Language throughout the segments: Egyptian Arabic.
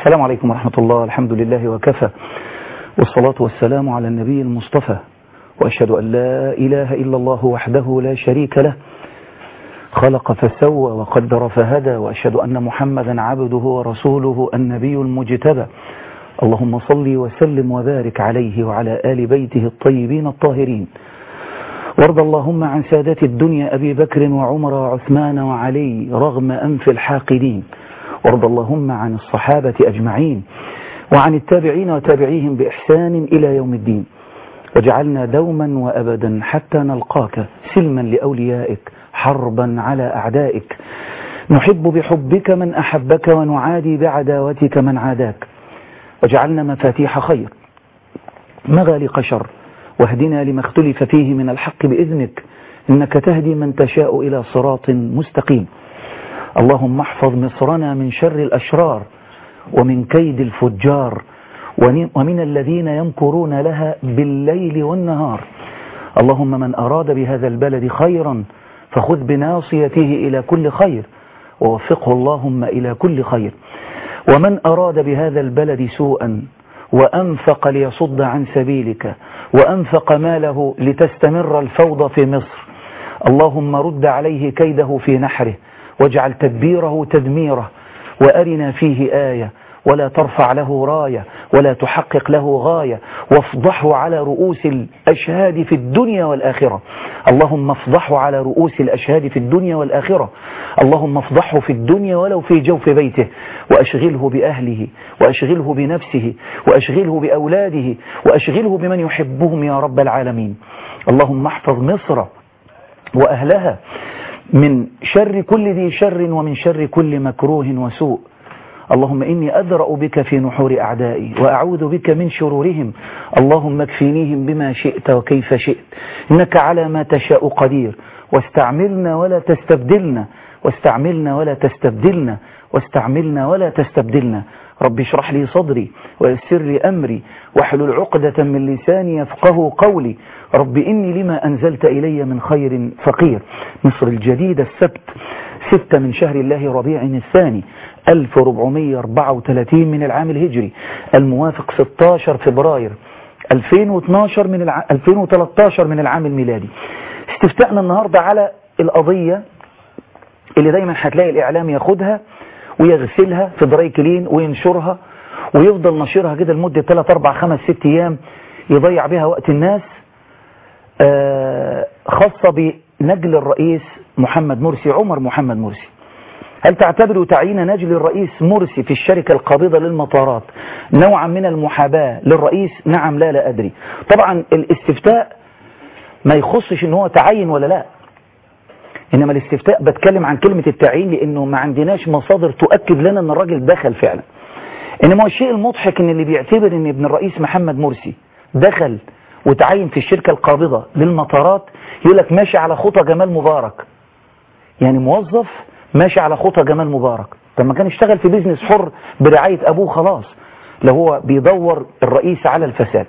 السلام عليكم ورحمة الله الحمد لله وكفى والصلاة والسلام على النبي المصطفى وأشهد أن لا إله إلا الله وحده لا شريك له خلق فسوى وقدر فهدى وأشهد أن محمدا عبده ورسوله النبي المجتبى اللهم صل وسلم وبارك عليه وعلى آل بيته الطيبين الطاهرين وارض اللهم عن سادات الدنيا أبي بكر وعمر وعثمان وعلي رغم أنف الحاقدين وارض اللهم عن الصحابة أجمعين وعن التابعين وتابعيهم بإحسان إلى يوم الدين وجعلنا دوما وأبدا حتى نلقاك سلما لأوليائك حربا على أعدائك نحب بحبك من أحبك ونعادي بعداوتك من عاداك وجعلنا مفاتيح خير مغالق شر واهدنا لما اختلف فيه من الحق بإذنك إنك تهدي من تشاء إلى صراط مستقيم اللهم احفظ مصرنا من شر الأشرار ومن كيد الفجار ومن الذين يمكرون لها بالليل والنهار اللهم من أراد بهذا البلد خيرا فخذ بناصيته إلى كل خير ووفقه اللهم إلى كل خير ومن أراد بهذا البلد سوءا وأنفق ليصد عن سبيلك وأنفق ماله لتستمر الفوضى في مصر اللهم رد عليه كيده في نحره واجعل تدبيره تدميره وأرنا فيه آية ولا ترفع له راية ولا تحقق له غاية وافضحه على رؤوس الأشهاد في الدنيا والآخرة اللهم افضحه على رؤوس الأشهاد في الدنيا والآخرة اللهم افضحه في الدنيا ولو في جوف بيته وأشغله بأهله وأشغله بنفسه وأشغله بأولاده وأشغله بمن يحبهم يا رب العالمين اللهم احفظ مصر وأهلها من شر كل ذي شر ومن شر كل مكروه وسوء اللهم إني أذرأ بك في نحور أعدائي وأعوذ بك من شرورهم اللهم اكفينيهم بما شئت وكيف شئت إنك على ما تشاء قدير واستعملنا ولا تستبدلنا واستعملنا ولا تستبدلنا واستعملنا ولا تستبدلنا رب اشرح لي صدري ويسر لي أمري واحلل عقدة من لساني يفقه قولي رب إني لما أنزلت إلي من خير فقير مصر الجديدة السبت ستة من شهر الله ربيع الثاني 1434 من العام الهجري الموافق 16 فبراير 2012 من الع... 2013 من العام الميلادي استفتاءنا النهاردة على القضية اللي دايما هتلاقي الإعلام ياخدها ويغسلها في دراي كلين وينشرها ويفضل نشرها كده لمدة 3 4 5 6 أيام يضيع بها وقت الناس آه خاصة بنجل الرئيس محمد مرسي عمر محمد مرسي هل تعتبر تعيين نجل الرئيس مرسي في الشركة القابضة للمطارات نوعا من المحاباة للرئيس نعم لا لا أدري طبعا الاستفتاء ما يخصش ان هو تعين ولا لا انما الاستفتاء بتكلم عن كلمة التعيين لانه ما عندناش مصادر تؤكد لنا ان الراجل دخل فعلا انما الشيء المضحك ان اللي بيعتبر ان ابن الرئيس محمد مرسي دخل وتعين في الشركة القابضة للمطارات يقول لك ماشي على خطى جمال مبارك يعني موظف ماشي على خطى جمال مبارك طب ما كان اشتغل في بيزنس حر برعاية ابوه خلاص لو هو بيدور الرئيس على الفساد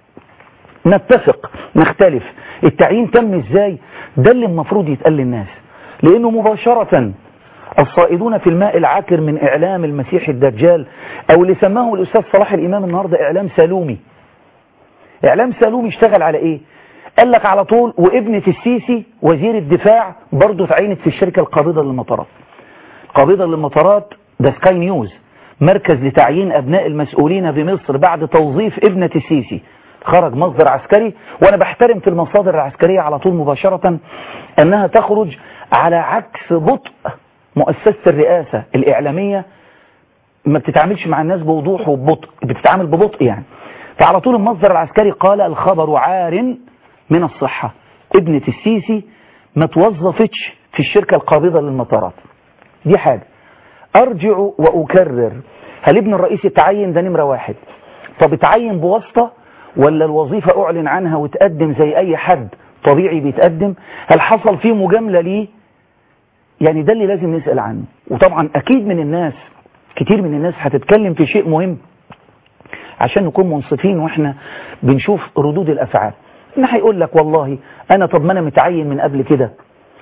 نتفق نختلف التعيين تم ازاي ده اللي المفروض يتقال للناس لانه مباشرة الصائدون في الماء العاكر من اعلام المسيح الدجال او اللي سماه الاستاذ صلاح الامام النهاردة اعلام سالومي اعلام سالومي اشتغل على ايه قال لك على طول وابنة السيسي وزير الدفاع برضه اتعينت في الشركة القابضة للمطارات القابضة للمطارات ده سكاي نيوز مركز لتعيين ابناء المسؤولين بمصر بعد توظيف ابنة السيسي خرج مصدر عسكري وانا بحترم في المصادر العسكرية على طول مباشرة انها تخرج على عكس بطء مؤسسة الرئاسة الاعلامية ما بتتعاملش مع الناس بوضوح وببطء بتتعامل ببطء يعني فعلى طول المصدر العسكري قال الخبر عار من الصحة ابنة السيسي ما توظفتش في الشركة القابضة للمطارات دي حاجة ارجع واكرر هل ابن الرئيس اتعين ده نمرة واحد طب اتعين بواسطة ولا الوظيفة اعلن عنها وتقدم زي اي حد طبيعي بيتقدم هل حصل فيه مجاملة ليه يعني ده اللي لازم نسأل عنه وطبعا اكيد من الناس كتير من الناس هتتكلم في شيء مهم عشان نكون منصفين واحنا بنشوف ردود الافعال ان هيقول لك والله انا طب ما انا متعين من قبل كده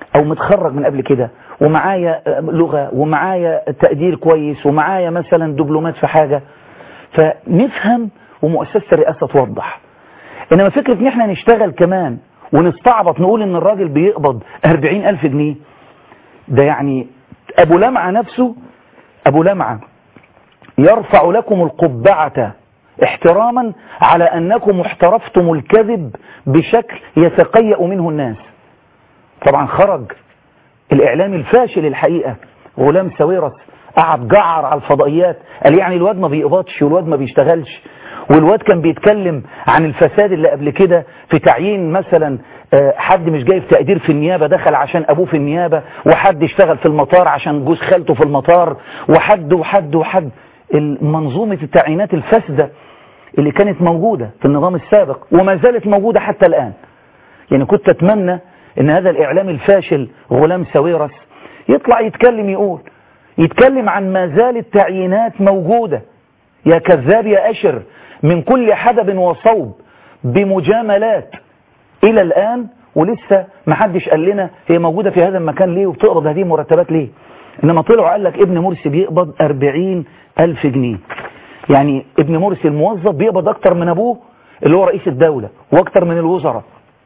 او متخرج من قبل كده ومعايا لغة ومعايا تقدير كويس ومعايا مثلا دبلومات في حاجة فنفهم ومؤسسة الرئاسة توضح انما فكرة ان احنا نشتغل كمان ونستعبط نقول ان الراجل بيقبض 40 الف جنيه ده يعني ابو لمعة نفسه ابو لمعة يرفع لكم القبعة احتراما على انكم احترفتم الكذب بشكل يتقيأ منه الناس طبعا خرج الاعلامي الفاشل الحقيقة غلام سويرس قعد جعر على الفضائيات قال يعني الواد ما بيقبضش والواد ما بيشتغلش والواد كان بيتكلم عن الفساد اللي قبل كده في تعيين مثلا حد مش جايب تقدير في النيابة دخل عشان أبوه في النيابة وحد اشتغل في المطار عشان جوز خالته في المطار وحد وحد وحد منظومة التعيينات الفاسدة اللي كانت موجودة في النظام السابق وما زالت موجودة حتى الآن يعني كنت أتمنى ان هذا الإعلام الفاشل غلام سويرس يطلع يتكلم يقول يتكلم عن ما زالت تعيينات موجودة يا كذاب يا أشر من كل حدب وصوب بمجاملات إلى الآن ولسه ما حدش قال لنا هي موجودة في هذا المكان ليه وبتقبض هذه المرتبات ليه إنما طلعوا قال لك ابن مرسي بيقبض 40 ألف جنيه يعني ابن مرسي الموظف بيقبض أكتر من أبوه اللي هو رئيس الدولة وأكتر من الوزراء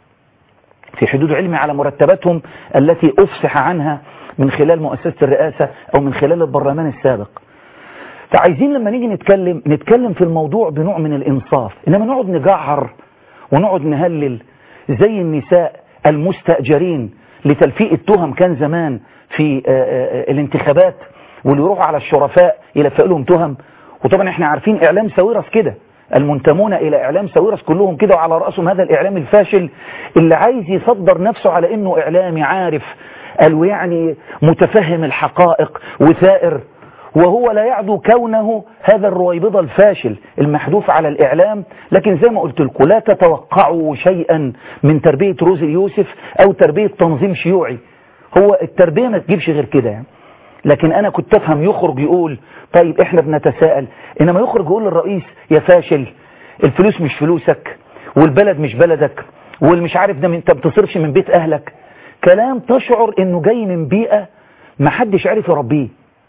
في حدود علمي على مرتباتهم التي أفصح عنها من خلال مؤسسة الرئاسة أو من خلال البرلمان السابق فعايزين لما نيجي نتكلم نتكلم في الموضوع بنوع من الإنصاف إنما نقعد نجعر ونقعد نهلل زي النساء المستأجرين لتلفيق التهم كان زمان في الانتخابات واللي يروحوا على الشرفاء يلفق لهم تهم وطبعا احنا عارفين اعلام ساويرس كده المنتمون الى اعلام ساويرس كلهم كده وعلى رأسهم هذا الاعلام الفاشل اللي عايز يصدر نفسه على انه اعلامي عارف قالوا يعني متفهم الحقائق وثائر وهو لا يعدو كونه هذا الرويبضة الفاشل المحذوف على الإعلام لكن زي ما قلت لكم لا تتوقعوا شيئا من تربية روزي يوسف أو تربية تنظيم شيوعي هو التربية ما تجيبش غير كده يعني. لكن أنا كنت أفهم يخرج يقول طيب إحنا بنتساءل إنما يخرج يقول للرئيس يا فاشل الفلوس مش فلوسك والبلد مش بلدك والمش عارف ده انت بتصرفش من بيت أهلك كلام تشعر إنه جاي من بيئة ما حدش عرف يربيه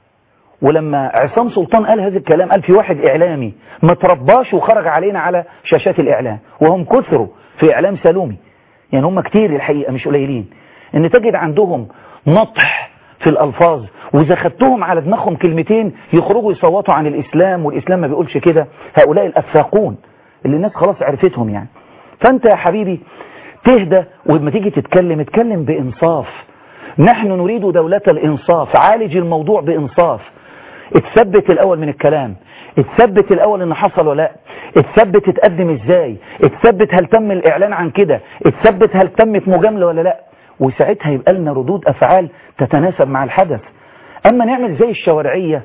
ولما عصام سلطان قال هذا الكلام قال في واحد إعلامي ما ترباش وخرج علينا على شاشات الإعلام وهم كثروا في إعلام سلومي يعني هم كتير الحقيقة مش قليلين ان تجد عندهم نطح في الألفاظ وإذا خدتهم على دماغهم كلمتين يخرجوا يصوتوا عن الإسلام والإسلام ما بيقولش كده هؤلاء الأفاقون اللي الناس خلاص عرفتهم يعني فأنت يا حبيبي تهدى ولما تيجي تتكلم اتكلم بإنصاف نحن نريد دولة الإنصاف عالج الموضوع بإنصاف اتثبت الأول من الكلام اتثبت الأول ان حصل ولا لا اتثبت اتقدم ازاي اتثبت هل تم الإعلان عن كده اتثبت هل تمت مجاملة ولا لا وساعتها يبقى لنا ردود أفعال تتناسب مع الحدث أما نعمل زي الشوارعية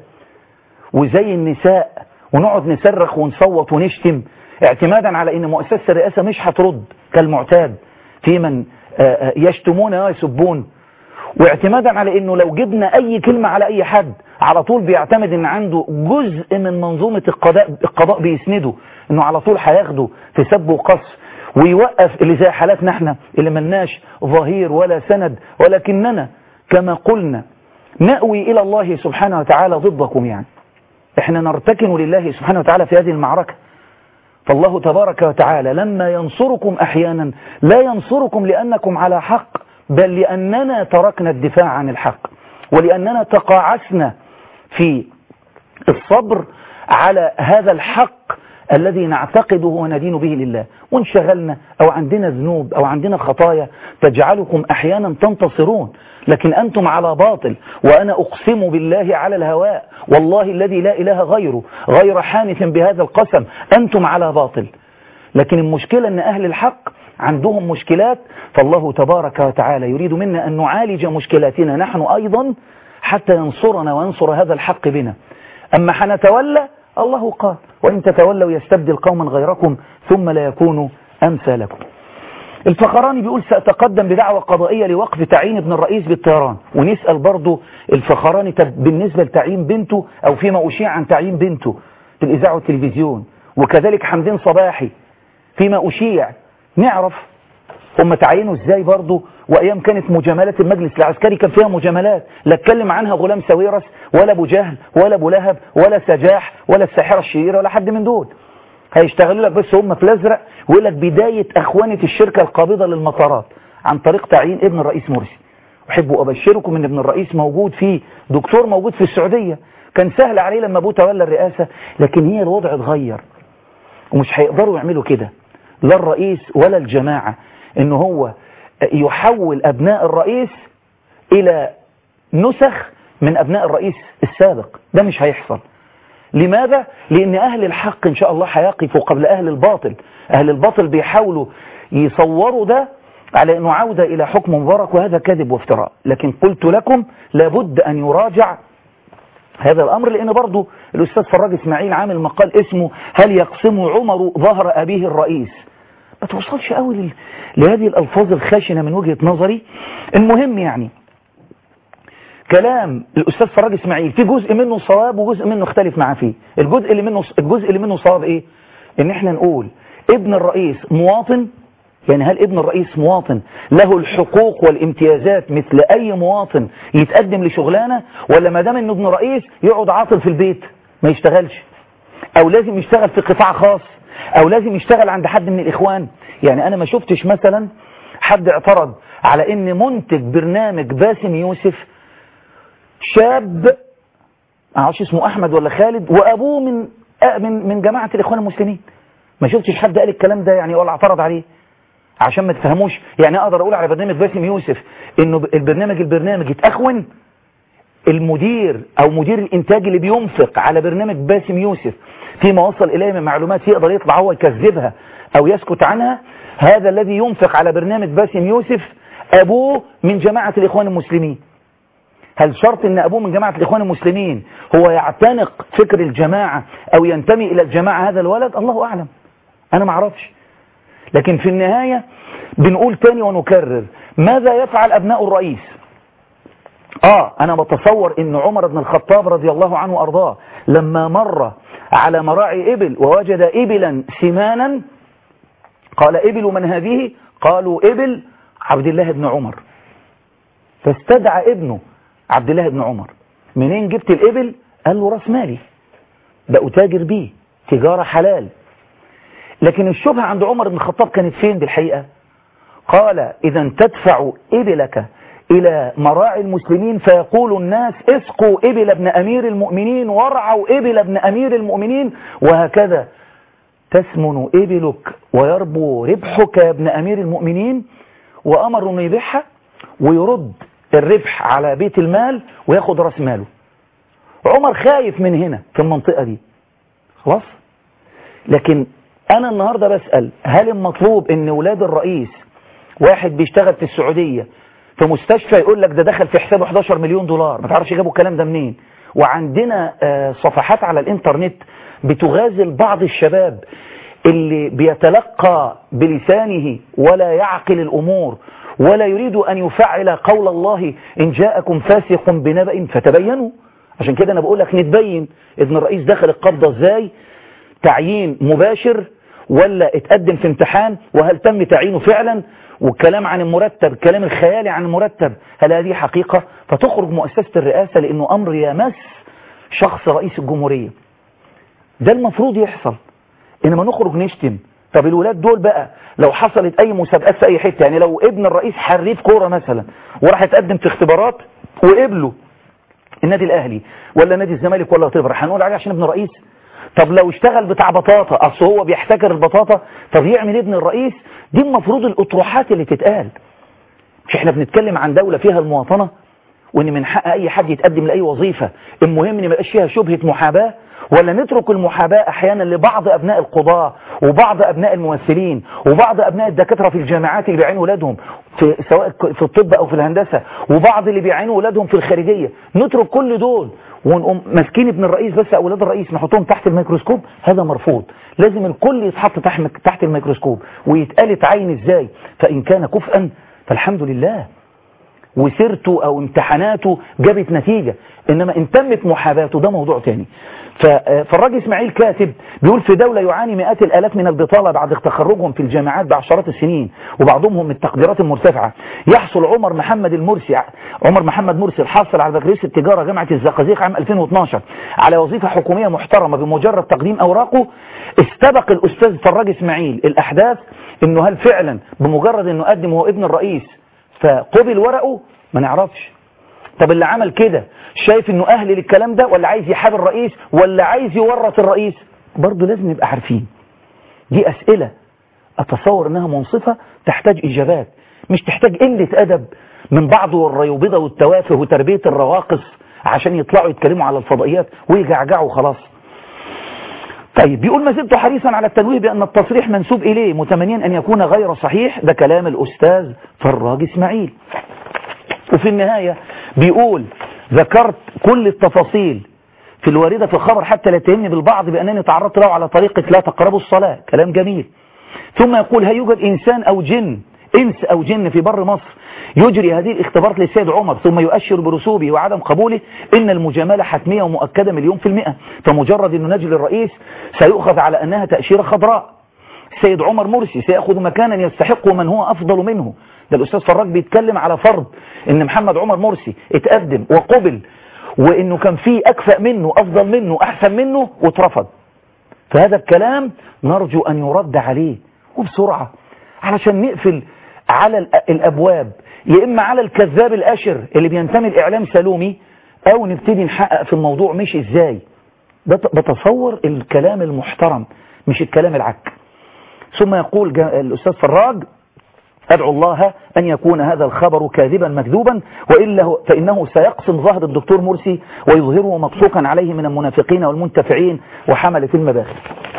وزي النساء ونقعد نصرخ ونصوت ونشتم اعتمادا على ان مؤسسة الرئاسة مش هترد كالمعتاد في من يشتمون ويسبون واعتمادا على انه لو جبنا اي كلمة على اي حد على طول بيعتمد ان عنده جزء من منظومة القضاء, القضاء بيسنده انه على طول هياخده في سب وقصف ويوقف اللي زي حالاتنا احنا اللي ملناش ظهير ولا سند ولكننا كما قلنا نأوي الى الله سبحانه وتعالى ضدكم يعني احنا نرتكن لله سبحانه وتعالى في هذه المعركة فالله تبارك وتعالى لما ينصركم احيانا لا ينصركم لانكم على حق بل لاننا تركنا الدفاع عن الحق ولاننا تقاعسنا في الصبر على هذا الحق الذي نعتقده وندين به لله وانشغلنا أو عندنا ذنوب أو عندنا خطايا تجعلكم أحيانا تنتصرون لكن أنتم على باطل وأنا أقسم بالله على الهواء والله الذي لا إله غيره غير حانث بهذا القسم أنتم على باطل لكن المشكلة أن أهل الحق عندهم مشكلات فالله تبارك وتعالى يريد منا أن نعالج مشكلاتنا نحن أيضا حتى ينصرنا وينصر هذا الحق بنا أما حنتولى الله قال وإن تتولوا يستبدل قوما غيركم ثم لا يكونوا أمثالكم الفخراني بيقول سأتقدم بدعوة قضائية لوقف تعيين ابن الرئيس بالطيران ونسأل برضو الفخراني بالنسبة لتعيين بنته أو فيما أشيع عن تعيين بنته في الإذاعة والتلفزيون وكذلك حمدين صباحي فيما أشيع نعرف هم تعينوا ازاي برضه وايام كانت مجاملات المجلس العسكري كان فيها مجاملات لا اتكلم عنها غلام سويرس ولا ابو جهل ولا ابو لهب ولا سجاح ولا الساحره الشهيره ولا حد من دول هيشتغلوا لك بس هم في الازرق ويقول لك بدايه اخوانه الشركه القابضه للمطارات عن طريق تعيين ابن الرئيس مرسي احب ابشركم ان ابن الرئيس موجود فيه دكتور موجود في السعوديه كان سهل عليه لما ابوه تولى الرئاسه لكن هي الوضع اتغير ومش هيقدروا يعملوا كده لا الرئيس ولا الجماعه ان هو يحول ابناء الرئيس الى نسخ من ابناء الرئيس السابق ده مش هيحصل لماذا؟ لأن أهل الحق إن شاء الله هيقفوا قبل أهل الباطل أهل الباطل بيحاولوا يصوروا ده على أنه عودة إلى حكم مبارك وهذا كذب وافتراء لكن قلت لكم لابد أن يراجع هذا الأمر لأن برضو الأستاذ فراج إسماعيل عامل مقال اسمه هل يقسم عمر ظهر أبيه الرئيس ما توصلش قوي لهذه الألفاظ الخاشنة من وجهة نظري المهم يعني كلام الأستاذ فراج إسماعيل في جزء منه صواب وجزء منه اختلف معاه فيه الجزء اللي منه الجزء اللي منه صواب إيه إن إحنا نقول ابن الرئيس مواطن يعني هل ابن الرئيس مواطن له الحقوق والامتيازات مثل أي مواطن يتقدم لشغلانة ولا ما دام إنه ابن رئيس يقعد عاطل في البيت ما يشتغلش أو لازم يشتغل في قطاع خاص أو لازم يشتغل عند حد من الإخوان يعني أنا ما شفتش مثلا حد اعترض على إن منتج برنامج باسم يوسف شاب معرفش اسمه احمد ولا خالد وابوه من من من جماعه الاخوان المسلمين ما شفتش حد قال الكلام ده يعني ولا اعترض عليه عشان ما تفهموش يعني اقدر اقول على برنامج باسم يوسف انه البرنامج البرنامج اتخون المدير او مدير الانتاج اللي بينفق على برنامج باسم يوسف فيما وصل اليه من معلومات يقدر يطلع هو يكذبها او يسكت عنها هذا الذي ينفق على برنامج باسم يوسف ابوه من جماعه الاخوان المسلمين هل شرط ان ابوه من جماعة الاخوان المسلمين هو يعتنق فكر الجماعة او ينتمي الى الجماعة هذا الولد الله اعلم انا ما اعرفش لكن في النهاية بنقول تاني ونكرر ماذا يفعل ابناء الرئيس اه انا بتصور ان عمر بن الخطاب رضي الله عنه وارضاه لما مر على مراعي ابل ووجد ابلا سمانا قال ابل من هذه قالوا ابل عبد الله بن عمر فاستدعى ابنه عبد الله بن عمر منين جبت الإبل قال له راس مالي بقوا تاجر بيه تجارة حلال لكن الشبهة عند عمر بن الخطاب كانت فين بالحقيقة قال إذا تدفع إبلك إلى مراعي المسلمين فيقول الناس اسقوا إبل ابن أمير المؤمنين وارعوا إبل ابن أمير المؤمنين وهكذا تسمن إبلك ويربو ربحك يا ابن أمير المؤمنين وأمر أنه يبيعها ويرد الربح على بيت المال وياخد راس ماله عمر خايف من هنا في المنطقة دي خلاص لكن أنا النهاردة بسأل هل المطلوب أن ولاد الرئيس واحد بيشتغل في السعودية في مستشفى يقول لك ده دخل في حسابه 11 مليون دولار ما تعرفش جابوا الكلام ده منين وعندنا صفحات على الانترنت بتغازل بعض الشباب اللي بيتلقى بلسانه ولا يعقل الأمور ولا يريد أن يفعل قول الله إن جاءكم فاسق بنبأ فتبينوا عشان كده أنا بقول لك نتبين ابن الرئيس دخل القبضة ازاي تعيين مباشر ولا اتقدم في امتحان وهل تم تعيينه فعلا والكلام عن المرتب الكلام الخيالي عن المرتب هل هذه حقيقة فتخرج مؤسسة الرئاسة لأنه أمر يمس شخص رئيس الجمهورية ده المفروض يحصل إنما نخرج نشتم طب الولاد دول بقى لو حصلت اي مسابقات في اي حته يعني لو ابن الرئيس حريف كوره مثلا وراح يتقدم في اختبارات وقبله النادي الاهلي ولا نادي الزمالك ولا طفر هنقول عليه عشان ابن رئيس طب لو اشتغل بتاع بطاطا اصل هو بيحتكر البطاطا طب يعمل ابن الرئيس دي المفروض الاطروحات اللي تتقال مش احنا بنتكلم عن دولة فيها المواطنة وان من حق اي حد يتقدم لاي وظيفة المهم ان ما يبقاش فيها شبهة محاباة ولا نترك المحاباة احيانا لبعض ابناء القضاة وبعض ابناء الممثلين وبعض ابناء الدكاترة في الجامعات اللي بيعينوا ولادهم في سواء في الطب او في الهندسة وبعض اللي بيعينوا ولادهم في الخارجية نترك كل دول ونقوم ماسكين ابن الرئيس بس اولاد الرئيس نحطهم تحت الميكروسكوب هذا مرفوض لازم الكل يتحط تحت تحت الميكروسكوب ويتقال اتعين ازاي فان كان كفءا فالحمد لله وسيرته او امتحاناته جابت نتيجة انما ان تمت محاباته ده موضوع تاني فالراجل اسماعيل كاتب بيقول في دولة يعاني مئات الالاف من البطالة بعد تخرجهم في الجامعات بعشرات السنين وبعضهم من التقديرات المرتفعة يحصل عمر محمد المرسي عمر محمد مرسي الحاصل على بكالوريوس التجارة جامعة الزقازيق عام 2012 على وظيفة حكومية محترمة بمجرد تقديم اوراقه استبق الاستاذ فراج اسماعيل الاحداث انه هل فعلا بمجرد انه قدم هو ابن الرئيس فقبل ورقه ما نعرفش طب اللي عمل كده شايف انه اهل للكلام ده ولا عايز يحاب الرئيس ولا عايز يورط الرئيس برضه لازم نبقى عارفين دي اسئلة اتصور انها منصفة تحتاج اجابات مش تحتاج قلة ادب من بعض الريوبضة والتوافه وتربية الرواقص عشان يطلعوا يتكلموا على الفضائيات ويجعجعوا خلاص طيب بيقول ما زلت حريصا على التنويه بأن التصريح منسوب إليه متمنيا أن يكون غير صحيح ده كلام الأستاذ فراج إسماعيل وفي النهاية بيقول ذكرت كل التفاصيل في الواردة في الخبر حتى لا يتهمني بالبعض بأنني تعرضت له على طريقة لا تقربوا الصلاة كلام جميل ثم يقول هل يوجد إنسان أو جن إنس أو جن في بر مصر يجري هذه الاختبارات للسيد عمر ثم يؤشر برسوبه وعدم قبوله إن المجاملة حتمية ومؤكدة مليون في المئة فمجرد أنه نجل الرئيس سيؤخذ على أنها تأشيرة خضراء السيد عمر مرسي سيأخذ مكانا يستحقه من هو أفضل منه ده الأستاذ فراج بيتكلم على فرض أن محمد عمر مرسي اتقدم وقبل وأنه كان فيه أكفأ منه أفضل منه أحسن منه واترفض فهذا الكلام نرجو أن يرد عليه وبسرعة علشان نقفل على الأبواب يا إما على الكذاب الأشر اللي بينتمي لإعلام سلومي أو نبتدي نحقق في الموضوع مش إزاي بتصور الكلام المحترم مش الكلام العك ثم يقول الأستاذ فراج أدعو الله أن يكون هذا الخبر كاذبا مكذوبا وإلا فإنه سيقسم ظهر الدكتور مرسي ويظهره مقصوقا عليه من المنافقين والمنتفعين وحملة المباخر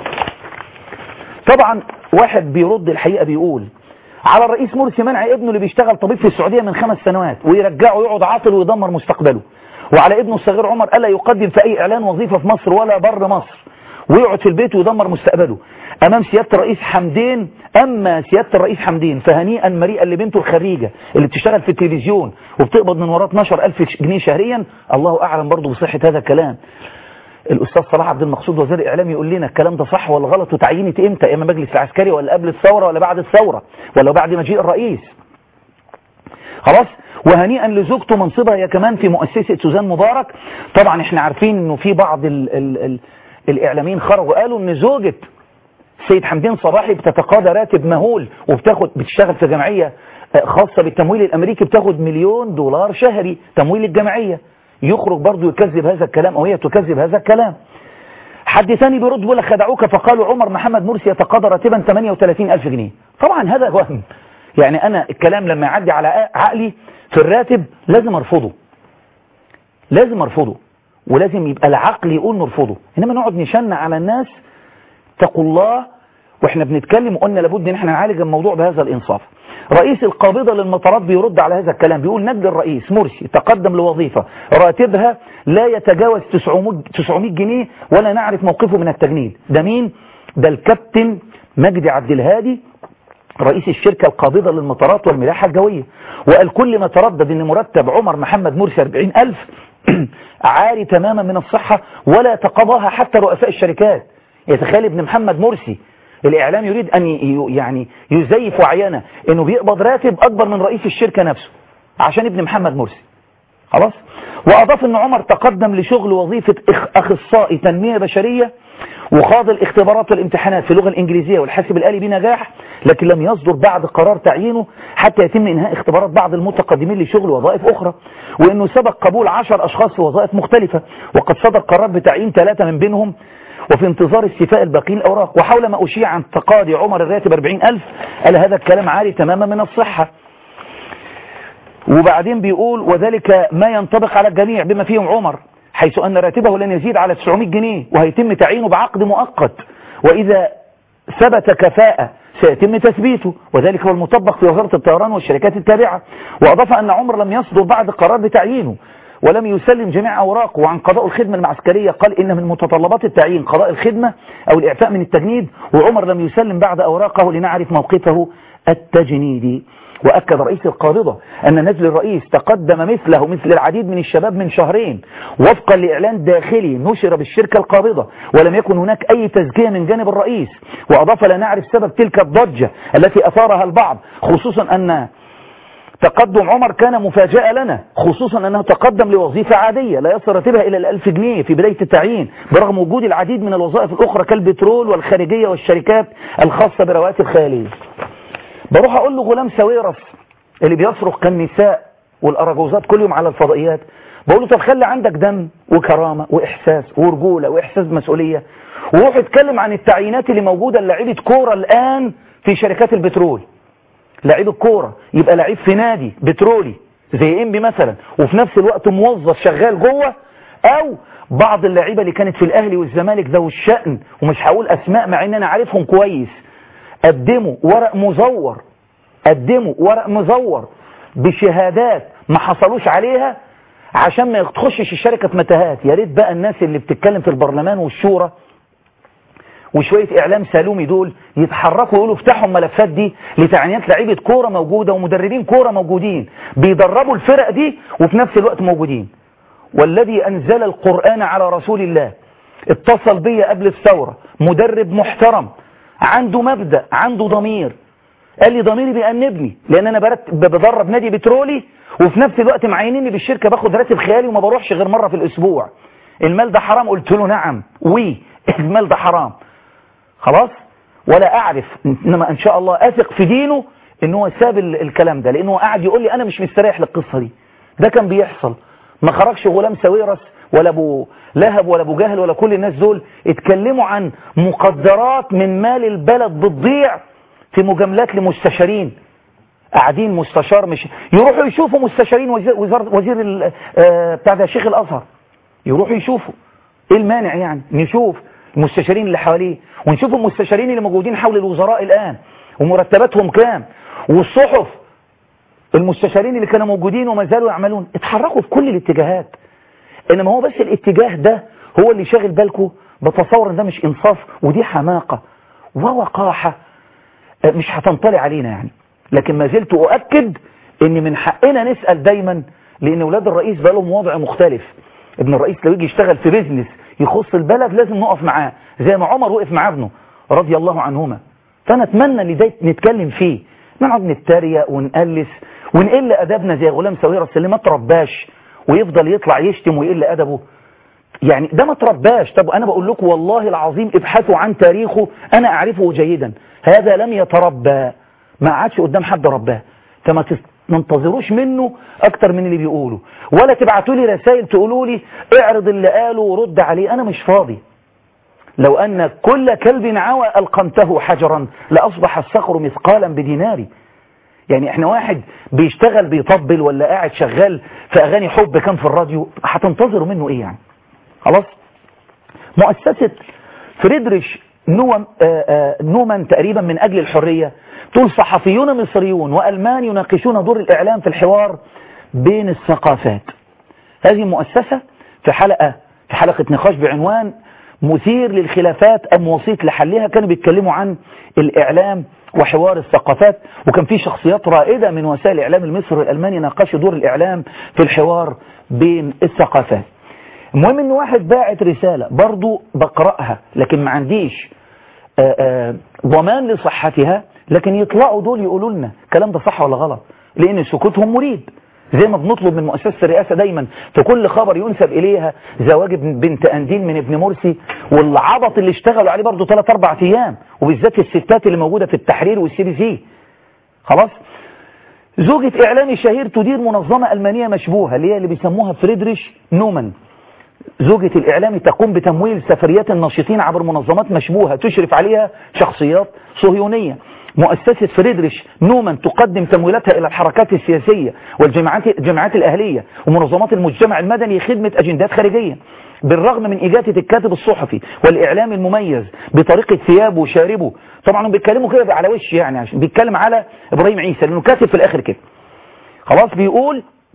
طبعا واحد بيرد الحقيقة بيقول على الرئيس مرسي منع ابنه اللي بيشتغل طبيب في السعودية من خمس سنوات ويرجعه يقعد عاطل ويدمر مستقبله وعلى ابنه الصغير عمر ألا يقدم في أي إعلان وظيفة في مصر ولا بر مصر ويقعد في البيت ويدمر مستقبله أمام سيادة الرئيس حمدين أما سيادة الرئيس حمدين فهنيئا مريئا لبنته الخريجة اللي بتشتغل في التلفزيون وبتقبض من وراه 12000 جنيه شهريا الله أعلم برضه بصحة هذا الكلام الأستاذ صلاح عبد المقصود وزير الإعلام يقول لنا الكلام ده صح ولا غلط وتعيينة إمتى إما مجلس العسكري ولا قبل الثورة ولا بعد الثورة ولا بعد مجيء الرئيس خلاص وهنيئا لزوجته منصبها هي كمان في مؤسسة سوزان مبارك طبعا احنا عارفين انه في بعض ال ال ال الاعلاميين خرجوا قالوا ان زوجة سيد حمدين صباحي بتتقاضى راتب مهول وبتاخد بتشتغل في جمعية خاصة بالتمويل الامريكي بتاخد مليون دولار شهري تمويل الجمعية يخرج برضه يكذب هذا الكلام او هي تكذب هذا الكلام حد ثاني بيرد بيقول لك خدعوك فقالوا عمر محمد مرسي يتقاضى راتبا 38 ألف جنيه طبعا هذا وهم يعني أنا الكلام لما يعدي على عقلي في الراتب لازم أرفضه لازم أرفضه ولازم يبقى العقل يقول نرفضه إنما نقعد نشن على الناس اتقوا الله واحنا بنتكلم وقلنا لابد ان احنا نعالج الموضوع بهذا الانصاف رئيس القابضة للمطارات بيرد على هذا الكلام بيقول نجد الرئيس مرسي تقدم لوظيفة راتبها لا يتجاوز 900 جنيه ولا نعرف موقفه من التجنيد ده مين ده الكابتن مجدي عبد الهادي رئيس الشركة القابضة للمطارات والملاحة الجوية وقال كل ما تردد ان مرتب عمر محمد مرسي 40 ألف عاري تماما من الصحة ولا تقضاها حتى رؤساء الشركات يتخيل ابن محمد مرسي الإعلام يريد أن يعني يزيف وعيانه أنه بيقبض راتب أكبر من رئيس الشركة نفسه عشان ابن محمد مرسي خلاص وأضاف أن عمر تقدم لشغل وظيفة أخصائي تنمية بشرية وخاض الاختبارات والامتحانات في اللغة الإنجليزية والحاسب الآلي بنجاح لكن لم يصدر بعد قرار تعيينه حتى يتم إنهاء اختبارات بعض المتقدمين لشغل وظائف أخرى وأنه سبق قبول عشر أشخاص في وظائف مختلفة وقد صدر قرار بتعيين ثلاثة من بينهم وفي انتظار استيفاء الباقيين الأوراق وحول ما أشيع عن تقاضي عمر الراتب 40 ألف قال هذا الكلام عالي تماما من الصحة وبعدين بيقول وذلك ما ينطبق على الجميع بما فيهم عمر حيث أن راتبه لن يزيد على 900 جنيه وهيتم تعيينه بعقد مؤقت وإذا ثبت كفاءة سيتم تثبيته وذلك هو المطبق في وزارة الطيران والشركات التابعة وأضاف أن عمر لم يصدر بعد قرار بتعيينه ولم يسلم جميع أوراقه وعن قضاء الخدمة المعسكرية قال إن من متطلبات التعيين قضاء الخدمة أو الإعفاء من التجنيد وعمر لم يسلم بعد أوراقه لنعرف موقفه التجنيدي وأكد رئيس القابضة أن نزل الرئيس تقدم مثله مثل العديد من الشباب من شهرين وفقا لإعلان داخلي نشر بالشركة القابضة ولم يكن هناك أي تزكية من جانب الرئيس وأضاف لا نعرف سبب تلك الضجة التي أثارها البعض خصوصا أن تقدم عمر كان مفاجأة لنا خصوصا أنه تقدم لوظيفة عادية لا يصل راتبها إلى الألف جنيه في بداية التعيين برغم وجود العديد من الوظائف الأخرى كالبترول والخارجية والشركات الخاصة برواتب خيالية بروح أقول له غلام سويرس اللي بيصرخ كالنساء والأراجوزات كل يوم على الفضائيات بقول له طب خلي عندك دم وكرامة وإحساس ورجولة وإحساس بمسؤولية وروح اتكلم عن التعيينات اللي موجودة للاعيبه كورة الآن في شركات البترول لعيب الكورة يبقى لعيب في نادي بترولي زي انبي مثلا وفي نفس الوقت موظف شغال جوه او بعض اللعيبه اللي كانت في الاهلي والزمالك ذوي الشأن ومش هقول اسماء مع ان انا عارفهم كويس قدموا ورق مزور قدموا ورق مزور بشهادات ما حصلوش عليها عشان ما تخشش الشركة متاهات يا ريت بقى الناس اللي بتتكلم في البرلمان والشورى وشوية إعلام سالومي دول يتحركوا يقولوا افتحوا الملفات دي لتعيينات لعيبة كورة موجودة ومدربين كورة موجودين بيدربوا الفرق دي وفي نفس الوقت موجودين والذي أنزل القرآن على رسول الله اتصل بي قبل الثورة مدرب محترم عنده مبدأ عنده ضمير قال لي ضميري بيأنبني لأن أنا برتب بدرب نادي بترولي وفي نفس الوقت معينيني بالشركة باخد راتب خيالي وما بروحش غير مرة في الأسبوع المال ده حرام قلت له نعم وي المال ده حرام خلاص ولا أعرف إنما إن شاء الله أثق في دينه إن هو ساب الكلام ده لأنه قاعد يقول لي أنا مش مستريح للقصة دي ده كان بيحصل ما خرجش غلام سويرس ولا ابو لهب ولا ابو جهل ولا كل الناس دول اتكلموا عن مقدرات من مال البلد بتضيع في مجاملات لمستشارين قاعدين مستشار مش يروحوا يشوفوا مستشارين وزير وزير, وزير بتاع ده شيخ الازهر يروحوا يشوفوا ايه المانع يعني نشوف المستشارين اللي حواليه ونشوف المستشارين اللي موجودين حول الوزراء الان ومرتباتهم كام والصحف المستشارين اللي كانوا موجودين وما زالوا يعملون اتحركوا في كل الاتجاهات انما هو بس الاتجاه ده هو اللي شاغل بالكم بتصور ان ده مش انصاف ودي حماقة ووقاحة مش هتنطلي علينا يعني لكن ما زلت اؤكد ان من حقنا نسأل دايما لان اولاد الرئيس بقى لهم وضع مختلف ابن الرئيس لو يجي يشتغل في بيزنس يخص البلد لازم نقف معاه زي ما عمر وقف مع ابنه رضي الله عنهما فانا اتمنى ان ده نتكلم فيه نقعد نتريق ونقلس ونقل ادبنا زي غلام سويرس اللي ما ترباش ويفضل يطلع يشتم ويقل ادبه يعني ده ما ترباش طب انا بقول لكم والله العظيم ابحثوا عن تاريخه انا اعرفه جيدا هذا لم يتربى ما عادش قدام حد رباه فما تنتظروش منه اكتر من اللي بيقوله ولا تبعتوا لي رسائل تقولوا لي اعرض اللي قاله ورد عليه انا مش فاضي لو ان كل كلب عوى القمته حجرا لاصبح الصخر مثقالا بديناري يعني احنا واحد بيشتغل بيطبل ولا قاعد شغال في اغاني حب كان في الراديو هتنتظروا منه ايه يعني خلاص مؤسسة فريدريش نوم آآ آآ نومان تقريبا من اجل الحرية تقول صحفيون مصريون والمان يناقشون دور الاعلام في الحوار بين الثقافات هذه المؤسسة في حلقة في حلقة نقاش بعنوان مثير للخلافات أم وسيط لحلها كانوا بيتكلموا عن الإعلام وحوار الثقافات وكان في شخصيات رائدة من وسائل الإعلام المصري والألماني ناقشوا دور الإعلام في الحوار بين الثقافات المهم ان واحد باعت رسالة برضو بقرأها لكن ما عنديش آآ آآ ضمان لصحتها لكن يطلعوا دول يقولوا لنا الكلام ده صح ولا غلط لأن سكوتهم مريب زي ما بنطلب من مؤسسة الرئاسة دايما في كل خبر ينسب إليها زواج بنت أندين من ابن مرسي والعبط اللي اشتغلوا عليه برضه 3 4 أيام وبالذات الستات اللي موجودة في التحرير والسي بي سي خلاص زوجة إعلامي شهير تدير منظمة ألمانية مشبوهة اللي هي اللي بيسموها فريدريش نومان زوجة الإعلامي تقوم بتمويل سفريات الناشطين عبر منظمات مشبوهة تشرف عليها شخصيات صهيونية مؤسسة فريدريش نومان تقدم تمويلاتها إلى الحركات السياسية والجماعات الجماعات الأهلية ومنظمات المجتمع المدني خدمة أجندات خارجية بالرغم من إجادة الكاتب الصحفي والإعلام المميز بطريقة ثيابه وشاربه طبعا هم بيتكلموا كده على وش يعني عشان بيتكلم على إبراهيم عيسى لأنه كاتب في الآخر كده خلاص بيقول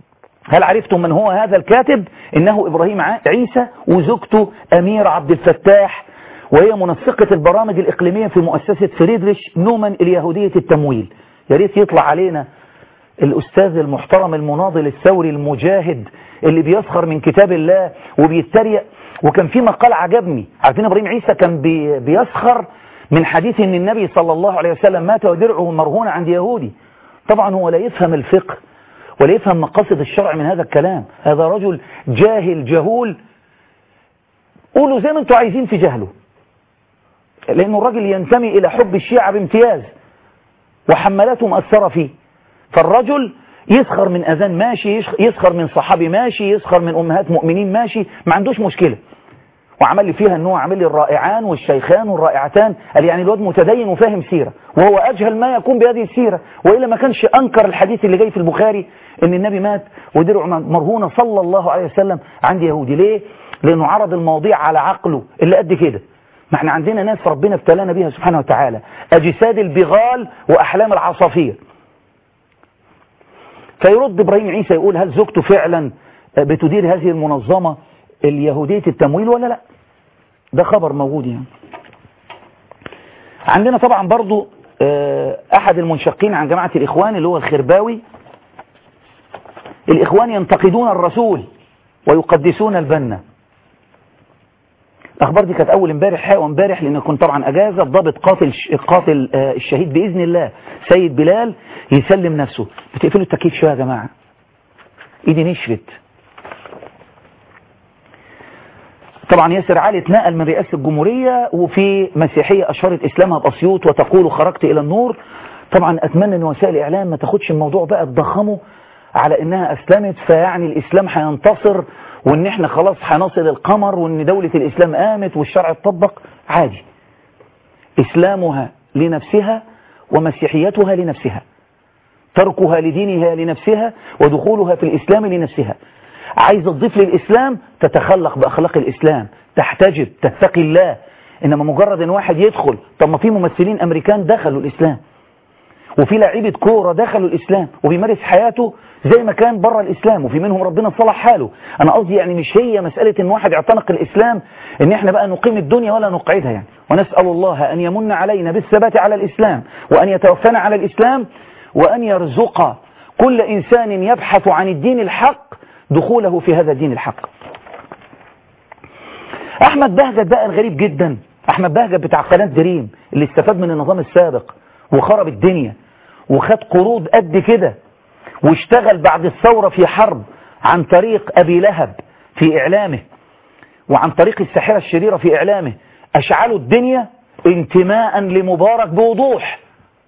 هل عرفتم من هو هذا الكاتب إنه إبراهيم عيسى وزوجته أمير عبد الفتاح وهي منسقة البرامج الإقليمية في مؤسسة فريدريش نومان اليهودية التمويل يا ريت يطلع علينا الأستاذ المحترم المناضل الثوري المجاهد اللي بيسخر من كتاب الله وبيتريق وكان في مقال عجبني عارفين إبراهيم عيسى كان بي بيسخر من حديث ان النبي صلى الله عليه وسلم مات ودرعه مرهون عند يهودي طبعا هو لا يفهم الفقه ولا يفهم مقاصد الشرع من هذا الكلام هذا رجل جاهل جهول قولوا زي ما انتوا عايزين في جهله لانه الرجل ينتمي الى حب الشيعة بامتياز وحملاته مأثرة فيه فالرجل يسخر من اذان ماشي يسخر من صحابي ماشي يسخر من امهات مؤمنين ماشي ما عندوش مشكلة وعمل لي فيها ان هو عامل لي الرائعان والشيخان والرائعتان قال يعني الواد متدين وفاهم سيرة وهو اجهل ما يكون بهذه السيرة والا ما كانش انكر الحديث اللي جاي في البخاري ان النبي مات ودرع مرهونة صلى الله عليه وسلم عند يهودي ليه لانه عرض المواضيع على عقله اللي قد كده ما احنا عندنا ناس ربنا ابتلانا بها سبحانه وتعالى اجساد البغال واحلام العصافير فيرد ابراهيم عيسى يقول هل زوجته فعلا بتدير هذه المنظمة اليهودية التمويل ولا لا ده خبر موجود يعني عندنا طبعا برضو احد المنشقين عن جماعة الاخوان اللي هو الخرباوي الاخوان ينتقدون الرسول ويقدسون البنا الاخبار دي كانت اول امبارح حق وامبارح لان كنت طبعا اجازه ضابط قاتل قاتل الشهيد باذن الله سيد بلال يسلم نفسه بتقفلوا التكييف شويه يا جماعه ايدي نشفت طبعا ياسر علي اتنقل من رئاسة الجمهورية وفي مسيحية أشهرت إسلامها بأسيوط وتقول خرجت إلى النور طبعا أتمنى أن وسائل الإعلام ما تاخدش الموضوع بقى تضخمه على إنها أسلمت فيعني الإسلام هينتصر وإن إحنا خلاص هنصل القمر وإن دولة الإسلام قامت والشرع اتطبق عادي إسلامها لنفسها ومسيحيتها لنفسها تركها لدينها لنفسها ودخولها في الإسلام لنفسها عايز تضيف للإسلام تتخلق بأخلاق الإسلام تحتجب تتقي الله إنما مجرد إن واحد يدخل طب ما في ممثلين أمريكان دخلوا الإسلام وفي لاعيبة كورة دخلوا الإسلام وبيمارس حياته زي ما كان بره الإسلام وفي منهم ربنا صلح حاله أنا قصدي يعني مش هي مسألة إن واحد اعتنق الإسلام إن إحنا بقى نقيم الدنيا ولا نقعدها يعني ونسأل الله أن يمن علينا بالثبات على الإسلام وأن يتوفانا على الإسلام وأن يرزق كل إنسان يبحث عن الدين الحق دخوله في هذا الدين الحق احمد بهجت بقى الغريب جدا احمد بهجت بتاع قناه دريم اللي استفاد من النظام السابق وخرب الدنيا وخد قروض قد كده واشتغل بعد الثورة في حرب عن طريق ابي لهب في اعلامه وعن طريق الساحرة الشريرة في اعلامه اشعلوا الدنيا انتماء لمبارك بوضوح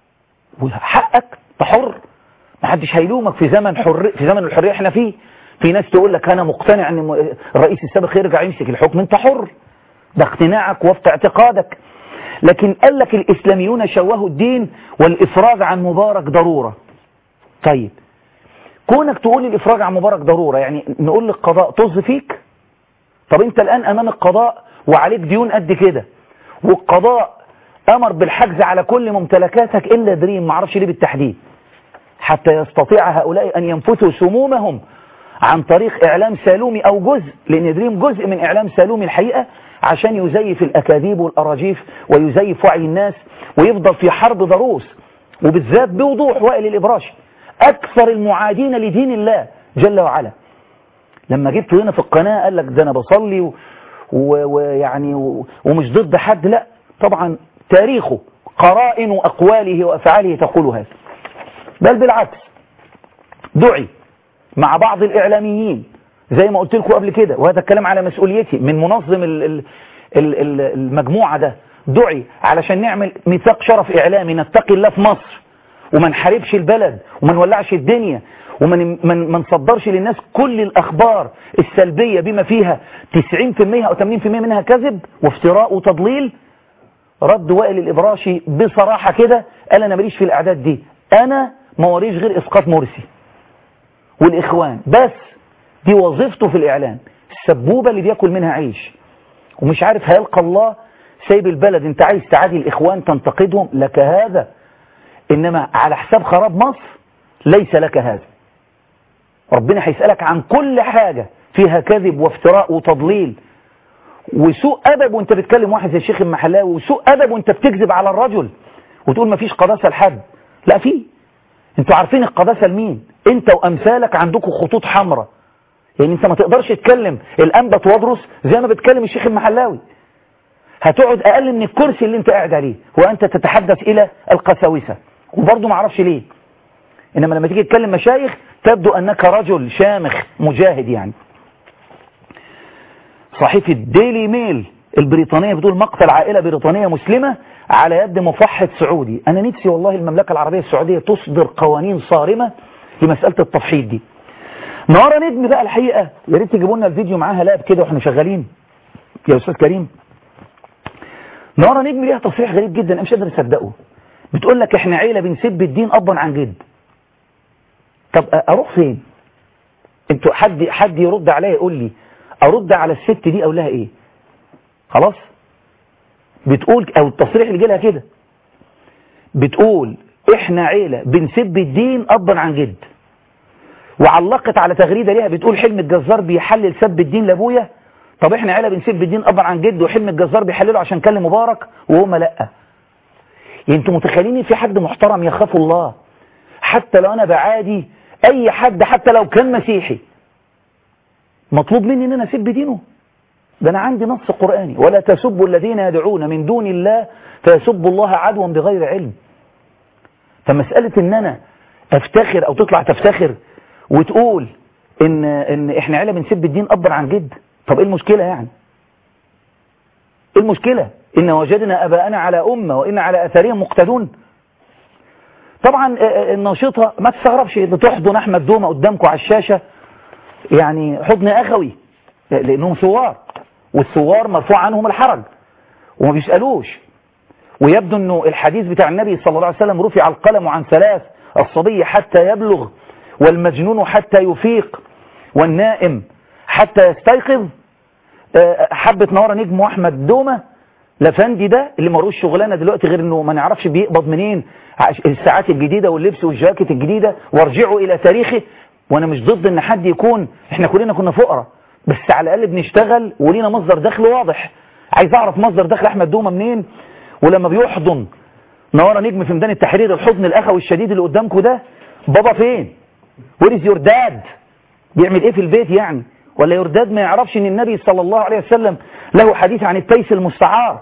وحقك تحر محدش هيلومك في زمن حر في زمن الحرية احنا فيه في ناس تقول لك انا مقتنع ان الرئيس السابق يرجع يمسك الحكم انت حر ده اقتناعك وفق اعتقادك لكن قال لك الاسلاميون شوهوا الدين والافراج عن مبارك ضرورة طيب كونك تقول الافراج عن مبارك ضرورة يعني نقول للقضاء طز فيك طب انت الان امام القضاء وعليك ديون قد كده والقضاء امر بالحجز على كل ممتلكاتك الا دريم معرفش ليه بالتحديد حتى يستطيع هؤلاء ان ينفثوا سمومهم عن طريق إعلام سالومي أو جزء لأن دريم جزء من إعلام سالومي الحقيقة عشان يزيف الأكاذيب والأراجيف ويزيف وعي الناس ويفضل في حرب ضروس وبالذات بوضوح وائل الإبراشي أكثر المعادين لدين الله جل وعلا لما جبته هنا في القناة قال لك ده أنا بصلي ويعني ومش ضد حد لا طبعا تاريخه قرائن أقواله وأفعاله تقول هذا بل بالعكس دعي مع بعض الإعلاميين زي ما قلت لكم قبل كده وهذا الكلام على مسؤوليتي من منظم ال ال ال المجموعة ده دعي علشان نعمل ميثاق شرف إعلامي نتقي الله في مصر وما نحاربش البلد وما نولعش الدنيا وما من من نصدرش للناس كل الأخبار السلبية بما فيها 90% أو 80% منها كذب وافتراء وتضليل رد وائل الإبراشي بصراحة كده قال أنا ماليش في الأعداد دي أنا ما وريش غير إسقاط مرسي والإخوان بس دي وظيفته في الإعلام السبوبة اللي بياكل منها عيش ومش عارف هيلقى الله سايب البلد انت عايز تعادي الإخوان تنتقدهم لك هذا إنما على حساب خراب مصر ليس لك هذا ربنا هيسألك عن كل حاجة فيها كذب وافتراء وتضليل وسوء أدب وانت بتكلم واحد زي الشيخ المحلاوي وسوء أدب وانت بتكذب على الرجل وتقول مفيش قداسة لحد لا في انتوا عارفين القداسة لمين انت وامثالك عندكم خطوط حمراء يعني انت ما تقدرش تتكلم الانبت وادرس زي ما بتكلم الشيخ المحلاوي هتقعد اقل من الكرسي اللي انت قاعد عليه وانت تتحدث الى القساوسة وبرضه ما اعرفش ليه انما لما تيجي تتكلم مشايخ تبدو انك رجل شامخ مجاهد يعني صحيفة ديلي ميل البريطانية بتقول مقتل عائلة بريطانية مسلمة على يد مفحط سعودي أنا نفسي والله المملكة العربية السعودية تصدر قوانين صارمة لمسألة التفحيط دي نهارة نجم بقى الحقيقة يا ريت تجيبوا لنا الفيديو معاها لاب كده واحنا شغالين يا أستاذ كريم نهارة نجم ليها تصريح غريب جدا أنا مش قادر أصدقه بتقول لك احنا عيلة بنسب الدين أبا عن جد طب أروح فين انتوا حد حد يرد عليا يقول لي أرد على الست دي أقول لها إيه خلاص بتقول او التصريح اللي جالها كده بتقول احنا عيلة بنسب الدين ابا عن جد وعلقت على تغريدة ليها بتقول حلم الجزار بيحلل سب الدين لابويا طب احنا عيلة بنسب الدين ابا عن جد وحلم الجزار بيحلله عشان كلم مبارك وهم لا يعني انتوا متخيلين في حد محترم يخاف الله حتى لو انا بعادي اي حد حتى لو كان مسيحي مطلوب مني ان انا اسب دينه ده أنا عندي نص قرآني ولا تسبوا الذين يدعون من دون الله فيسبوا الله عدوا بغير علم فمسألة ان انا افتخر او تطلع تفتخر وتقول ان, إن احنا عيلة بنسب الدين ابا عن جد طب ايه المشكلة يعني ايه المشكلة ان وجدنا اباءنا على امة وان على اثارهم مقتدون طبعا الناشطة ما تستغربش بتحضن احمد دومة قدامكم على الشاشة يعني حضن اخوي لانهم ثوار والثوار مرفوع عنهم الحرج وما بيسألوش ويبدو انه الحديث بتاع النبي صلى الله عليه وسلم رفع القلم عن ثلاث الصبي حتى يبلغ والمجنون حتى يفيق والنائم حتى يستيقظ حبة نوارة نجم واحمد دومة لفندي ده اللي مروش شغلانة دلوقتي غير انه ما نعرفش بيقبض منين الساعات الجديدة واللبس والجاكيت الجديدة وارجعوا الى تاريخه وانا مش ضد ان حد يكون احنا كلنا كنا فقراء بس على الاقل بنشتغل ولينا مصدر دخل واضح عايز اعرف مصدر دخل احمد دومة منين ولما بيحضن نوارة نجم في ميدان التحرير الحضن الاخوي الشديد اللي قدامكم ده بابا فين وير از يور داد بيعمل ايه في البيت يعني ولا يور داد ما يعرفش ان النبي صلى الله عليه وسلم له حديث عن التيس المستعار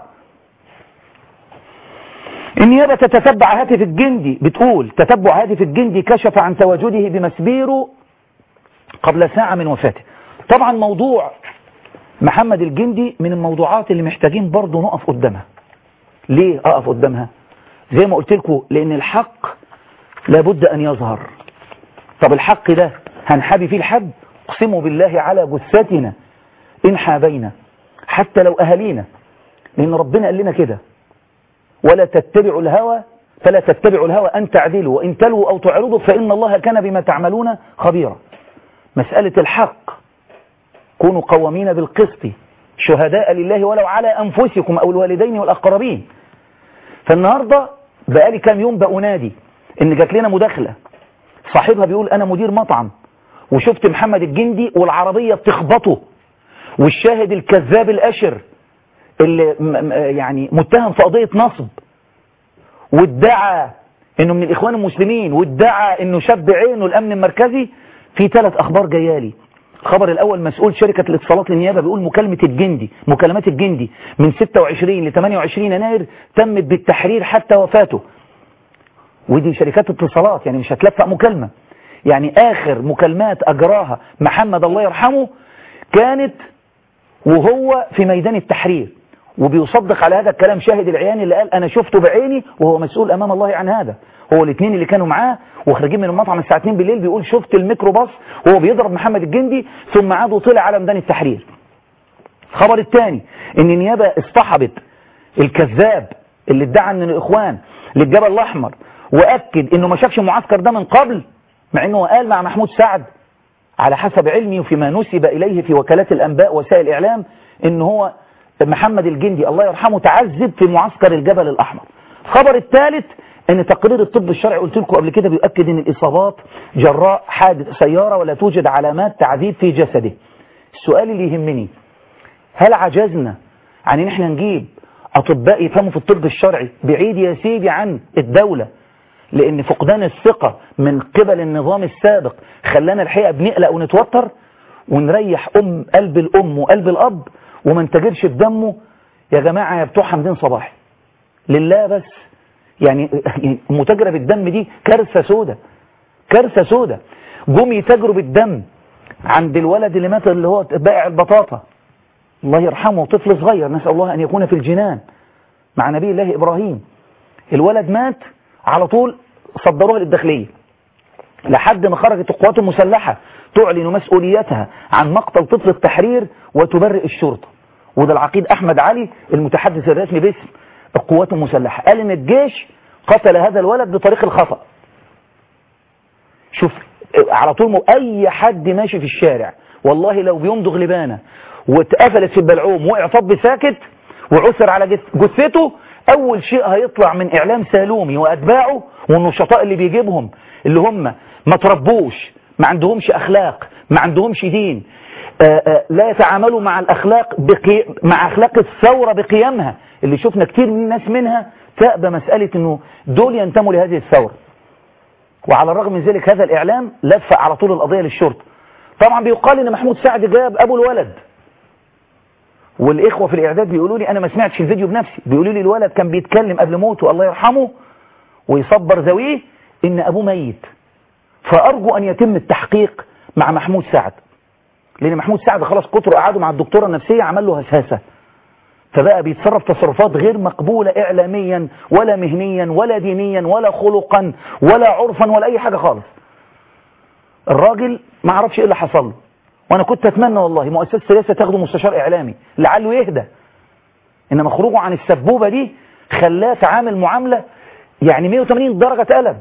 النيابة تتتبع هاتف الجندي بتقول تتبع هاتف الجندي كشف عن تواجده بمسبيرو قبل ساعة من وفاته طبعا موضوع محمد الجندي من الموضوعات اللي محتاجين برضه نقف قدامها ليه اقف قدامها زي ما قلت لكم لان الحق لابد ان يظهر طب الحق ده هنحابي فيه الحد اقسموا بالله على جثتنا ان حابينا حتى لو اهالينا لان ربنا قال لنا كده ولا تتبعوا الهوى فلا تتبعوا الهوى ان تعدلوا وان تلووا او تعرضوا فان الله كان بما تعملون خبيرا مسألة الحق كونوا قوامين بالقسط شهداء لله ولو على أنفسكم أو الوالدين والأقربين فالنهاردة بقالي كام يوم بأنادي إن جات لنا مداخلة صاحبها بيقول أنا مدير مطعم وشفت محمد الجندي والعربية بتخبطه والشاهد الكذاب الأشر اللي يعني متهم في قضية نصب وادعى انه من الاخوان المسلمين وادعى انه شاب عينه الامن المركزي في ثلاث اخبار جايالي الخبر الاول مسؤول شركة الاتصالات للنيابة بيقول مكالمة الجندي مكالمات الجندي من 26 ل 28 يناير تمت بالتحرير حتى وفاته ودي شركات اتصالات يعني مش هتلفق مكالمة يعني اخر مكالمات اجراها محمد الله يرحمه كانت وهو في ميدان التحرير وبيصدق على هذا الكلام شاهد العيان اللي قال انا شفته بعيني وهو مسؤول امام الله عن هذا هو الاثنين اللي كانوا معاه وخارجين من المطعم الساعه 2 بالليل بيقول شفت الميكروباص وهو بيضرب محمد الجندي ثم عاد وطلع على ميدان التحرير الخبر الثاني ان النيابه اصطحبت الكذاب اللي ادعى ان الاخوان للجبل الاحمر واكد انه ما شافش المعسكر ده من قبل مع انه قال مع محمود سعد على حسب علمي وفيما نسب اليه في وكالات الانباء وسائل الاعلام ان هو محمد الجندي الله يرحمه تعذب في معسكر الجبل الأحمر الخبر الثالث ان تقرير الطب الشرعي قلت لكم قبل كده بيؤكد ان الاصابات جراء حادث سيارة ولا توجد علامات تعذيب في جسده السؤال اللي يهمني هل عجزنا عن ان احنا نجيب اطباء يفهموا في الطب الشرعي بعيد يا سيدي عن الدولة لان فقدان الثقة من قبل النظام السابق خلانا الحقيقة بنقلق ونتوتر ونريح ام قلب الام وقلب الاب وما نتاجرش بدمه يا جماعة يا بتوع حمدين صباحي لله بس يعني متاجرة بالدم دي كارثة سودة كارثة سودة جم يتاجروا بالدم عند الولد اللي مات اللي هو بائع البطاطا الله يرحمه طفل صغير نسأل الله أن يكون في الجنان مع نبي الله إبراهيم الولد مات على طول صدروها للداخلية لحد ما خرجت القوات المسلحة تعلن مسؤوليتها عن مقتل طفل التحرير وتبرئ الشرطة وده العقيد أحمد علي المتحدث الرسمي باسم القوات المسلحة قال ان الجيش قتل هذا الولد بطريق الخطأ شوف على طول مو اي حد ماشي في الشارع والله لو بيمضغ لبانة واتقفلت في البلعوم وقع طب ساكت وعثر على جثته اول شيء هيطلع من اعلام سالومي واتباعه والنشطاء اللي بيجيبهم اللي هم ما تربوش ما عندهمش اخلاق ما عندهمش دين آآ آآ لا يتعاملوا مع الاخلاق بقي... مع اخلاق الثورة بقيمها اللي شفنا كتير من الناس منها تأبى مسألة انه دول ينتموا لهذه الثورة وعلى الرغم من ذلك هذا الاعلام لف على طول القضية للشرطة طبعا بيقال ان محمود سعد جاب ابو الولد والاخوة في الاعداد بيقولوا لي انا ما سمعتش الفيديو بنفسي بيقولوا لي الولد كان بيتكلم قبل موته الله يرحمه ويصبر ذويه ان ابوه ميت فارجو ان يتم التحقيق مع محمود سعد لان محمود سعد خلاص كتر قعده مع الدكتورة النفسية عمل له هسهسه فبقى بيتصرف تصرفات غير مقبولة إعلاميا ولا مهنيا ولا دينيا ولا خلقا ولا عرفا ولا أي حاجة خالص الراجل ما عرفش إيه اللي حصل له وأنا كنت أتمنى والله مؤسسة الرئاسة تاخده مستشار إعلامي لعله يهدى إنما خروجه عن السبوبة دي خلاه تعامل معاملة يعني 180 درجة قلب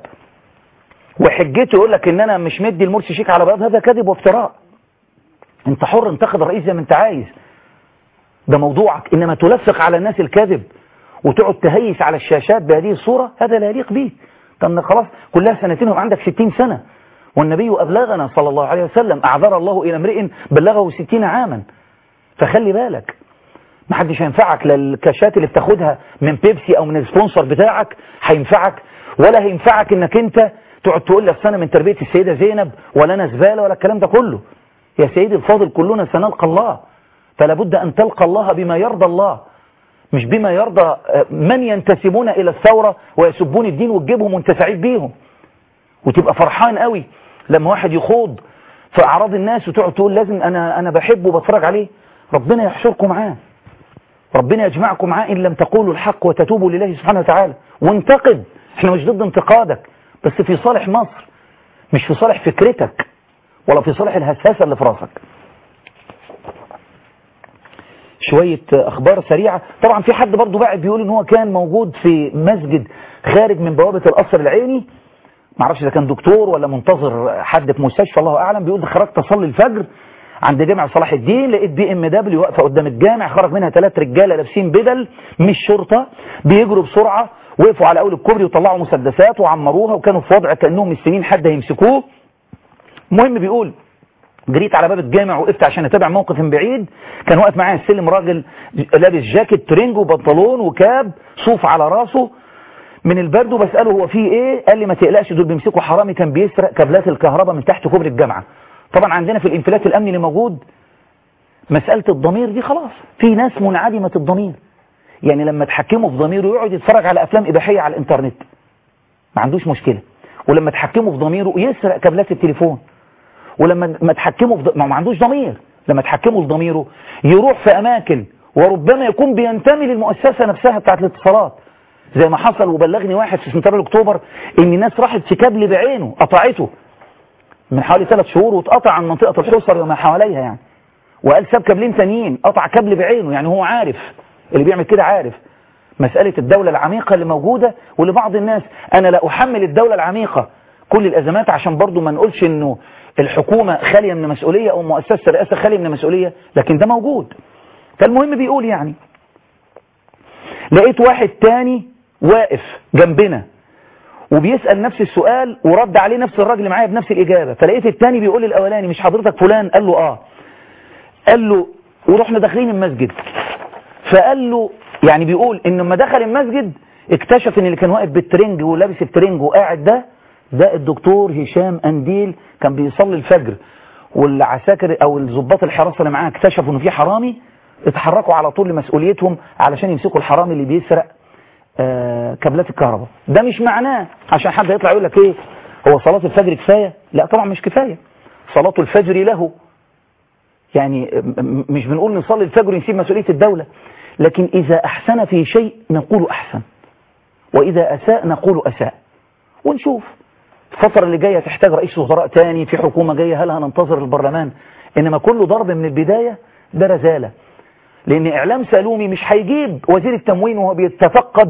وحجته يقول لك إن أنا مش مدي المرسي شيك على بياض هذا كذب وافتراء أنت حر انتخب الرئيس زي ما أنت عايز ده موضوعك إنما تلفق على الناس الكذب وتقعد تهيس على الشاشات بهذه الصورة هذا لا يليق بيك طب خلاص كلها سنتين وعندك 60 سنة والنبي أبلغنا صلى الله عليه وسلم أعذر الله إلى امرئ بلغه 60 عاما فخلي بالك ما حدش هينفعك لا الكاشات اللي بتاخدها من بيبسي أو من السبونسر بتاعك هينفعك ولا هينفعك انك انت تقعد تقول لي انا من تربية السيدة زينب ولا انا زبالة ولا الكلام ده كله يا سيدي الفاضل كلنا سنلقى الله فلا بد أن تلقى الله بما يرضى الله مش بما يرضى من ينتسبون إلى الثورة ويسبون الدين وتجيبهم وانت سعيد بيهم وتبقى فرحان قوي لما واحد يخوض في أعراض الناس وتقعد تقول لازم أنا, أنا بحبه وبتفرج عليه ربنا يحشركم معاه ربنا يجمعكم معاه إن لم تقولوا الحق وتتوبوا لله سبحانه وتعالى وانتقد احنا مش ضد انتقادك بس في صالح مصر مش في صالح فكرتك ولا في صالح الهساسة اللي في راسك شوية أخبار سريعة طبعا في حد برضو بعد بيقول ان هو كان موجود في مسجد خارج من بوابة القصر العيني معرفش إذا كان دكتور ولا منتظر حد في مستشفى الله أعلم بيقول خرجت أصلي الفجر عند جامع صلاح الدين لقيت بي ام دبليو واقفه قدام الجامع خرج منها ثلاث رجاله لابسين بدل مش شرطه بيجروا بسرعه وقفوا على اول الكوبري وطلعوا مسدسات وعمروها وكانوا في وضع كانهم مستنيين حد هيمسكوه المهم بيقول جريت على باب الجامع وقفت عشان اتابع موقف من بعيد كان واقف معايا السلم راجل لابس جاكيت ترنج وبنطلون وكاب صوف على راسه من البرد وبساله هو فيه ايه قال لي ما تقلقش دول بيمسكوا حرامي كان بيسرق كابلات الكهرباء من تحت كوبري الجامعه طبعا عندنا في الانفلات الامني اللي موجود مساله الضمير دي خلاص في ناس منعدمه الضمير يعني لما تحكمه في ضميره يقعد يتفرج على افلام اباحيه على الانترنت ما عندوش مشكله ولما تحكمه في ضميره يسرق كابلات التليفون ولما ما تحكمه في ض... ما عندوش ضمير لما تحكمه في ضميره يروح في اماكن وربما يكون بينتمي للمؤسسه نفسها بتاعت الاتصالات زي ما حصل وبلغني واحد في سنترال اكتوبر ان ناس راحت في كابل بعينه قطعته من حوالي ثلاث شهور واتقطع عن منطقه الحصر وما حواليها يعني وقال ساب كابلين ثانيين قطع كابل بعينه يعني هو عارف اللي بيعمل كده عارف مسألة الدولة العميقة اللي موجودة ولبعض الناس أنا لا أحمل الدولة العميقة كل الأزمات عشان برضو ما نقولش أنه الحكومة خالية من مسؤولية أو مؤسسة الرئاسة خالية من مسؤولية لكن ده موجود فالمهم بيقول يعني لقيت واحد تاني واقف جنبنا وبيسأل نفس السؤال ورد عليه نفس الراجل اللي معايا بنفس الإجابة فلقيت التاني بيقول للأولاني مش حضرتك فلان قال له آه قال له ورحنا داخلين المسجد فقال له يعني بيقول ان لما دخل المسجد اكتشف ان اللي كان واقف بالترنج ولابس الترنج وقاعد ده ده الدكتور هشام انديل كان بيصلي الفجر والعساكر او الضباط الحراسه اللي معاه اكتشفوا انه في حرامي اتحركوا على طول لمسؤوليتهم علشان يمسكوا الحرامي اللي بيسرق آه كابلات الكهرباء ده مش معناه عشان حد يطلع يقول لك ايه هو صلاه الفجر كفايه لا طبعا مش كفايه صلاه الفجر له يعني مش بنقول نصلي الفجر ونسيب مسؤولية الدولة لكن إذا أحسن في شيء نقول أحسن وإذا أساء نقول أساء ونشوف الفترة اللي جاية تحتاج رئيس وزراء تاني في حكومة جاية هل هننتظر البرلمان إنما كله ضرب من البداية ده رزالة لأن إعلام سالومي مش هيجيب وزير التموين وهو بيتفقد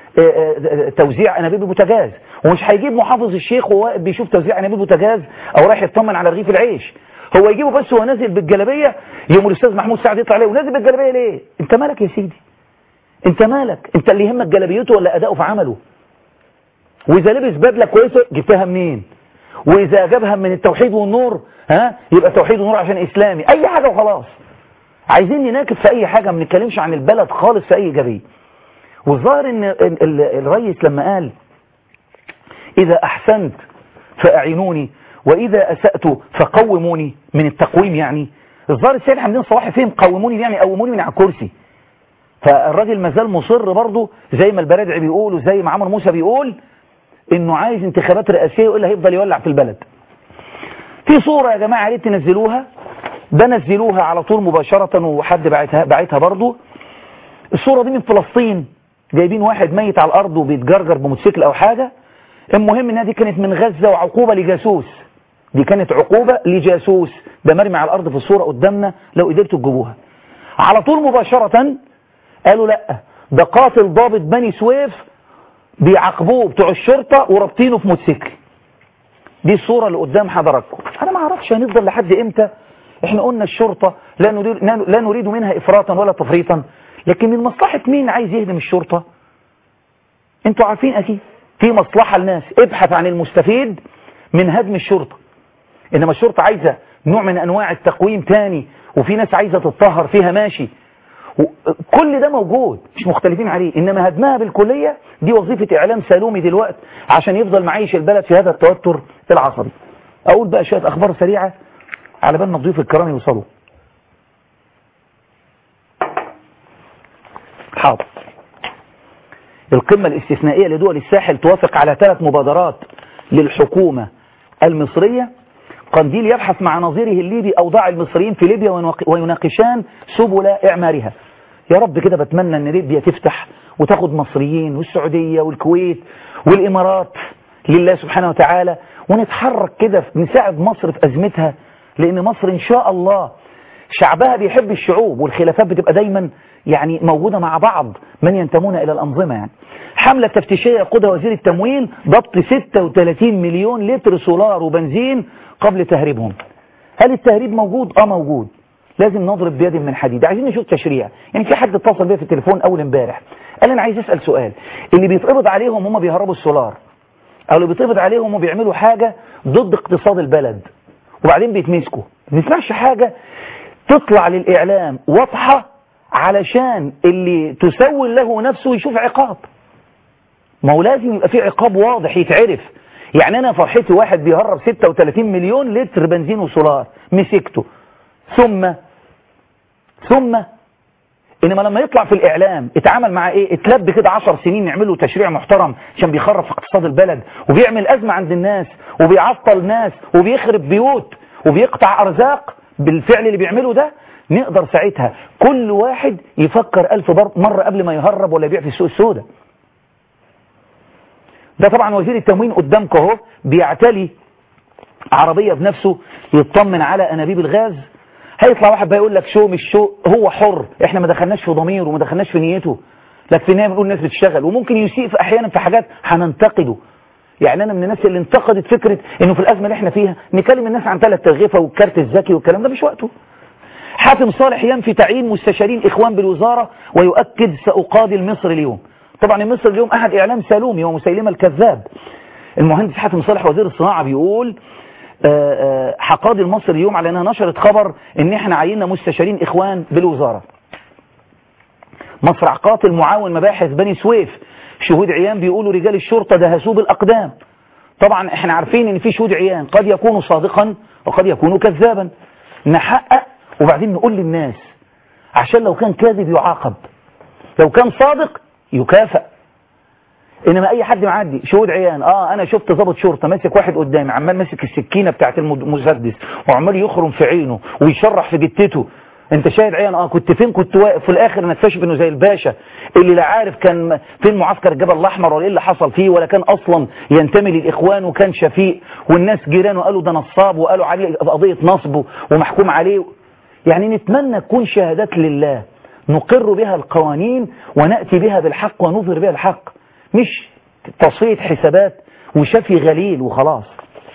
توزيع أنابيب البوتاجاز ومش هيجيب محافظ الشيخ وهو واقف بيشوف توزيع أنابيب البوتاجاز أو رايح يطمن على رغيف العيش هو يجيبه بس وهو نازل بالجلابيه يوم الاستاذ محمود سعد يطلع عليه ونازل بالجلابيه ليه انت مالك يا سيدي انت مالك انت اللي يهمك جلابيته ولا اداؤه في عمله واذا لبس بدله كويسه جبتها منين واذا جابها من التوحيد والنور ها يبقى توحيد ونور عشان اسلامي اي حاجه وخلاص عايزين نناكب في اي حاجه ما بنتكلمش عن البلد خالص في اي ايجابيه والظاهر ان الرئيس لما قال اذا احسنت فاعينوني وإذا أسأت فقوموني من التقويم يعني الظاهر السيد حمدين صلاحي فهم قوموني يعني قوموني من على الكرسي فالراجل مازال مصر برضه زي ما البرادعي بيقول وزي ما عمر موسى بيقول انه عايز انتخابات رئاسيه والا هيفضل يولع في البلد في صوره يا جماعه ريت تنزلوها ده نزلوها على طول مباشره وحد بعتها بعتها برضه الصوره دي من فلسطين جايبين واحد ميت على الارض وبيتجرجر بموتوسيكل او حاجه المهم انها دي كانت من غزه وعقوبه لجاسوس دي كانت عقوبة لجاسوس ده مرمي على الأرض في الصورة قدامنا لو قدرتوا تجيبوها على طول مباشرة قالوا لا ده قاتل ضابط بني سويف بيعاقبوه بتوع الشرطة ورابطينه في موتوسيكل دي الصورة اللي قدام حضراتكم أنا ما أعرفش هنفضل لحد إمتى إحنا قلنا الشرطة لا نريد, لا نريد منها إفراطا ولا تفريطا لكن من مصلحة مين عايز يهدم الشرطة انتوا عارفين أكيد في مصلحة لناس ابحث عن المستفيد من هدم الشرطة إنما الشرطة عايزة نوع من أنواع التقويم تاني وفي ناس عايزة تتطهر فيها ماشي كل ده موجود مش مختلفين عليه إنما هدمها بالكلية دي وظيفة إعلام سالومي دلوقت عشان يفضل معيش البلد في هذا التوتر العصبي أقول بقى شوية أخبار سريعة على بال ما الضيوف الكرام يوصلوا حاضر القمة الاستثنائية لدول الساحل توافق على ثلاث مبادرات للحكومة المصرية قنديل يبحث مع نظيره الليبي أوضاع المصريين في ليبيا ويناقشان سبل إعمارها يا رب كده بتمنى أن ليبيا تفتح وتاخد مصريين والسعودية والكويت والإمارات لله سبحانه وتعالى ونتحرك كده نساعد مصر في أزمتها لأن مصر إن شاء الله شعبها بيحب الشعوب والخلافات بتبقى دايما يعني موجودة مع بعض من ينتمون إلى الأنظمة يعني حملة تفتيشية يقودها وزير التموين ضبط 36 مليون لتر سولار وبنزين قبل تهريبهم هل التهريب موجود؟ اه موجود لازم نضرب بيد من حديد عايزين نشوف تشريع يعني في حد اتصل بيا في التليفون اول امبارح قال انا عايز اسال سؤال اللي بيتقبض عليهم هم بيهربوا السولار او اللي بيتقبض عليهم وبيعملوا حاجه ضد اقتصاد البلد وبعدين بيتمسكوا ما نسمعش حاجه تطلع للاعلام واضحه علشان اللي تسول له نفسه يشوف عقاب ما هو لازم يبقى في عقاب واضح يتعرف يعني انا فرحتي واحد بيهرب 36 مليون لتر بنزين وسولار مسكته ثم ثم انما لما يطلع في الاعلام اتعامل مع ايه اتلب كده 10 سنين يعملوا تشريع محترم عشان بيخرب في اقتصاد البلد وبيعمل ازمه عند الناس وبيعطل ناس وبيخرب بيوت وبيقطع ارزاق بالفعل اللي بيعمله ده نقدر ساعتها كل واحد يفكر ألف مرة قبل ما يهرب ولا يبيع في السوق السوداء ده طبعا وزير التموين قدامك اهو بيعتلي عربية بنفسه يطمن على أنابيب الغاز هيطلع واحد بقى يقول لك شو مش شو هو حر احنا ما دخلناش في ضميره وما دخلناش في نيته لكن في النهايه بنقول الناس بتشتغل وممكن يسيء في احيانا في حاجات هننتقده يعني انا من الناس اللي انتقدت فكره انه في الازمه اللي احنا فيها نكلم الناس عن ثلاث ترغيفه والكارت الذكي والكلام ده مش وقته حاتم صالح ينفي تعيين مستشارين اخوان بالوزاره ويؤكد ساقاضي المصر اليوم طبعا المصر اليوم احد اعلام سالومي ومسيلمه الكذاب المهندس حاتم صالح وزير الصناعة بيقول آه، آه، حقاضي المصري اليوم على انها نشرت خبر ان احنا عيننا مستشارين اخوان بالوزارة مصرع قاتل معاون مباحث بني سويف شهود عيان بيقولوا رجال الشرطة دهسوه بالأقدام طبعا احنا عارفين ان في شهود عيان قد يكون صادقا وقد يكون كذابا نحقق وبعدين نقول للناس عشان لو كان كاذب يعاقب لو كان صادق يكافئ انما اي حد معدي شهود عيان اه انا شفت ضابط شرطه ماسك واحد قدامي عمال ماسك السكينه بتاعت المسدس وعمال يخرم في عينه ويشرح في جتته انت شاهد عيان اه كنت فين كنت واقف في الاخر نكتشف انه زي الباشا اللي لا عارف كان فين معسكر الجبل الاحمر ولا ايه اللي حصل فيه ولا كان اصلا ينتمي للاخوان وكان شفيق والناس جيرانه قالوا ده نصاب وقالوا عليه قضيه نصب ومحكوم عليه يعني نتمنى تكون شهادات لله نقر بها القوانين وناتي بها بالحق ونظهر بها الحق مش تصفيه حسابات وشفي غليل وخلاص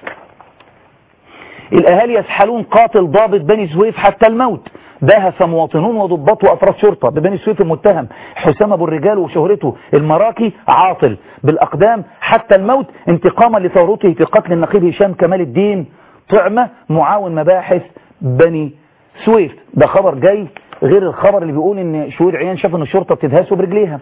الأهالي يسحلون قاتل ضابط بني سويف حتى الموت دهس مواطنون وضباط وأفراد شرطة ببني سويف المتهم حسام أبو الرجال وشهرته المراكي عاطل بالأقدام حتى الموت انتقاما لثورته في قتل النقيب هشام كمال الدين طعمة معاون مباحث بني سويف ده خبر جاي غير الخبر اللي بيقول ان شهود عيان شافوا ان الشرطة بتدهسه برجليها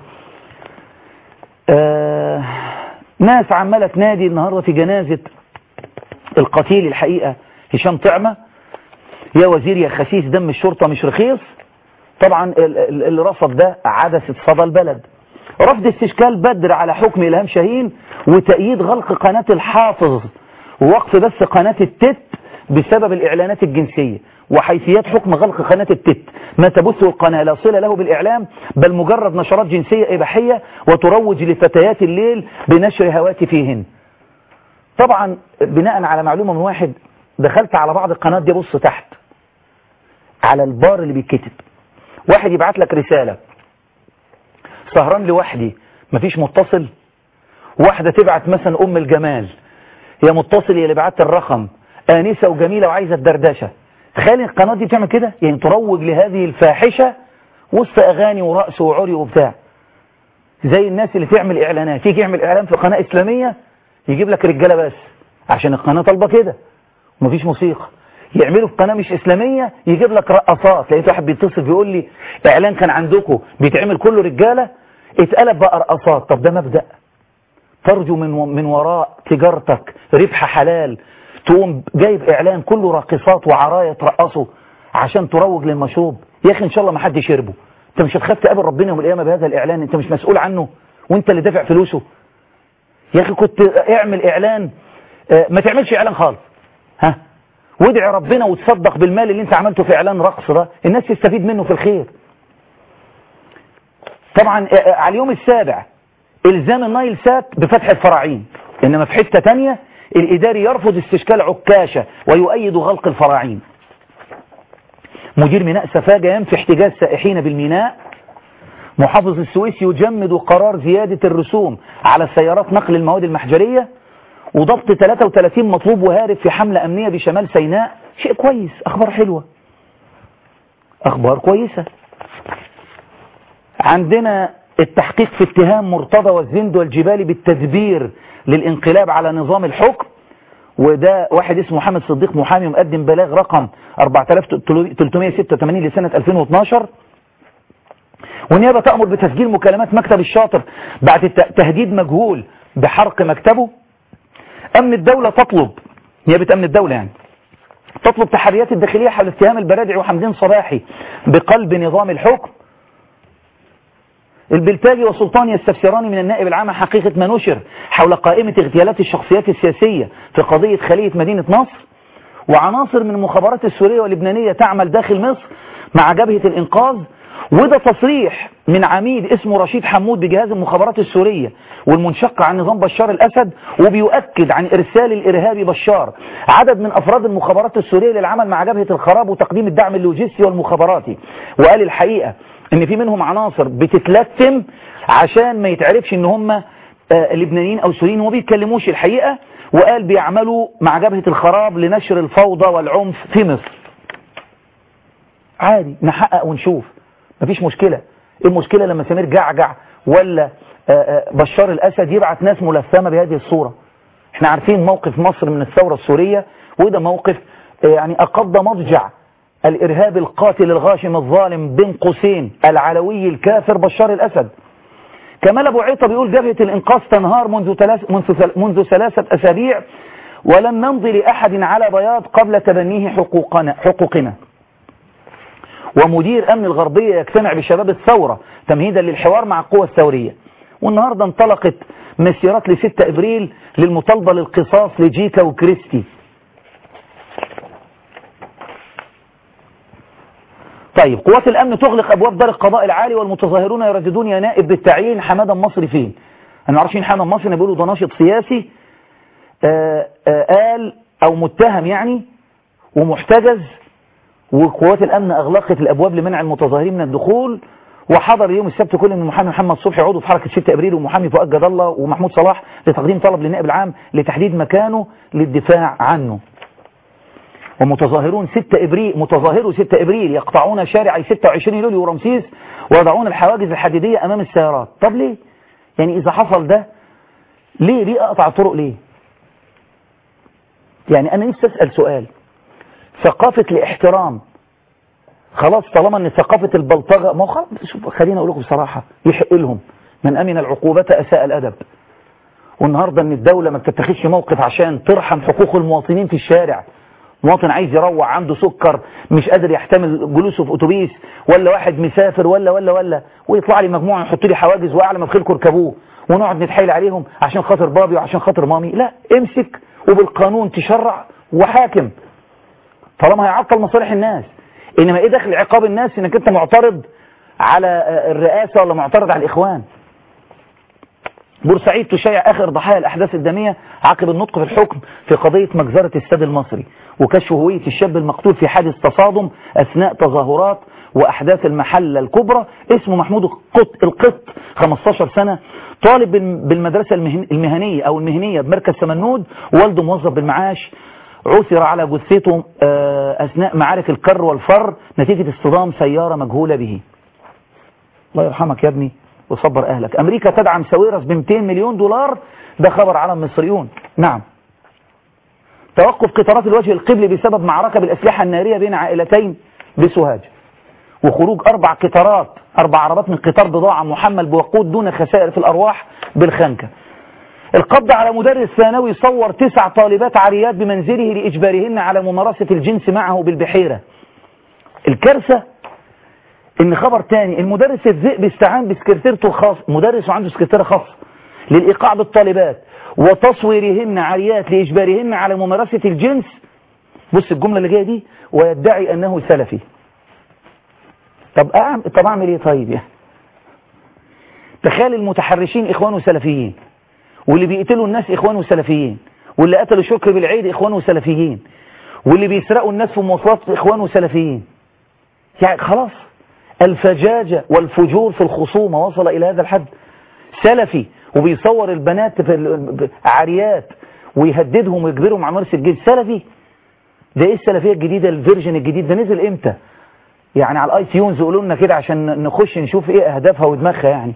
آه ناس عمالة تنادي النهاردة في جنازة القتيل الحقيقة هشام طعمة يا وزير يا خسيس دم الشرطة مش رخيص طبعا اللي رفض ده عدسة صدى البلد رفض استشكال بدر على حكم إلهام شاهين وتأييد غلق قناة الحافظ ووقف بس قناة التت بسبب الإعلانات الجنسية وحيثيات حكم غلق قناة التت ما تبثه القناة لا صلة له بالإعلام بل مجرد نشرات جنسية إباحية وتروج لفتيات الليل بنشر هواتفيهن طبعا بناء على معلومة من واحد دخلت على بعض القنوات دي بص تحت على البار اللي بيتكتب واحد يبعت لك رسالة سهران لوحدي مفيش متصل واحدة تبعت مثلا أم الجمال هي متصل هي اللي بعت الرقم آنسة وجميلة وعايزة الدردشة تخيل القناة دي بتعمل كده يعني تروج لهذه الفاحشة وسط أغاني ورقص وعري وبتاع زي الناس اللي تعمل إعلانات يجي يعمل إعلان في قناة إسلامية يجيب لك رجالة بس عشان القناة طالبة كده ومفيش موسيقى يعملوا في قناة مش إسلامية يجيب لك رقصات لقيت واحد بيتصل بيقول لي إعلان كان عندكم بيتعمل كله رجالة اتقلب بقى رقصات طب ده مبدأ ترجو من من وراء تجارتك ربح حلال تقوم جايب إعلان كله راقصات وعرايا ترقصوا عشان تروج للمشروب يا أخي إن شاء الله ما حد يشربه أنت مش هتخاف تقابل ربنا يوم القيامة بهذا الإعلان أنت مش مسؤول عنه وأنت اللي دافع فلوسه يا أخي كنت اعمل إعلان اه ما تعملش إعلان خالص ها وادعي ربنا وتصدق بالمال اللي انت عملته في اعلان رقص ده الناس تستفيد منه في الخير طبعا على اليوم السابع الزام النايل سات بفتح الفراعين انما في حتة تانية الاداري يرفض استشكال عكاشة ويؤيد غلق الفراعين مدير ميناء سفاجة ينفي احتجاز سائحين بالميناء محافظ السويس يجمد قرار زيادة الرسوم على سيارات نقل المواد المحجرية وضبط 33 مطلوب وهارب في حملة أمنية بشمال سيناء شيء كويس أخبار حلوة أخبار كويسة عندنا التحقيق في اتهام مرتضى والزند والجبالي بالتدبير للانقلاب على نظام الحكم وده واحد اسمه محمد صديق محامي مقدم بلاغ رقم 4386 لسنة 2012 والنيابة تأمر بتسجيل مكالمات مكتب الشاطر بعد تهديد مجهول بحرق مكتبه أمن الدولة تطلب نيابة أمن الدولة يعني تطلب تحريات الداخلية حول اتهام البرادعي وحمدين صباحي بقلب نظام الحكم البلتاجي وسلطان يستفسران من النائب العام حقيقة ما نشر حول قائمة اغتيالات الشخصيات السياسية في قضية خلية مدينة نصر وعناصر من المخابرات السورية واللبنانية تعمل داخل مصر مع جبهة الإنقاذ وده تصريح من عميد اسمه رشيد حمود بجهاز المخابرات السورية والمنشق عن نظام بشار الأسد وبيؤكد عن إرسال الإرهابي بشار عدد من أفراد المخابرات السورية للعمل مع جبهة الخراب وتقديم الدعم اللوجستي والمخابراتي وقال الحقيقة ان في منهم عناصر بتتلتم عشان ما يتعرفش ان هم آه لبنانيين او سوريين وما بيتكلموش الحقيقة وقال بيعملوا مع جبهة الخراب لنشر الفوضى والعنف في مصر عادي نحقق ونشوف مفيش مشكلة ايه المشكلة لما سمير جعجع ولا آآ آآ بشار الأسد يبعت ناس ملثمة بهذه الصورة احنا عارفين موقف مصر من الثورة السورية وده موقف يعني أقض مضجع الإرهاب القاتل الغاشم الظالم بين قوسين العلوي الكافر بشار الأسد كمال أبو عيطة بيقول جبهة الإنقاذ تنهار منذ ثلاث منذ منذ ثلاثة أسابيع ولم نمضي لأحد على بياض قبل تبنيه حقوقنا حقوقنا ومدير أمن الغربية يجتمع بشباب الثورة تمهيدا للحوار مع القوى الثورية والنهاردة انطلقت مسيرات ل 6 ابريل للمطالبة للقصاص لجيكا وكريستي طيب قوات الامن تغلق ابواب دار القضاء العالي والمتظاهرون يرددون يا نائب بالتعيين حماده المصري فين انا عارفين حماده المصري بيقولوا ده ناشط سياسي آآ آآ قال او متهم يعني ومحتجز وقوات الامن اغلقت الابواب لمنع المتظاهرين من الدخول وحضر يوم السبت كل من المحامي محمد صبحي عضو في حركة 6 ابريل ومحامي فؤاد جد الله ومحمود صلاح لتقديم طلب للنائب العام لتحديد مكانه للدفاع عنه ومتظاهرون 6 ابريل متظاهرو 6 ابريل يقطعون شارع 26 يوليو ورمسيس ويضعون الحواجز الحديدية امام السيارات طب ليه يعني اذا حصل ده ليه ليه اقطع الطرق ليه يعني انا نفسي اسال سؤال ثقافة الاحترام خلاص طالما ان ثقافة البلطجة ما هو خلاص شوف خليني اقول لكم بصراحة يحق لهم من امن العقوبة اساء الادب والنهاردة ان الدولة ما بتتخذش موقف عشان ترحم حقوق المواطنين في الشارع مواطن عايز يروع عنده سكر مش قادر يحتمل جلوسه في اتوبيس ولا واحد مسافر ولا ولا ولا ويطلع لي مجموعة يحط لي حواجز واعلى ما بخيلكم اركبوه ونقعد نتحايل عليهم عشان خاطر بابي وعشان خاطر مامي لا امسك وبالقانون تشرع وحاكم طالما هيعطل مصالح الناس انما ايه دخل عقاب الناس انك انت معترض على الرئاسة ولا معترض على الاخوان بورسعيد تشيع اخر ضحايا الاحداث الدمية عقب النطق في الحكم في قضية مجزرة السد المصري وكشف هوية الشاب المقتول في حادث تصادم اثناء تظاهرات واحداث المحلة الكبرى اسمه محمود القط القط 15 سنة طالب بالمدرسة المهنية او المهنية بمركز سمنود والده موظف بالمعاش عثر على جثته أثناء معارك الكر والفر نتيجة اصطدام سيارة مجهولة به الله يرحمك يا ابني وصبر أهلك أمريكا تدعم ساويرس ب 200 مليون دولار ده خبر على المصريون نعم توقف قطارات الوجه القبلي بسبب معركة بالأسلحة النارية بين عائلتين بسوهاج وخروج أربع قطارات أربع عربات من قطار بضاعة محمل بوقود دون خسائر في الأرواح بالخنكة القبض على مدرس ثانوي صور تسع طالبات عاريات بمنزله لإجبارهن على ممارسة الجنس معه بالبحيرة الكارثة ان خبر تاني المدرس الذئب استعان بسكرتيرته الخاص مدرس وعنده سكرتيرة خاصة للإيقاع بالطالبات وتصويرهن عاريات لإجبارهن على ممارسة الجنس بص الجملة اللي جاية دي ويدعي أنه سلفي طب أعمل, طب أعمل إيه طيب يعني تخيل المتحرشين إخوان وسلفيين واللي بيقتلوا الناس إخوان وسلفيين واللي قتلوا شكر بالعيد إخوان وسلفيين واللي بيسرقوا الناس في المواصلات إخوان وسلفيين يعني خلاص الفجاجة والفجور في الخصومة وصل إلى هذا الحد سلفي وبيصور البنات في عاريات ويهددهم ويجبرهم على ممارسة الجنس سلفي ده ايه السلفية الجديدة الفيرجن الجديد ده نزل امتى يعني على الاي تيونز يقولوا لنا كده عشان نخش نشوف ايه اهدافها ودماغها يعني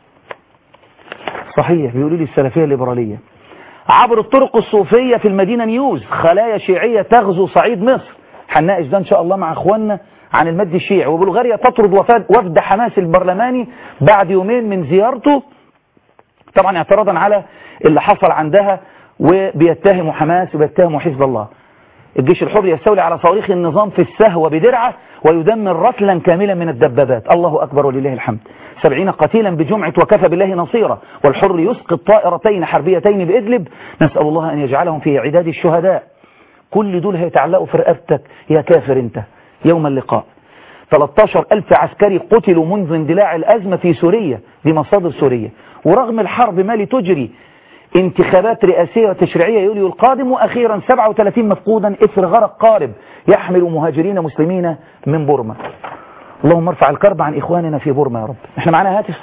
صحيح بيقولوا لي السلفية الليبرالية عبر الطرق الصوفية في المدينة نيوز خلايا شيعية تغزو صعيد مصر هنناقش ده ان شاء الله مع اخواننا عن المد الشيعي وبلغاريا تطرد وفاد وفد حماس البرلماني بعد يومين من زيارته طبعا اعتراضا على اللي حصل عندها وبيتهموا حماس وبيتهموا حزب الله الجيش الحر يستولي على صواريخ النظام في السهوة بدرعة ويدمر رتلا كاملا من الدبابات الله أكبر ولله الحمد سبعين قتيلا بجمعة وكفى بالله نصيرا والحر يسقط طائرتين حربيتين بإدلب نسأل الله أن يجعلهم في عداد الشهداء كل دول هيتعلقوا في رقبتك يا كافر انت يوم اللقاء 13 ألف عسكري قتلوا منذ اندلاع الأزمة في سوريا دي مصادر سورية ورغم الحرب ما لتجري انتخابات رئاسية وتشريعية يوليو القادم وأخيرا 37 مفقودا إثر غرق قارب يحمل مهاجرين مسلمين من بورما اللهم ارفع الكرب عن إخواننا في بورما يا رب احنا معانا هاتف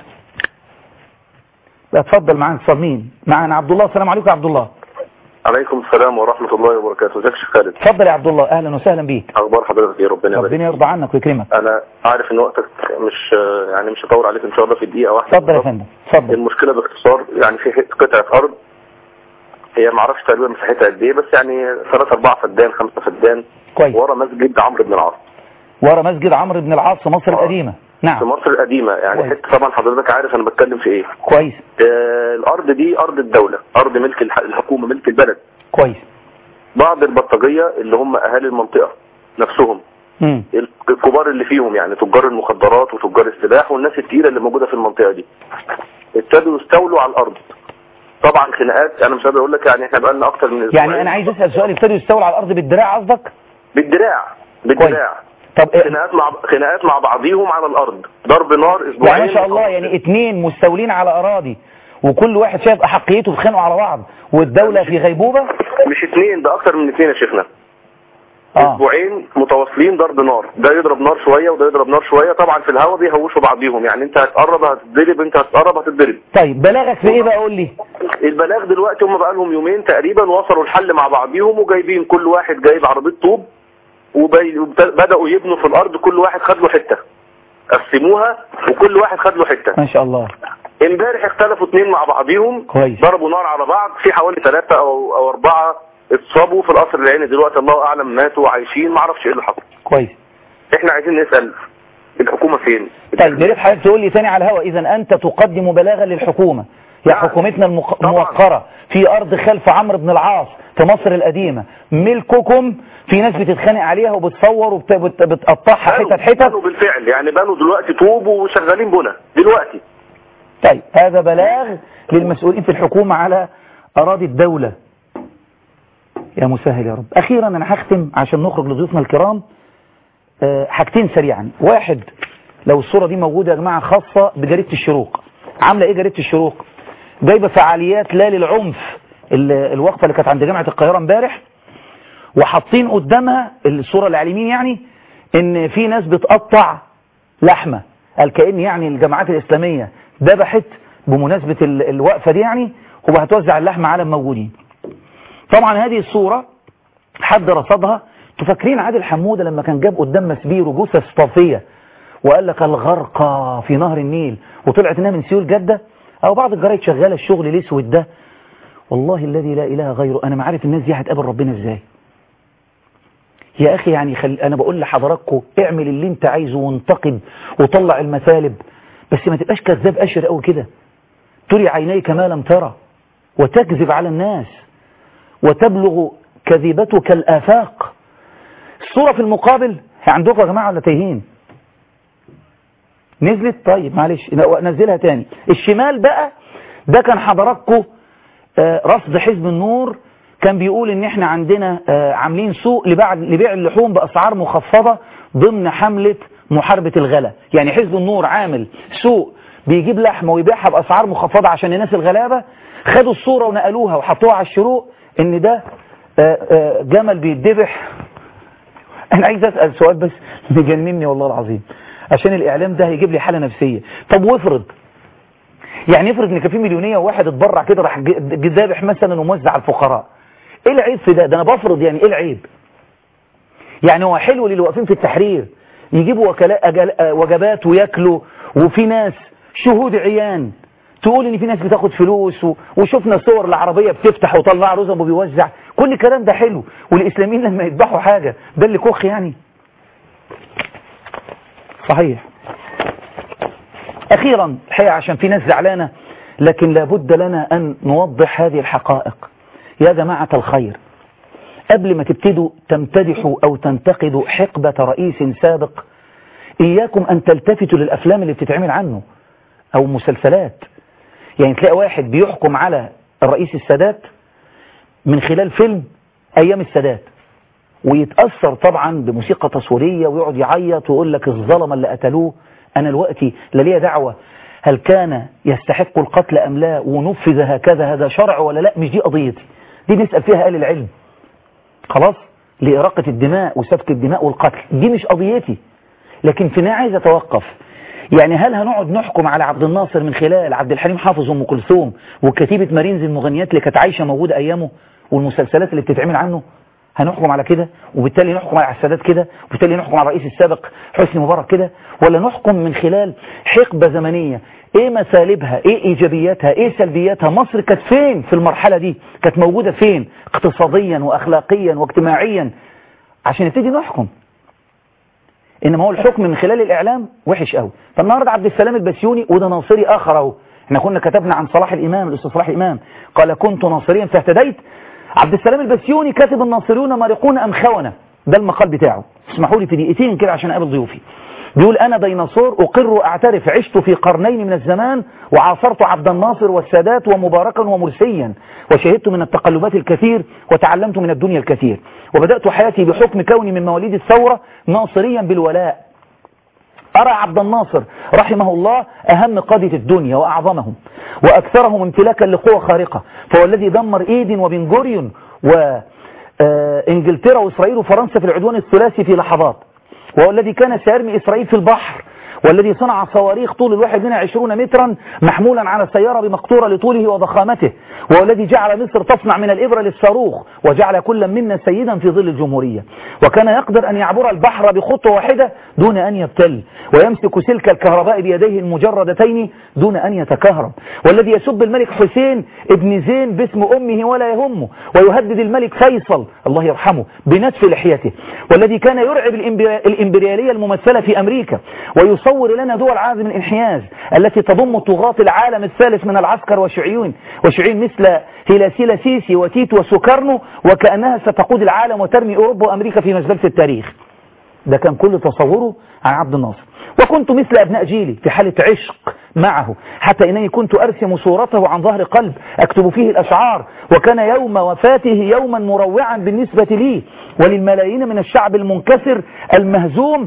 اتفضل معانا اتصال مين معانا عبد الله السلام عليكم يا عبد الله عليكم السلام ورحمة الله وبركاته ازيك يا خالد اتفضل يا عبد الله اهلا وسهلا بيك اخبار حضرتك ايه ربنا يبارك ربنا يرضى عنك ويكرمك انا عارف ان وقتك مش يعني مش هطول عليك ان شاء الله في دقيقة واحدة اتفضل يا فندم اتفضل المشكلة باختصار يعني في قطعة ارض هي ما اعرفش تقريبا مساحتها قد ايه بس يعني 3 4 فدان 5 فدان كويس ورا مسجد عمرو بن العاص ورا مسجد عمرو بن العاص في مصر آه. القديمة في نعم مصر القديمه يعني كويس. حته طبعا حضرتك عارف انا بتكلم في ايه كويس آه الارض دي ارض الدوله ارض ملك الح- الحكومه ملك البلد كويس بعض البلطجيه اللي هم اهالي المنطقه نفسهم مم. الكبار اللي فيهم يعني تجار المخدرات وتجار السلاح والناس التقيله اللي موجوده في المنطقه دي ابتدوا يستولوا على الارض طبعا خناقات انا مش قادر اقول لك يعني احنا بقالنا اكتر من يعني أسبوعين. انا عايز اسال سؤال ابتدوا يستولوا على الارض بالدراع قصدك بالدراع بالدراع طب إيه؟ خناقات مع خناقات مع بعضيهم على الارض ضرب نار اسبوعين يعني ما شاء الله يعني اتنين مستولين على اراضي وكل واحد شايف احقيته بيتخانقوا على بعض والدولة في غيبوبة مش اتنين ده اكتر من اتنين يا شيخنا اه اسبوعين متواصلين ضرب نار ده يضرب نار شويه وده يضرب نار شويه طبعا في الهواء بيهوشوا بعضيهم يعني انت هتقرب هتتضرب انت هتقرب هتتضرب طيب بلاغك في ايه بقى قول لي البلاغ دلوقتي هم بقى لهم يومين تقريبا وصلوا الحل مع بعضيهم وجايبين كل واحد جايب عربيه طوب وبداوا يبنوا في الارض كل واحد خد له حته قسموها وكل واحد خد له حته ما شاء الله امبارح اختلفوا اتنين مع بعضيهم كويس. ضربوا نار على بعض في حوالي ثلاثة او او اربعة اتصابوا في القصر العيني دلوقتي الله اعلم ماتوا عايشين ما اعرفش ايه اللي حصل كويس احنا عايزين نسأل الحكومة فين طيب يا ريت حضرتك تقول لي تاني على الهواء اذا انت تقدم بلاغا للحكومة يا نعم. حكومتنا المق- طبعا. الموقرة في ارض خلف عمرو بن العاص في مصر القديمة ملككم في ناس بتتخانق عليها وبتصور وبتقطعها بنوا- حتت حتت بنوا بالفعل يعني بنوا دلوقتي طوب وشغالين بنا دلوقتي طيب هذا بلاغ للمسؤولين في الحكومة على أراضي الدولة يا مسهل يا رب أخيرا أنا هختم عشان نخرج لضيوفنا الكرام آه، حاجتين سريعا واحد لو الصورة دي موجودة يا جماعة خاصة بجريدة الشروق عاملة إيه جريدة الشروق جايبة فعاليات لا للعنف ال- الوقفة اللي كانت عند جامعة القاهرة امبارح وحاطين قدامها الصورة اللي على اليمين يعني ان في ناس بتقطع لحمة قال كأن يعني الجماعات الإسلامية ذبحت بمناسبة ال- الوقفة دي يعني وهتوزع اللحمة على الموجودين طبعا هذه الصورة حد رصدها تفكرين عادل حمودة لما كان جاب قدام مسبير جثث صافية وقال لك الغرقى في نهر النيل وطلعت انها من سيول جدة او بعض الجرايد شغالة الشغل الاسود ده والله الذي لا اله غيره انا ما عارف الناس دي هتقابل ربنا ازاي يا اخي يعني خل... انا بقول لحضراتكم اعمل اللي انت عايزه وانتقد وطلع المثالب بس ما تبقاش كذاب اشر قوي كده تري عينيك ما لم ترى وتكذب على الناس وتبلغ كذبتك الآفاق الصورة في المقابل عندكم يا جماعة ولا تايهين نزلت طيب معلش نزلها تاني الشمال بقى ده كان حضراتكم آه، رصد حزب النور كان بيقول ان احنا عندنا آه، عاملين سوق لبيع لبيع اللحوم باسعار مخفضة ضمن حملة محاربة الغلا يعني حزب النور عامل سوق بيجيب لحمة ويبيعها باسعار مخفضة عشان الناس الغلابة خدوا الصورة ونقلوها وحطوها على الشروق ان ده آه، آه، جمل بيتذبح انا عايز اسال سؤال بس مجنني والله العظيم عشان الاعلام ده هيجيب لي حاله نفسيه طب وافرض يعني افرض ان كان في مليونيه وواحد اتبرع كده راح ج- ج- ذابح مثلا وموزع على الفقراء ايه العيب في ده ده انا بفرض يعني ايه العيب يعني هو حلو للي واقفين في التحرير يجيبوا وكلاء أجل- آه، وجبات وياكلوا وفي ناس شهود عيان تقول ان في ناس بتاخد فلوس و... وشفنا صور العربية بتفتح وطلع رزم وبيوزع كل الكلام ده حلو والاسلاميين لما يذبحوا حاجة ده اللي كوخ يعني صحيح اخيرا الحقيقة عشان في ناس زعلانة لكن لابد لنا ان نوضح هذه الحقائق يا جماعة الخير قبل ما تبتدوا تمتدحوا او تنتقدوا حقبة رئيس سابق اياكم ان تلتفتوا للافلام اللي بتتعمل عنه او مسلسلات يعني تلاقي واحد بيحكم على الرئيس السادات من خلال فيلم ايام السادات ويتأثر طبعا بموسيقى تصويرية ويقعد يعيط ويقول لك الظلمة اللي قتلوه انا دلوقتي لا ليا دعوة هل كان يستحق القتل ام لا ونفذ هكذا هذا شرع ولا لا مش دي قضيتي دي نسأل فيها اهل العلم خلاص لإراقة الدماء وسفك الدماء والقتل دي مش قضيتي لكن في النهاية عايز أتوقف يعني هل هنقعد نحكم على عبد الناصر من خلال عبد الحليم حافظ وام كلثوم وكتيبة مارينز المغنيات اللي كانت عايشة موجودة أيامه والمسلسلات اللي بتتعمل عنه هنحكم على كده وبالتالي نحكم على السادات كده وبالتالي نحكم على الرئيس السابق حسني مبارك كده ولا نحكم من خلال حقبة زمنية ايه مسالبها ايه ايجابياتها ايه سلبياتها مصر كانت فين في المرحلة دي كانت موجودة فين اقتصاديا واخلاقيا واجتماعيا عشان نبتدي نحكم انما هو الحكم من خلال الاعلام وحش قوي فالنهارده عبد السلام البسيوني وده ناصري اخر اهو احنا كنا كتبنا عن صلاح الامام الاستاذ صلاح الامام قال كنت ناصريا فاهتديت عبد السلام البسيوني كاتب الناصريون مرقون ام خونه ده المقال بتاعه اسمحوا لي في دقيقتين كده عشان اقابل ضيوفي بيقول أنا ديناصور أقر وأعترف عشت في قرنين من الزمان وعاصرت عبد الناصر والسادات ومباركا ومرسيا وشهدت من التقلبات الكثير وتعلمت من الدنيا الكثير وبدأت حياتي بحكم كوني من مواليد الثورة ناصريا بالولاء أرى عبد الناصر رحمه الله أهم قادة الدنيا وأعظمهم وأكثرهم امتلاكا لقوة خارقة فهو الذي دمر إيدن وبن جوريون وإنجلترا وإسرائيل وفرنسا في العدوان الثلاثي في لحظات وهو الذي كان سيرمي إسرائيل في البحر والذي صنع صواريخ طول الواحد منها عشرون مترا محمولا على سيارة بمقطورة لطوله وضخامته وهو الذي جعل مصر تصنع من الإبرة للصاروخ وجعل كل منا سيدا في ظل الجمهورية وكان يقدر أن يعبر البحر بخطوة واحدة دون أن يبتل ويمسك سلك الكهرباء بيديه المجردتين دون أن يتكهرب والذي يسب الملك حسين ابن زين باسم أمه ولا يهمه ويهدد الملك فيصل الله يرحمه بنتف لحيته والذي كان يرعب الإمبريالية الممثلة في أمريكا ويصور لنا دول عازم الانحياز التي تضم طغاة العالم الثالث من العسكر وشيوعيين وشيوعيين مثل هيلاسيلا سيسي وتيت وسوكارنو وكأنها ستقود العالم وترمي أوروبا وأمريكا في مزبلة التاريخ ده كان كل تصوره عن عبد الناصر وكنت مثل أبناء جيلي في حالة عشق معه حتى إنني كنت أرسم صورته عن ظهر قلب أكتب فيه الأشعار وكان يوم وفاته يوما مروعا بالنسبة لي وللملايين من الشعب المنكسر المهزوم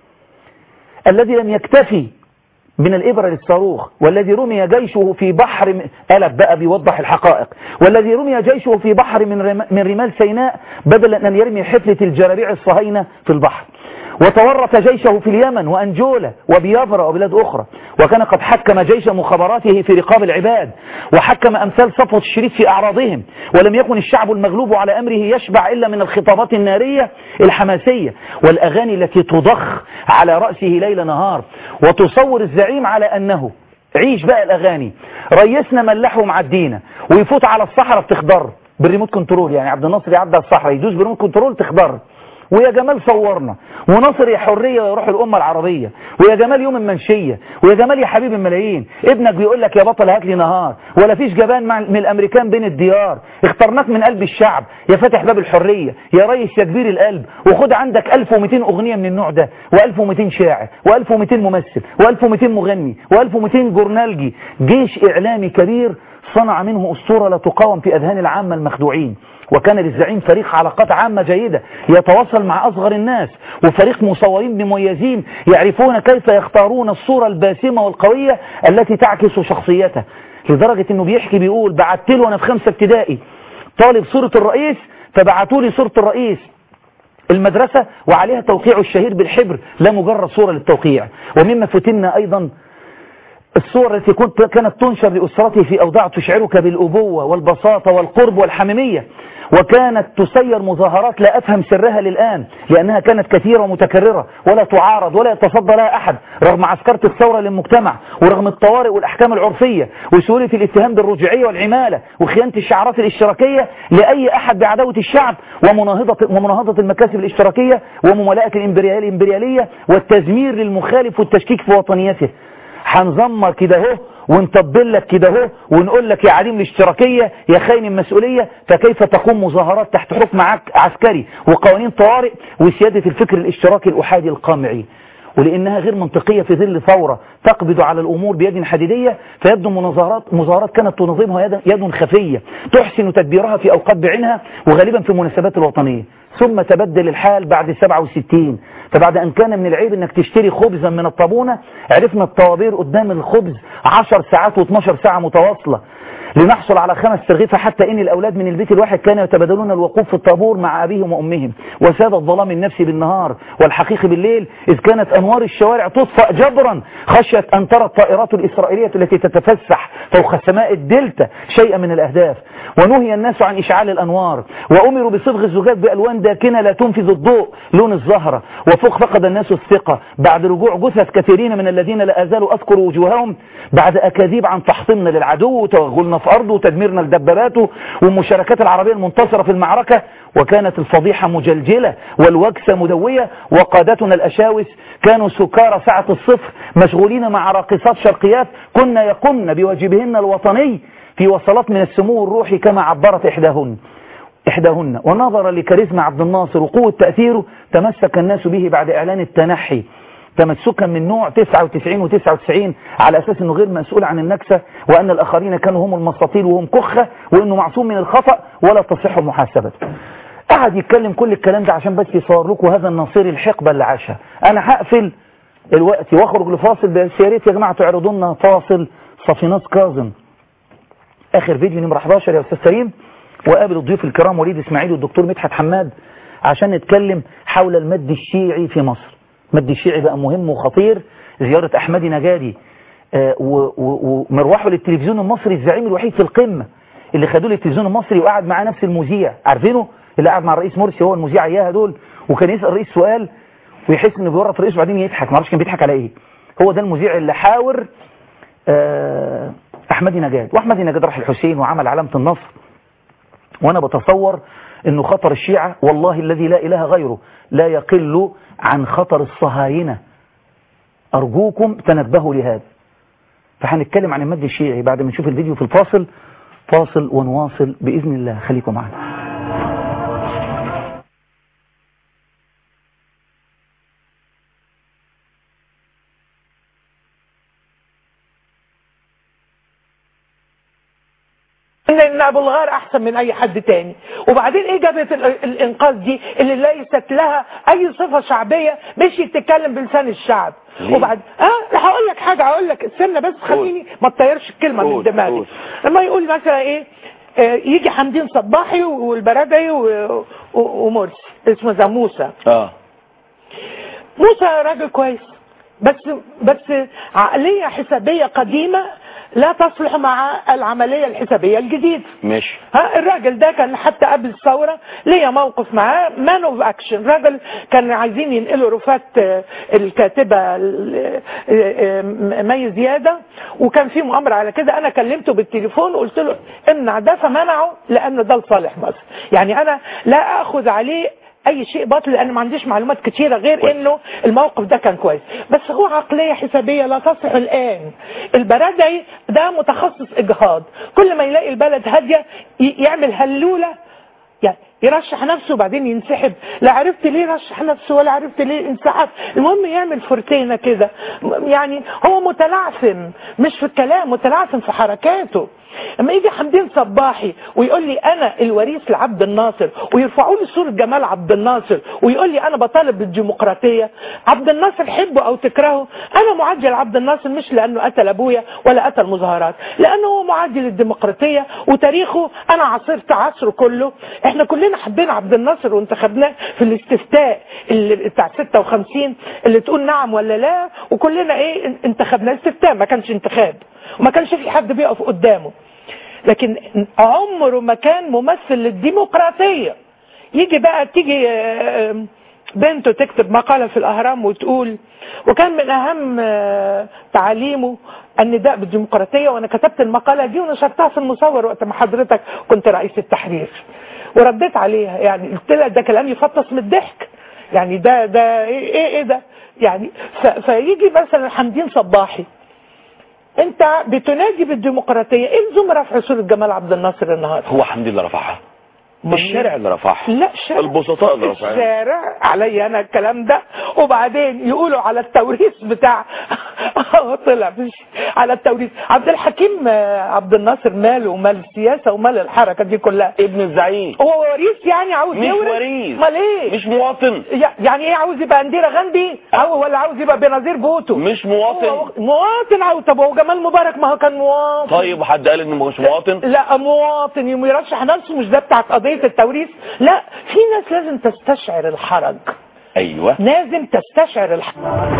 الذي لم يكتفي من الإبرة للصاروخ والذي رمي جيشه في بحر ألف بقى بيوضح الحقائق والذي رمي جيشه في بحر من, رم... من رمال سيناء بدلا أن يرمي حفلة الجرابيع الصهاينة في البحر وتورط جيشه في اليمن وأنجولا وبيافرا وبلاد أخرى وكان قد حكم جيش مخابراته في رقاب العباد وحكم أمثال صفوة الشريف في أعراضهم ولم يكن الشعب المغلوب على أمره يشبع إلا من الخطابات النارية الحماسية والأغاني التي تضخ على رأسه ليل نهار وتصور الزعيم على أنه عيش بقى الأغاني ريسنا ملحه معدينا ويفوت على الصحراء بتخضر بالريموت كنترول يعني عبد الناصر يعدي على الصحراء يدوس بالريموت كنترول تخضر ويا جمال صورنا ونصر يا حرية ويروح الأمة العربية ويا جمال يوم المنشية ويا جمال يا حبيب الملايين ابنك بيقول لك يا بطل هات لي نهار ولا فيش جبان مع من الأمريكان بين الديار اخترناك من قلب الشعب يا فاتح باب الحرية يا ريس يا كبير القلب وخد عندك 1200 أغنية من النوع ده و1200 شاعر و1200 ممثل و1200 مغني و1200 جورنالجي جيش إعلامي كبير صنع منه أسطورة لا تقاوم في أذهان العامة المخدوعين وكان للزعيم فريق علاقات عامة جيدة يتواصل مع أصغر الناس وفريق مصورين مميزين يعرفون كيف يختارون الصورة الباسمة والقوية التي تعكس شخصيته لدرجة انه بيحكي بيقول بعت له وانا في خمسة ابتدائي طالب صورة الرئيس فبعتوا لي صورة الرئيس المدرسة وعليها توقيع الشهير بالحبر لا مجرد صورة للتوقيع ومما فتنا أيضا الصور التي كنت كانت تنشر لأسرته في أوضاع تشعرك بالأبوة والبساطة والقرب والحميمية وكانت تسير مظاهرات لا أفهم سرها للآن لأنها كانت كثيرة ومتكررة ولا تعارض ولا يتصدى لها أحد رغم عسكرة الثورة للمجتمع ورغم الطوارئ والأحكام العرفية وسهولة الاتهام بالرجعية والعمالة وخيانة الشعارات الاشتراكية لأي أحد بعداوة الشعب ومناهضة, ومناهضة المكاسب الاشتراكية وممالأة الإمبريالية والتزمير للمخالف والتشكيك في وطنيته هنزمر كده اهو ونطبل لك كده اهو ونقول لك يا عديم الاشتراكية يا خاين المسؤولية فكيف تقوم مظاهرات تحت حكم عسكري وقوانين طوارئ وسيادة الفكر الاشتراكي الأحادي القامعي ولأنها غير منطقية في ظل ثورة تقبض على الأمور بيد حديدية فيبدو مظاهرات مظاهرات كانت تنظمها يد, يد خفية تحسن تدبيرها في أوقات بعينها وغالبا في المناسبات الوطنية ثم تبدل الحال بعد 67 فبعد أن كان من العيب أنك تشتري خبزا من الطابونة عرفنا الطوابير قدام الخبز 10 ساعات و12 ساعة متواصلة لنحصل على خمس ترغيفة حتى إن الأولاد من البيت الواحد كانوا يتبادلون الوقوف في الطابور مع أبيهم وأمهم وساد الظلام النفسي بالنهار والحقيقي بالليل إذ كانت أنوار الشوارع تطفأ جبرا خشية أن ترى الطائرات الإسرائيلية التي تتفسح فوق سماء الدلتا شيئا من الأهداف ونهي الناس عن إشعال الأنوار وأمروا بصبغ الزجاج بألوان داكنة لا تنفذ الضوء لون الزهرة وفوق فقد الناس الثقة بعد رجوع جثث كثيرين من الذين لا أزالوا أذكر وجوههم بعد أكاذيب عن تحطيمنا للعدو وتوغلنا في أرضه وتدميرنا لدباباته والمشاركات العربية المنتصرة في المعركة وكانت الفضيحة مجلجلة والوكسة مدوية وقادتنا الأشاوس كانوا سكارى ساعة الصفر مشغولين مع راقصات شرقيات كنا يقمن بواجبهن الوطني في وصلات من السمو الروحي كما عبرت إحداهن إحداهن ونظرا لكاريزما عبد الناصر وقوة تأثيره تمسك الناس به بعد إعلان التنحي تمسكا من نوع 99 و99 على أساس أنه غير مسؤول عن النكسة وأن الآخرين كانوا هم المستطيل وهم كخة وأنه معصوم من الخطأ ولا تصح محاسبته قعد يتكلم كل الكلام ده عشان بس يصور لكم هذا النصير الحقبة اللي عاشها أنا هقفل الوقت واخرج لفاصل بس يا ريت يا جماعة تعرضوا لنا فاصل صفينات كاظم آخر فيديو نمرة 11 يا أستاذ سليم وقابل الضيوف الكرام وليد إسماعيل والدكتور مدحت حماد عشان نتكلم حول المد الشيعي في مصر المد الشيعي بقى مهم وخطير زيارة أحمدي نجادي آه ومروحه للتلفزيون المصري الزعيم الوحيد في القمة اللي خدوه للتلفزيون المصري وقعد معاه نفس المذيع عارفينه اللي قعد مع الرئيس مرسي هو المذيع اياها دول وكان يسأل الرئيس سؤال ويحس انه بيورط الرئيس وبعدين يضحك ما اعرفش كان بيضحك على ايه هو ده المذيع اللي حاور آه احمدي نجاد واحمدي نجاد راح الحسين وعمل علامة النصر وانا بتصور انه خطر الشيعة والله الذي لا اله غيره لا يقل عن خطر الصهاينة ارجوكم تنبهوا لهذا فهنتكلم عن المد الشيعي بعد ما نشوف الفيديو في الفاصل فاصل ونواصل بإذن الله خليكم معنا ان ابو الغار احسن من اي حد تاني وبعدين ايه جابت الانقاذ دي اللي ليست لها اي صفه شعبيه مشيت تتكلم بلسان الشعب ليه؟ وبعد اه هقول لك حاجه هقول لك استنى بس خليني ما تطيرش الكلمه من قول، دماغي قول. لما يقول مثلا ايه آه، يجي حمدين صباحي والبرادعي و- و- ومرسي اسمه ده موسى اه موسى راجل كويس بس بس عقليه حسابيه قديمه لا تصلح مع العمليه الحسابيه الجديده ماشي ها الراجل ده كان حتى قبل الثورة ليا موقف معاه مان اوف اكشن راجل كان عايزين ينقلوا رفات آه، الكاتبة ال- آه، آه، مي زيادة وكان في مؤامرة على كده انا كلمته بالتليفون وقلت له امنع ده فمنعه لانه ده لصالح مصر يعني انا لا اخذ عليه اي شيء باطل لان ما عنديش معلومات كتيره غير كويس. انه الموقف ده كان كويس بس هو عقليه حسابيه لا تصلح الان البرادعي ده متخصص اجهاض كل ما يلاقي البلد هاديه ي- يعمل هلوله يعني يرشح نفسه وبعدين ينسحب لا عرفت ليه رشح نفسه ولا عرفت ليه انسحب المهم يعمل فرتينه كده م- يعني هو متلعثم مش في الكلام متلعثم في حركاته اما يجي حمدين صباحي ويقول لي انا الوريث لعبد الناصر ويرفعوا لي صوره جمال عبد الناصر ويقول لي انا بطالب بالديمقراطيه عبد الناصر حبه او تكرهه انا معادي لعبد الناصر مش لانه قتل ابويا ولا قتل مظاهرات لانه هو معادي للديمقراطيه وتاريخه انا عاصرت عصره كله احنا كلنا حبينا عبد الناصر وانتخبناه في الاستفتاء اللي بتاع 56 اللي تقول نعم ولا لا وكلنا ايه انتخبناه استفتاء ما كانش انتخاب وما كانش في حد بيقف قدامه لكن عمره ما كان ممثل للديمقراطية يجي بقى تيجي آه، بنته تكتب مقالة في الأهرام وتقول وكان من أهم آه، تعاليمه النداء بالديمقراطية وأنا كتبت المقالة دي ونشرتها في المصور وقت ما حضرتك كنت رئيس التحرير ورديت عليها يعني قلت لها ده كلام يفطس من الضحك يعني ده ده ايه ايه, إيه ده يعني ف- فيجي مثلا حمدين صباحي انت بتنادي بالديمقراطيه الزم رفع صوره جمال عبد الناصر النهارده هو حمدي اللي رفعها أمال الشارع اللي رفعها لا الشارع البسطاء اللي رفعها الشارع علي انا الكلام ده وبعدين يقولوا على التوريث بتاع اه طلع مش على التوريث عبد الحكيم آه، عبد الناصر ماله ومال السياسه ومال الحركه دي كلها ابن الزعيم هو وريث يعني عاوز مش يورث وريث. امال ايه مش مواطن يع- يعني ايه عاوز يبقى انديره غاندي او ولا عاوز يبقى بنظير بوتو مش هو مواطن مواطن عاوز طب هو جمال مبارك ما هو كان مواطن طيب وحد قال انه مش مواطن لا مواطن يوم يرشح نفسه مش ده بتاعت قضيه التوريث لا في ناس لازم تستشعر الحرج ايوه لازم تستشعر الحرج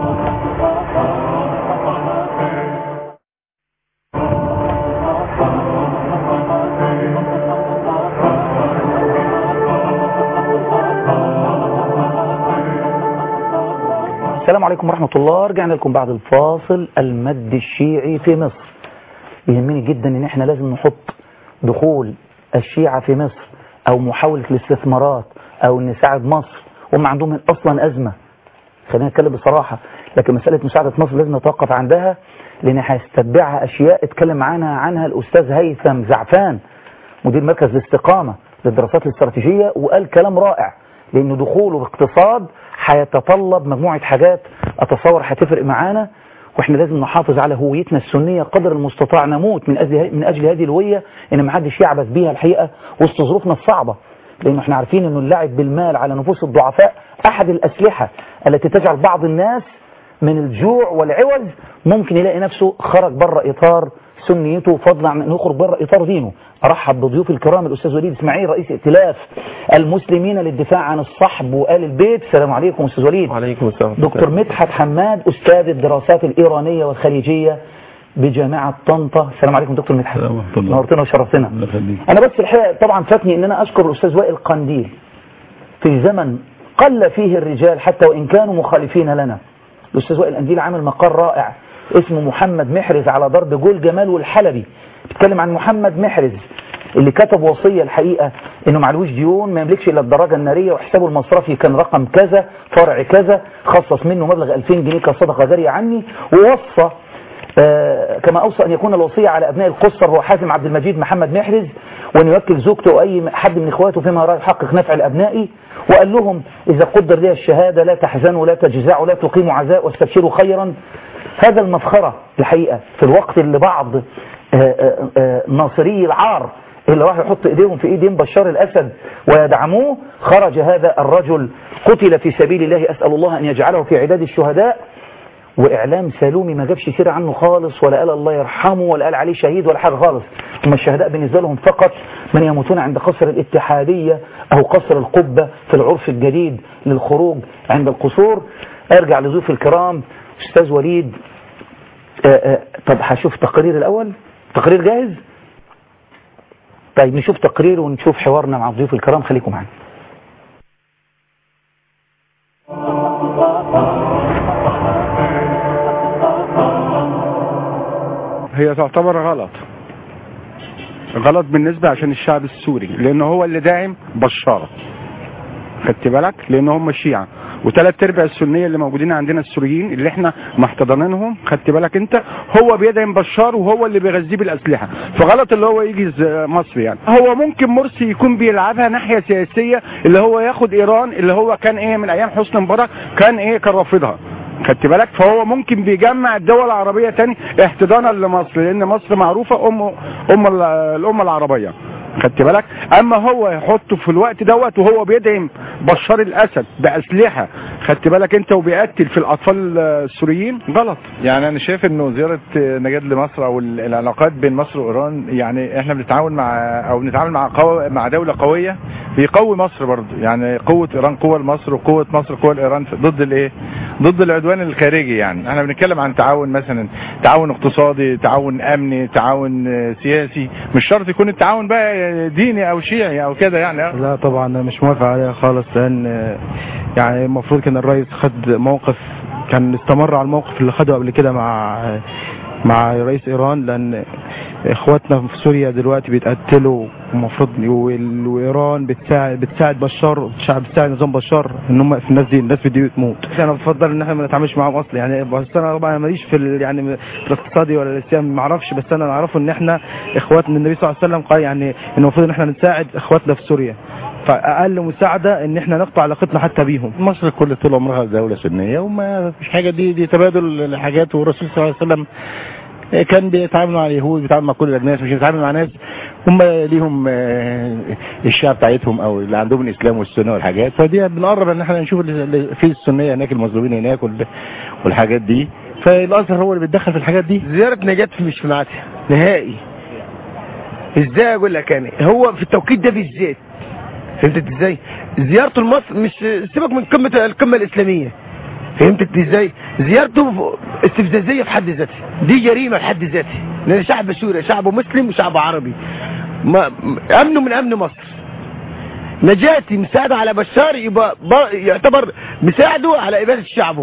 السلام عليكم ورحمة الله رجعنا لكم بعد الفاصل المد الشيعي في مصر يهمني جدا ان احنا لازم نحط دخول الشيعة في مصر او محاولة الاستثمارات او ان نساعد مصر هم عندهم اصلا ازمة خلينا نتكلم بصراحة لكن مسألة مساعدة مصر لازم نتوقف عندها لان هيستتبعها اشياء اتكلم معانا عنها الاستاذ هيثم زعفان مدير مركز الاستقامة للدراسات الاستراتيجية وقال كلام رائع لأن دخوله باقتصاد هيتطلب مجموعة حاجات أتصور هتفرق معانا واحنا لازم نحافظ على هويتنا السنية قدر المستطاع نموت من أجل, من أجل هذه الهوية إن ما حدش يعبث بيها الحقيقة وسط ظروفنا الصعبة لأنه احنا عارفين إنه اللعب بالمال على نفوس الضعفاء أحد الأسلحة التي تجعل بعض الناس من الجوع والعوز ممكن يلاقي نفسه خرج بره إطار سنيته فضلا عن أنه يخرج بره إطار دينه أرحب بضيوف الكرام الأستاذ وليد إسماعيل رئيس ائتلاف المسلمين للدفاع عن الصحب وآل البيت السلام عليكم أستاذ وليد وعليكم السلام دكتور مدحت حماد أستاذ الدراسات الإيرانية والخليجية بجامعة طنطا السلام عليكم دكتور مدحت السلام ورحمة الله. نورتنا وشرفتنا الله يخليك. أنا بس الحقيقة طبعا فاتني أن أنا أشكر الأستاذ وائل قنديل في زمن قل فيه الرجال حتى وإن كانوا مخالفين لنا الأستاذ وائل قنديل عامل مقال رائع اسمه محمد محرز على ضرب جول جمال والحلبي بيتكلم عن محمد محرز اللي كتب وصية الحقيقة انه معلوش ديون ما يملكش الا الدراجة النارية وحسابه المصرفي كان رقم كذا فرع كذا خصص منه مبلغ 2000 جنيه كصدقة جارية عني ووصى آه، كما أوصى أن يكون الوصية على أبناء القصر هو حازم عبد المجيد محمد محرز وأن يوكل زوجته أو أي حد من إخواته فيما يرى يحقق نفع الأبناء وقال لهم إذا قدر لي الشهادة لا تحزنوا لا تجزعوا لا تقيموا عزاء واستبشروا خيرا هذا المفخرة الحقيقة في الوقت اللي بعض آه، آه، آه، ناصري العار اللي راح يحط ايديهم في ايدين بشار الاسد ويدعموه خرج هذا الرجل قتل في سبيل الله اسال الله ان يجعله في عداد الشهداء واعلام سالومي ما جابش سيره عنه خالص ولا قال الله يرحمه ولا قال عليه شهيد ولا حاجه خالص هم الشهداء بالنسبه لهم فقط من يموتون عند قصر الاتحاديه او قصر القبه في العرف الجديد للخروج عند القصور ارجع لضيوف الكرام استاذ وليد آه، آه، طب هشوف تقرير الاول تقرير جاهز طيب نشوف تقرير ونشوف حوارنا مع ضيوف الكرام خليكم معنا هي تعتبر غلط غلط بالنسبة عشان الشعب السوري لأنه هو اللي داعم بشار خدت بالك لأن هم الشيعة وثلاث ارباع السنيه اللي موجودين عندنا السوريين اللي احنا محتضنينهم خدت بالك انت هو بيدعم بشار وهو اللي بيغذيه بالاسلحه فغلط اللي هو يجي ز- مصر يعني هو ممكن مرسي يكون بيلعبها ناحيه سياسيه اللي هو ياخد ايران اللي هو كان ايه من ايام حسني مبارك كان ايه كان رافضها خدت بالك فهو ممكن بيجمع الدول العربيه تاني احتضانا لمصر لان مصر معروفه ام ام ال- الامه العربيه خدت بالك اما هو يحطه في الوقت دوت وهو بيدعم بشار الاسد باسلحه خدت بالك انت وبيقتل في الاطفال السوريين غلط يعني انا شايف انه زياره نجاد لمصر او ال- العلاقات بين مصر وايران يعني احنا بنتعاون مع او بنتعامل مع قو... مع دوله قويه بيقوي مصر برضه يعني قوه ايران قوه لمصر وقوه مصر قوه لايران في- ضد الايه ضد العدوان الخارجي يعني احنا بنتكلم عن تعاون مثلا تعاون اقتصادي تعاون امني تعاون آه، سياسي مش شرط يكون التعاون بقى ديني او شيعي او كده يعني لا طبعا أنا مش موافق عليها خالص لان آه، يعني المفروض كان الرئيس خد موقف كان استمر على الموقف اللي خده قبل كده مع مع رئيس ايران لان اخواتنا في سوريا دلوقتي بيتقتلوا ومفروض وال- وايران بتساعد بتساعد بشار بتساعد بتساعد نظام بشار ان هم في الناس دي الناس دي تموت انا بفضل ان احنا ما نتعاملش معاهم اصلا يعني بس انا طبعا ماليش في ال- يعني في الاقتصادي ولا السياسي ما اعرفش بس انا اعرفه ان احنا اخواتنا النبي صلى الله عليه وسلم قال يعني ان المفروض ان احنا نساعد اخواتنا في سوريا فاقل مساعده ان احنا نقطع علاقتنا حتى بيهم مصر كل طول عمرها دولة سنية وما فيش حاجة دي دي تبادل الحاجات والرسول صلى الله عليه وسلم كان بيتعامل مع اليهود بيتعامل مع كل الناس مش بيتعامل مع ناس هم ليهم آه، الشعب بتاعتهم او اللي عندهم الاسلام والسنه والحاجات فدي بنقرب ان احنا نشوف اللي في السنيه هناك المظلومين هناك وال- والحاجات دي فالازهر هو اللي بيتدخل في الحاجات دي زيارة نجاة مش في ميعادها نهائي ازاي اقول لك انا هو في التوقيت ده بالذات فهمت ازاي زيارته لمصر مش سيبك من قمة القمة الاسلامية فهمت انت ازاي زيارته استفزازية في حد ذاتها دي جريمة في حد ذاتها لان شعب سوريا شعب مسلم وشعب عربي ما امنه من امن مصر نجاتي مساعدة على بشار يبقى ب- يعتبر مساعده على إبادة شعبه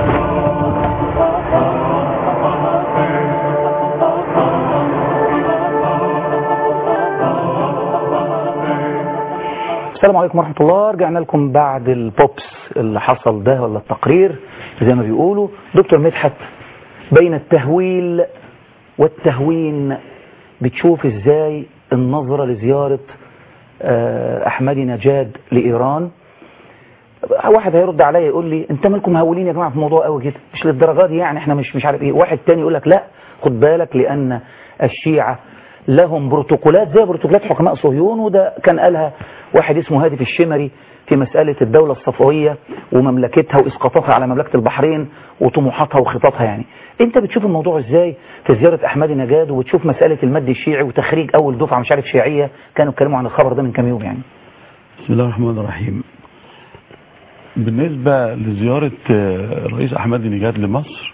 السلام عليكم ورحمة الله رجعنا لكم بعد البوبس اللي حصل ده ولا التقرير زي ما بيقولوا دكتور مدحت بين التهويل والتهوين بتشوف ازاي النظرة لزيارة آه، أحمدي نجاد لإيران واحد هيرد عليا يقول لي انت مالكم مهولين يا جماعه في الموضوع قوي كده مش للدرجه دي يعني احنا مش مش عارف ايه واحد تاني يقول لك لا خد بالك لان الشيعه لهم بروتوكولات زي بروتوكولات حكماء صهيون وده كان قالها واحد اسمه هادف الشمري في مسألة الدولة الصفوية ومملكتها وإسقاطاتها على مملكة البحرين وطموحاتها وخططها يعني انت بتشوف الموضوع ازاي في زيارة أحمدي نجاد وبتشوف مسألة المد الشيعي وتخريج أول دفعة مش عارف شيعية كانوا اتكلموا عن الخبر ده من كام يوم يعني بسم الله الرحمن الرحيم بالنسبة لزيارة آه، الرئيس أحمد نجاد لمصر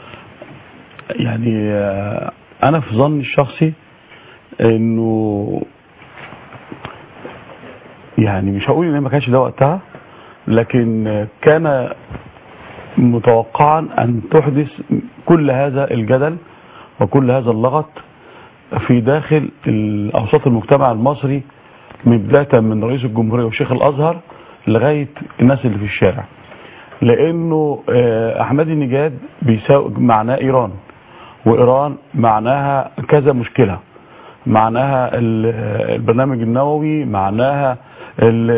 يعني آه، أنا في ظني الشخصي إنه يعني مش هقول إن ما كانش ده وقتها لكن آه، كان متوقعا أن تحدث كل هذا الجدل وكل هذا اللغط في داخل أوساط المجتمع المصري من بداية من رئيس الجمهورية وشيخ الأزهر لغاية الناس اللي في الشارع لأنه آه، أحمد النجاد بيساوي معناه إيران وإيران معناها كذا مشكلة معناها ال- البرنامج النووي معناها ال-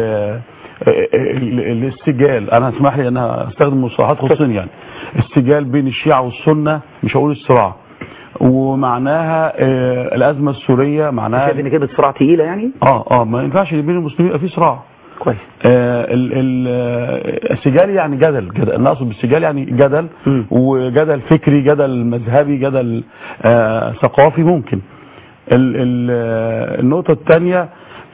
ال- الاستجال انا اسمح لي انا استخدم مصطلحات خصوصا يعني استجال بين الشيعة والسنة مش هقول الصراع ومعناها آه، الازمة السورية معناها شايف ان كده صراع تقيلة يعني اه اه ما ينفعش بين المسلمين يبقى في صراع كويس آه ال- ال- آه، السجال يعني جدل جدل انا اقصد بالسجال يعني جدل مم. وجدل فكري جدل مذهبي جدل آه ثقافي ممكن ال ال آه، النقطة الثانية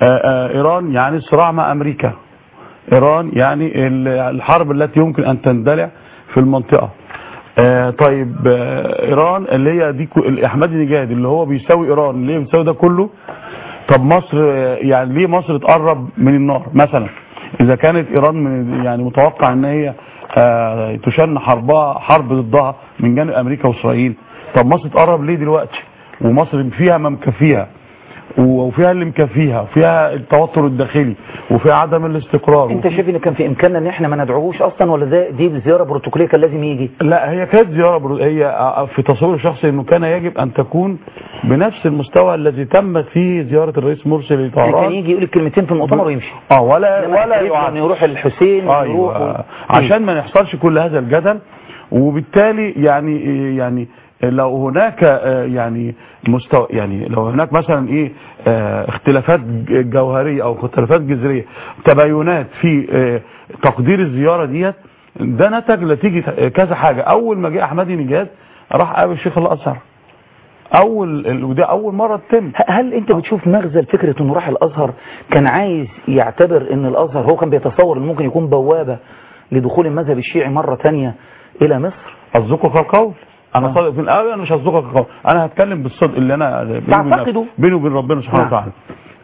ايران يعني صراع مع امريكا ايران يعني ال- الحرب التي يمكن ان تندلع في المنطقة آه طيب آه ايران اللي هي دي كو- احمد نجاد اللي هو بيساوي ايران اللي هي بيساوي ده كله طب مصر آه، يعني ليه مصر تقرب من النار مثلا اذا كانت ايران من يعني متوقع ان هي آه، تشن حربها حرب ضدها من جانب امريكا واسرائيل طب مصر تقرب ليه دلوقتي ومصر فيها ما مكفيها وفيها اللي مكفيها وفيها التوتر الداخلي وفيها عدم الاستقرار انت شايف ان كان في امكاننا ان احنا ما ندعوهوش اصلا ولا ده دي زياره بروتوكوليه كان لازم يجي لا هي كانت زيارة برو... هي في تصور الشخصي انه كان يجب ان تكون بنفس المستوى الذي تمت فيه زيارة الرئيس مرسي يعني كان لطهران يجي يقول الكلمتين في المؤتمر ويمشي اه ولا إنما ولا تقريباً يعاد إنه يروح الحسين ويروح ايوه و... عشان ما يحصلش كل هذا الجدل وبالتالي يعني يعني لو هناك آه، يعني مستوى يعني لو هناك مثلا ايه آه، اختلافات ج- جوهريه او اختلافات جذريه تباينات في آه، تقدير الزياره ديت ده نتج نتيجه كذا حاجه اول ما جه احمدي نجاد راح قابل شيخ الازهر اول ال- وده اول مره تتم ه- هل انت بتشوف مغزى فكره انه راح الازهر كان عايز يعتبر ان الازهر هو كان بيتصور انه ممكن يكون بوابه لدخول المذهب الشيعي مره تانية الى مصر اصدقك القول انا آه. صادق في الاول انا مش هصدقك القول انا هتكلم بالصدق اللي انا بيني وبين تعتقده؟ نفسي- بيني وبين ربنا سبحانه نعم. وتعالى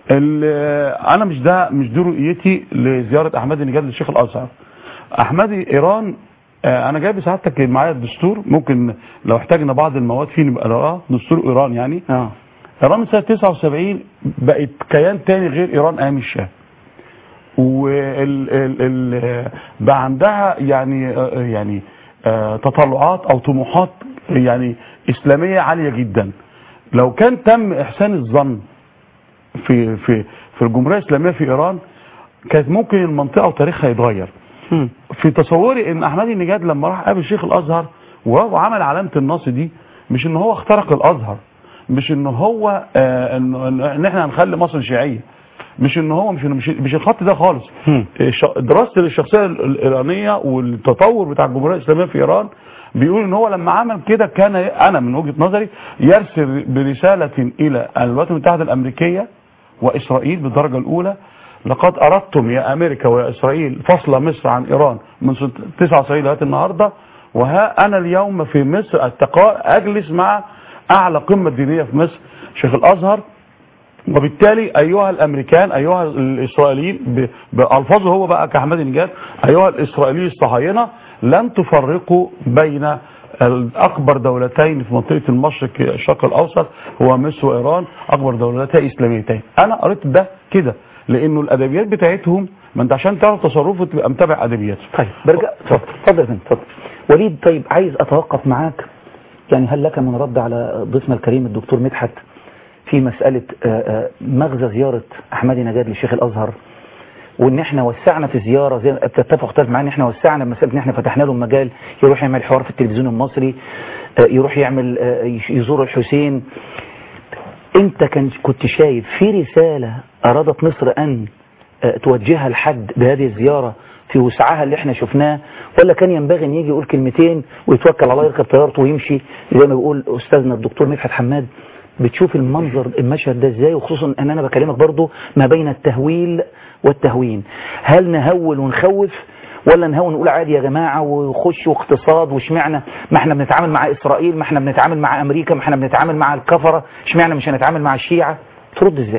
ال- انا مش ده مش دي رؤيتي لزياره احمد نجاد للشيخ الازهر احمدي ايران آه، انا جايب سعادتك معايا الدستور ممكن لو احتاجنا بعض المواد فيه نبقى نقراه دستور ايران يعني اه ايران من سنه 79 بقت كيان تاني غير ايران ايام الشاه وال ال ال بقى عندها يعني آه، يعني آه، تطلعات او طموحات يعني اسلاميه عاليه جدا لو كان تم احسان الظن في في في الجمهوريه الاسلاميه في ايران كانت ممكن المنطقه وتاريخها يتغير مم. في تصوري ان احمدي نجاد لما راح قابل شيخ الازهر وعمل علامه النص دي مش ان هو اخترق الازهر مش ان هو آه ان, إن- ان احنا هنخلي مصر شيعيه مش ان هو مش مش, مش الخط ده خالص مم. الش- دراسه الشخصيه ال- الايرانيه والتطور بتاع الجمهوريه الاسلاميه في ايران بيقول ان هو لما عمل كده كان انا من وجهه نظري يرسل برساله الى الولايات المتحده الامريكيه واسرائيل بالدرجه الاولى لقد اردتم يا امريكا ويا اسرائيل فصل مصر عن ايران من سنة 99 لغايه النهارده وها انا اليوم في مصر التقاء اجلس مع اعلى قمه دينيه في مصر شيخ الازهر وبالتالي ايها الامريكان ايها الاسرائيليين ب- بالفاظه هو بقى كاحمد نجاد ايها الاسرائيليين الصهاينه لن تفرقوا بين اكبر دولتين في منطقه المشرق الشرق الاوسط هو مصر وايران اكبر دولتين اسلاميتين انا قريت ده كده لانه الادبيات بتاعتهم ما انت عشان تعرف تصرفه تبقى متابع ادبياته طيب برجع اتفضل اتفضل يا فندم اتفضل وليد طيب عايز اتوقف معاك يعني هل لك من رد على ضيفنا الكريم الدكتور مدحت في مسألة آه، آه، مغزى زيارة أحمدي نجاد لشيخ الأزهر وان احنا وسعنا في زياره زي ما بتتفق تختلف معايا ان احنا وسعنا مساله ان احنا فتحنا له مجال يروح يعمل حوار في التلفزيون المصري آه، يروح يعمل آه، يش- يزور الحسين انت كان كنت شايف في رساله ارادت مصر ان آه، توجهها لحد بهذه الزياره في وسعها اللي احنا شفناه ولا كان ينبغي ان يجي يقول كلمتين ويتوكل على الله يركب طيارته ويمشي زي ما بيقول استاذنا الدكتور مدحت حماد بتشوف المنظر المشهد ده ازاي وخصوصا ان انا بكلمك برضو ما بين التهويل والتهوين هل نهول ونخوف ولا نهون نقول عادي يا جماعة وخش واقتصاد واشمعنا ما احنا بنتعامل مع اسرائيل ما احنا بنتعامل مع امريكا ما احنا بنتعامل مع الكفرة اشمعنا مش هنتعامل مع الشيعة ترد ازاي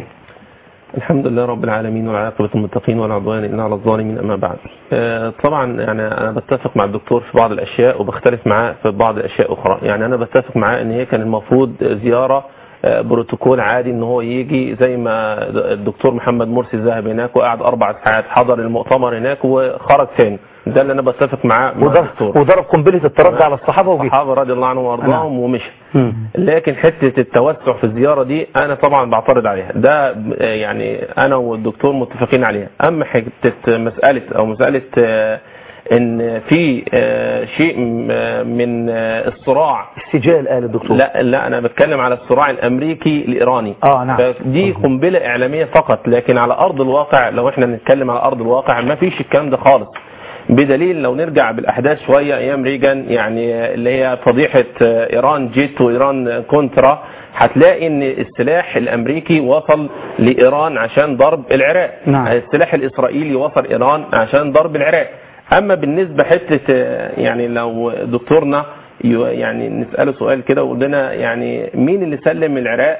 الحمد لله رب العالمين والعاقبة للمتقين ولا عدوان إلا على الظالمين أما بعد آه، طبعا يعني أنا بتفق مع الدكتور في بعض الأشياء وبختلف معاه في بعض الأشياء أخرى يعني أنا بتفق معاه إن هي كان المفروض زيارة آه، بروتوكول عادي ان هو يجي زي ما الدكتور محمد مرسي ذهب هناك وقعد اربع ساعات حضر المؤتمر هناك وخرج تاني ده اللي انا بتفق معاه مع وضرب, الدكتور وضرب قنبلة التردي على الصحابة وجه الصحابه رضي الله عنهم وارضاهم ومشي مم. لكن حته التوسع في الزياره دي انا طبعا بعترض عليها ده آه، يعني انا والدكتور متفقين عليها اما حته مساله او مساله آه، ان في آه، شيء م- آه، من آه، الصراع استجال قال الدكتور لا لا انا بتكلم على الصراع الامريكي الايراني اه نعم دي قنبله اعلاميه فقط لكن على ارض الواقع لو احنا بنتكلم على ارض الواقع ما فيش الكلام ده خالص بدليل لو نرجع بالاحداث شويه ايام ريجان يعني اللي هي فضيحه آه، ايران جيت وايران كونترا هتلاقي ان السلاح الامريكي وصل لايران عشان ضرب العراق نعم. السلاح الاسرائيلي وصل ايران عشان ضرب العراق اما بالنسبه حته آه، يعني لو دكتورنا ي- يعني نساله سؤال كده ويقول لنا يعني مين اللي سلم العراق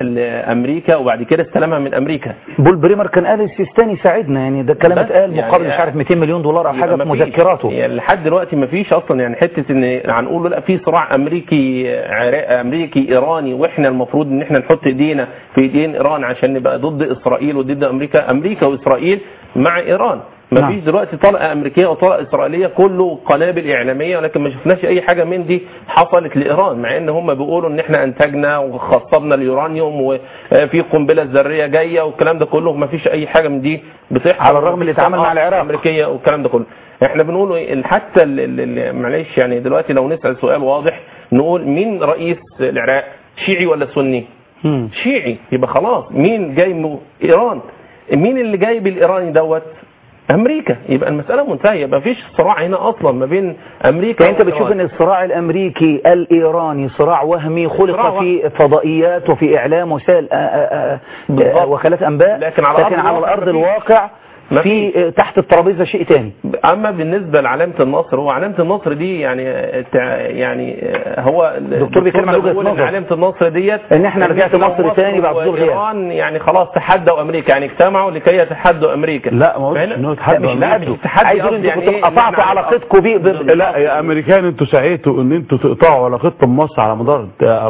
لامريكا وبعد كده استلمها من امريكا بول بريمر كان قال السيستاني ساعدنا يعني ده الكلام بس اتقال يعني مقابل مش عارف 200 مليون دولار او حاجه في يبقى مفيش. مذكراته يعني لحد دلوقتي ما فيش اصلا يعني حته ان هنقول له لا في صراع امريكي عراق امريكي ايراني واحنا المفروض ان احنا نحط ايدينا في ايدين ايران عشان نبقى ضد اسرائيل وضد امريكا امريكا واسرائيل مع ايران ما نعم. فيش دلوقتي طلقه امريكيه وطلقه اسرائيليه كله قنابل اعلاميه ولكن ما شفناش اي حاجه من دي حصلت لايران مع ان هم بيقولوا ان احنا انتجنا وخصبنا اليورانيوم وفي قنبله ذريه جايه والكلام ده كله ما فيش اي حاجه من دي بتحصل على الرغم اللي اتعمل مع العراق. الامريكيه والكلام ده كله احنا بنقول إيه؟ حتى ال- ال- ال- معلش يعني دلوقتي لو نسال سؤال واضح نقول مين رئيس العراق شيعي ولا سني مم. شيعي يبقى خلاص مين جاي من ايران مين اللي جايب الايراني دوت امريكا يبقى المساله منتهيه يبقى مفيش صراع هنا اصلا ما بين امريكا يعني انت بتشوف وإيران. ان الصراع الامريكي الايراني صراع وهمي صراع خلق في فضائيات وفي اعلام وسائل آه، آه، آه، بالضبط. وكالات انباء لكن على لكن أرض على الواقع الارض مفيش. الواقع ما في آه، تحت الترابيزه شيء تاني اما بالنسبه لعلامه النصر هو علامه النصر دي يعني تع- يعني هو الدكتور بيتكلم عن وجهة بيقول إن نظر. علامه النصر ديت إن إحنا رجعت لو مصر تاني بعد ظهور غياب. ايران يعني خلاص تحدوا امريكا يعني اجتمعوا لكي يتحدوا امريكا لا ما قلتش فهنا- انه لا يتحدوا مش أمريكا. تحدوا التحدي عايز يقول قصدي انتوا يعني كنتوا إيه؟ قطعتوا إن إحنا علاقتكم بيه ب- ب- لا يا امريكان انتوا سعيتوا ان انتوا تقطعوا علاقتكم بمصر على مدار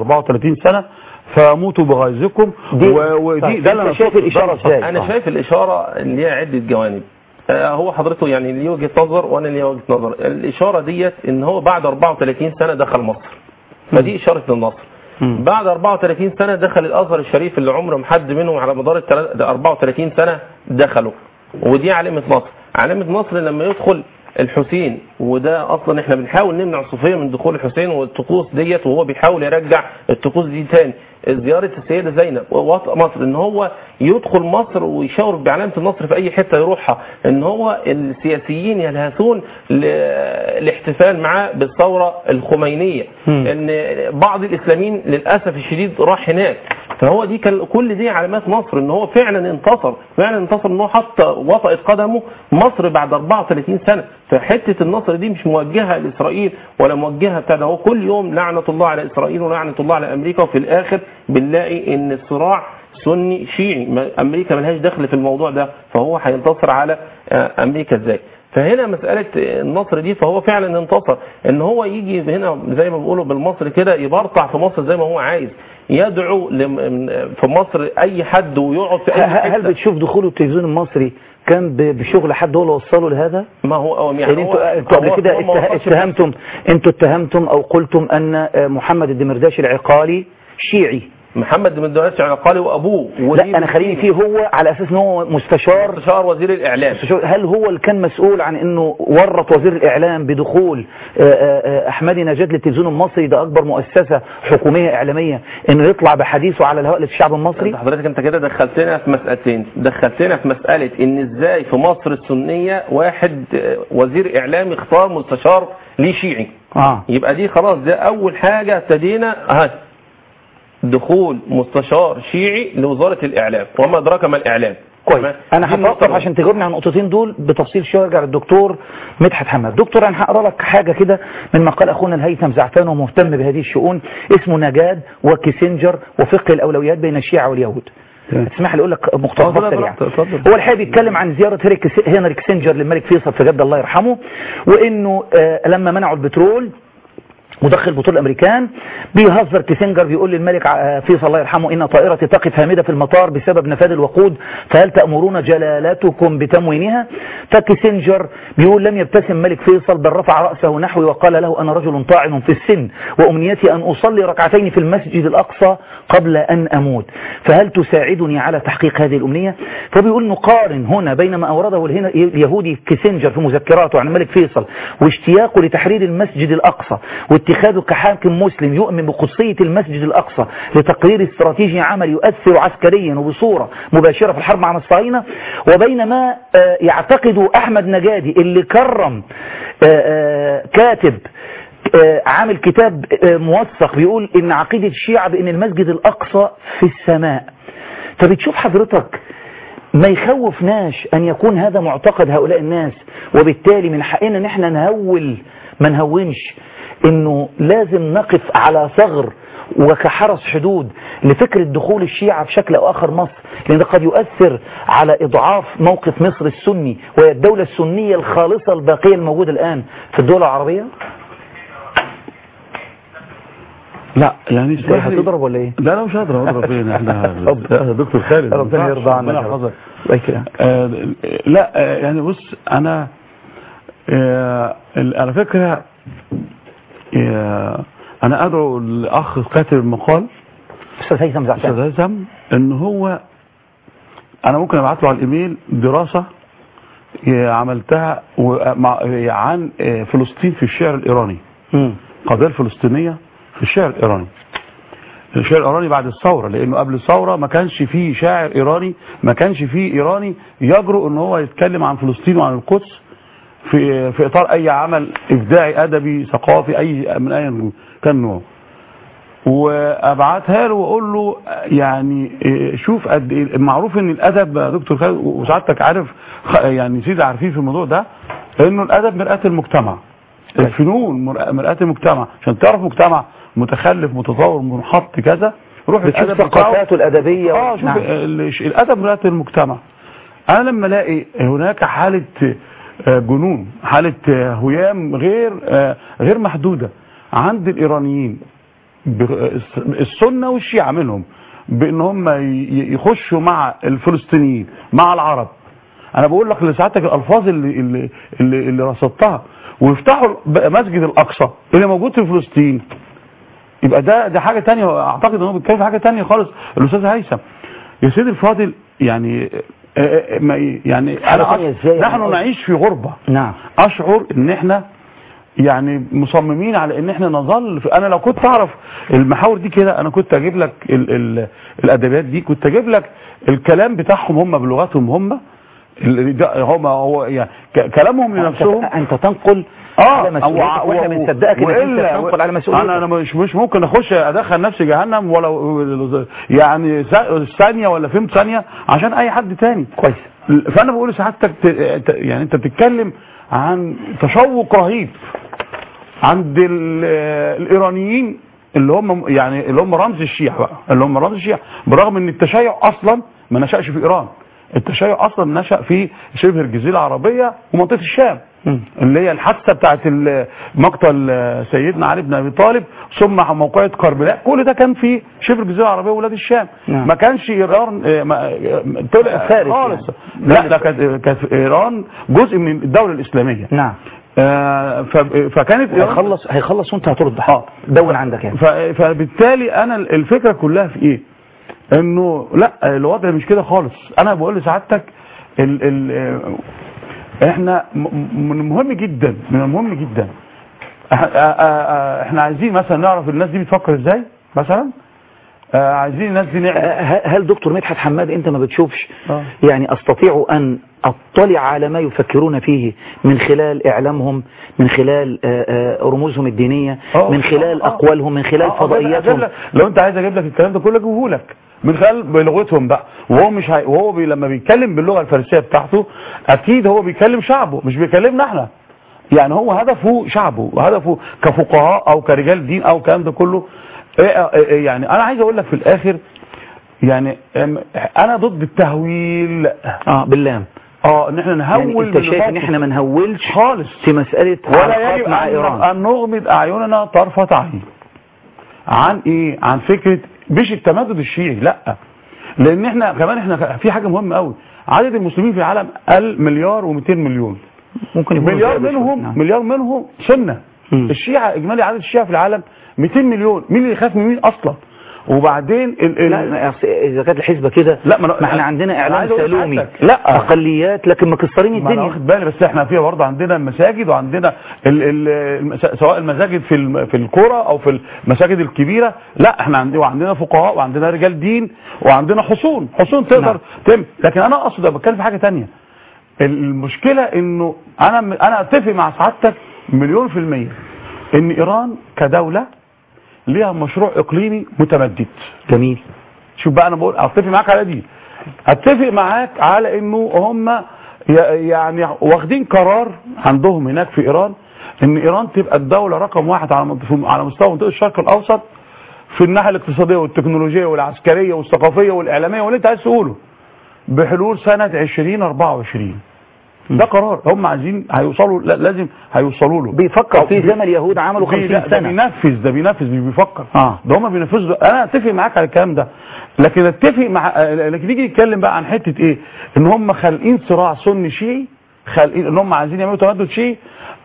34 سنه فموتوا بغيظكم دي- و- ودي طيب، ده اللي أنت أنا شايف شفته. الإشارة ده إزاي؟ انا شايف الاشاره اللي ليها عده جوانب آه، هو حضرته يعني ليه وجهه نظر وانا ليه وجهه نظر الاشاره ديت ان هو بعد 34 سنه دخل مصر فدي اشاره للنصر مم. بعد 34 سنه دخل الازهر الشريف اللي عمره ما حد منهم على مدار التلا- ده 34 سنه دخلوا ودي علامة مصر علامة مصر لما يدخل الحسين وده اصلا احنا بنحاول نمنع الصوفيه من دخول الحسين والطقوس ديت وهو بيحاول يرجع الطقوس دي تاني زياره السيده زينب ووطء مصر ان هو يدخل مصر ويشاور بعلامه النصر في اي حته يروحها ان هو السياسيين يلهثون ل- الاحتفال معاه بالثوره الخمينيه ان بعض الاسلاميين للاسف الشديد راح هناك فهو دي كان كل دي علامات مصر ان هو فعلا انتصر فعلا انتصر ان هو حط وطأت قدمه مصر بعد 34 سنه فحته النصر دي مش موجهه لاسرائيل ولا موجهه بتاع ده هو كل يوم لعنه الله على اسرائيل ولعنه الله على امريكا وفي الاخر بنلاقي ان الصراع سني شيعي ما- امريكا ملهاش دخل في الموضوع ده فهو هينتصر على آه، امريكا ازاي فهنا مسألة النصر دي فهو فعلا انتصر ان هو يجي هنا زي ما بيقولوا بالمصري كده يبرطع في مصر زي ما هو عايز يدعو لم- في مصر اي حد ويقعد في اي ه- هل حته بتشوف دخول التلفزيون المصري كان ب- بشغل حد هو اللي وصله لهذا؟ ما هو أو يعني هو- انتوا انتوا قبل هو- كده هو ما اتها- وصلش اتهمتم انتوا اتهمتم او قلتم ان آه، محمد الدمرداش العقالي شيعي محمد بن دولار العقالي وابوه لا انا خليني فيه هو على اساس ان هو مستشار مستشار وزير الاعلام مستشار هل هو اللي كان مسؤول عن انه ورط وزير الاعلام بدخول آه، آه، آه، احمدي نجاد للتلفزيون المصري ده اكبر مؤسسه حكوميه اعلاميه انه يطلع بحديثه على الهواء للشعب المصري حضرتك انت كده دخلتنا في مسألتين دخلتنا في مسألة ان ازاي في مصر السنية واحد آه، وزير اعلام اختار مستشار ليه شيعي اه يبقى دي خلاص ده اول حاجة ابتدينا اهي دخول مستشار شيعي لوزارة الاعلام وما ادراك ما الاعلام كويس انا دي النقطة هتوقف عشان تجاوبني على النقطتين دول بتفصيل شويه ارجع للدكتور مدحت حماد دكتور انا هقرا لك حاجه كده من مقال اخونا الهيثم زعفان ومهتم بهذه الشؤون اسمه نجاد وكيسنجر وفقه الاولويات بين الشيعه واليهود اسمح لي اقول لك مقتطفات سريعه هو الحقيقه بيتكلم عن زياره هنري كيس- هنري كيسنجر للملك فيصل في جده الله يرحمه وانه آه، لما منعوا البترول مدخل بطول الامريكان بيهزر كيسنجر بيقول للملك ع- فيصل الله يرحمه ان طائرتي تقف هامده في المطار بسبب نفاذ الوقود فهل تامرون جلالتكم بتموينها فكيسنجر بيقول لم يبتسم ملك فيصل بل رفع راسه نحوي وقال له انا رجل طاعن في السن وامنيتي ان اصلي ركعتين في المسجد الاقصى قبل ان اموت فهل تساعدني على تحقيق هذه الامنيه فبيقول نقارن هنا بين ما اورده الهنا- اليهودي كيسنجر في مذكراته عن الملك فيصل واشتياقه لتحرير المسجد الاقصى واتخاذه كحاكم مسلم يؤمن بقدسيه المسجد الاقصى لتقرير استراتيجي عمل يؤثر عسكريا وبصوره مباشره في الحرب مع الصهاينه وبينما آه، يعتقد احمد نجادي اللي كرم آه، آه، كاتب آه، عامل كتاب آه، موثق بيقول ان عقيده الشيعه بان المسجد الاقصى في السماء فبتشوف حضرتك ما يخوفناش ان يكون هذا معتقد هؤلاء الناس وبالتالي من حقنا ان احنا نهول ما نهونش انه لازم نقف على ثغر وكحرس حدود لفكرة دخول الشيعة بشكل او اخر مصر لان ده قد يؤثر على اضعاف موقف مصر السني وهي الدولة السنية الخالصة الباقية الموجودة الان في الدول العربية لا يعني انت هتضرب ولا ايه؟ لا لا مش هضرب اضرب فين احنا يا دكتور خالد ربنا يرضى عنك ربنا يا رب. يحفظك الله يكرمك. آه، لا آه، يعني بص انا آه، ال- على فكره آه، انا ادعو الاخ كاتب المقال استاذ هيثم زعفان استاذ هيثم ان هو انا ممكن ابعت له على الايميل دراسه آه، عملتها و- مع- آه، عن آه، فلسطين في الشعر الايراني القضيه الفلسطينيه في الشعر الايراني الشعر الايراني بعد الثوره لانه قبل الثوره ما كانش فيه شاعر ايراني ما كانش فيه ايراني يجرؤ ان هو يتكلم عن فلسطين وعن القدس في في اطار اي عمل ابداعي ادبي ثقافي اي من اي كان نوع وابعتها له واقول له يعني إيه، شوف قد ايه معروف ان الادب يا دكتور خالد وسعادتك عارف خ- يعني سيدي عارفين في الموضوع ده انه الادب مرآة المجتمع الفنون مرآة مرآة المجتمع عشان تعرف مجتمع متخلف متطور منحط كذا روح بتشوف الادب بتاعه ثقافاته الادبيه اه شوف نعم. ال- الادب مرآة المجتمع انا لما الاقي هناك حاله آه، جنون حاله آه، هيام غير آه، غير محدوده عند الايرانيين ب- السنه والشيعه منهم بان هم ي- يخشوا مع الفلسطينيين مع العرب انا بقول لك لساعتك الالفاظ اللي اللي اللي, اللي رصدتها ويفتحوا بقى مسجد الاقصى اللي موجود في فلسطين يبقى ده ده حاجه تانية اعتقد ان هو بيتكلم في حاجه تانية خالص الاستاذ هيثم يا سيدي الفاضل يعني آه، آه، ما ي- يعني حاجة انا تانية أش... إزاي يعني نحن قصدي؟ نعيش في غربه نعم اشعر ان احنا يعني مصممين على ان احنا نظل في انا لو كنت اعرف المحاور دي كده انا كنت اجيب لك ال ال الادبيات دي كنت اجيب لك الكلام بتاعهم هم بلغتهم هم ال- ده هم هو يعني ك- كلامهم لنفسهم أنت- انت تنقل اه على مسؤوليتك و- واحنا و- بنصدقك انك انت وإلا- تنقل على مسؤوليتك انا انا مش مش ممكن اخش ادخل نفسي جهنم ولا يعني ثا- ثانيه ولا فهمت ثانيه عشان اي حد تاني كويس فانا بقول لسعادتك ت- ت- يعني انت بتتكلم عن تشوق رهيب عند ال- الايرانيين اللي هم يعني اللي هم رمز الشيعة بقى اللي هم رمز الشيعة برغم ان التشيع اصلا ما نشأش في ايران التشيع اصلا نشأ في شبه الجزيرة العربية ومنطقة الشام اللي هي الحادثة بتاعت ال- مقتل سيدنا علي بن ابي طالب ثم موقعة كربلاء كل ده كان في شبه الجزيرة العربية وولاد الشام نعم. ما كانش ايران آه، ما- آه، طلع فارس خالص يعني. لا ده كانت كانت ايران جزء من الدولة الاسلامية نعم آه، ف- فكانت ايران هيخلص هيخلص وانت هترد اه دون عندك يعني ف- فبالتالي انا الفكره كلها في ايه انه لا الوضع مش كده خالص انا بقول لسعادتك ال ال احنا م- م- من المهم جدا من المهم جدا إح- آ- آ- آ- احنا عايزين مثلا نعرف الناس دي بتفكر ازاي مثلا آه، عايزين الناس دي نعمل ه- هل دكتور مدحت حماد انت ما بتشوفش آه. يعني استطيع ان اطلع على ما يفكرون فيه من خلال اعلامهم من خلال آه، آه، رموزهم الدينية آه، من خلال آه، آه. اقوالهم من خلال آه، أجيب فضائياتهم لك- لو انت عايز اجيب لك الكلام ده كله اجيبه لك من خلال بلغتهم بقى وهو مش هي... وهو بي... لما بيتكلم باللغه الفارسيه بتاعته اكيد هو بيكلم شعبه مش بيكلمنا احنا يعني هو هدفه شعبه وهدفه كفقهاء او كرجال دين او الكلام ده كله إيه- إيه- إيه يعني انا عايز اقول لك في الاخر يعني أم- انا ضد التهويل اه بالله اه ان احنا نهول يعني انت من شايف ان الموقف. احنا ما نهولش خالص في مسألة ولا علاقات يجب مع أن, ايران أن نغمض أعيننا طرفة عين عن إيه عن فكرة مش التمدد الشيعي لا لأن إحنا كمان إحنا في حاجة مهمة قوي عدد المسلمين في العالم قل مليار و200 مليون ممكن يكونوا مليار زيادة شوية. منهم نعم. مليار منهم سنة مم. الشيعة إجمالي عدد الشيعة في العالم 200 مليون مين اللي يخاف من مين أصلا وبعدين ال ال لا ما- أصل اذا كانت الحسبة كده لا، ما أنا- ما احنا عندنا أنا اعلام عايز أقول سالومي لحضرتك. لا. اقليات لكن مكسرين ما انا الدنيا واخد بالي بس احنا فيها برضه عندنا المساجد وعندنا ال ال المسا- سواء المساجد في الم- في القرى او في المساجد الكبيره لا احنا عندنا وعندنا فقهاء وعندنا رجال دين وعندنا حصون حصون تقدر نعم. تم لكن انا اقصد أنا بتكلم في حاجه تانية المشكله انه انا انا اتفق مع سعادتك مليون في الميه ان ايران كدوله ليها مشروع اقليمي متمدد جميل شوف بقى انا بقول اتفق معاك على دي اتفق معاك على انه هم ي- يعني واخدين قرار عندهم هناك في ايران ان ايران تبقى الدولة رقم واحد على منطقة- على مستوى منطقة الشرق الاوسط في الناحية الاقتصادية والتكنولوجية والعسكرية والثقافية والاعلامية واللي انت عايز تقوله بحلول سنة 2024 ده قرار هم عايزين هيوصلوا لا لازم هيوصلوا له بيفكر فيه بي- زي ما اليهود عملوا بي- 50 لا، ده سنة بينفذ ده بينفذ مش بيفكر اه ده هم بينفذوا انا اتفق معاك على الكلام ده لكن اتفق مع آه، لكن نيجي نتكلم بقى عن حته ايه ان هم خالقين صراع سني شيعي خالقين ان هم عايزين يعملوا تمدد شيعي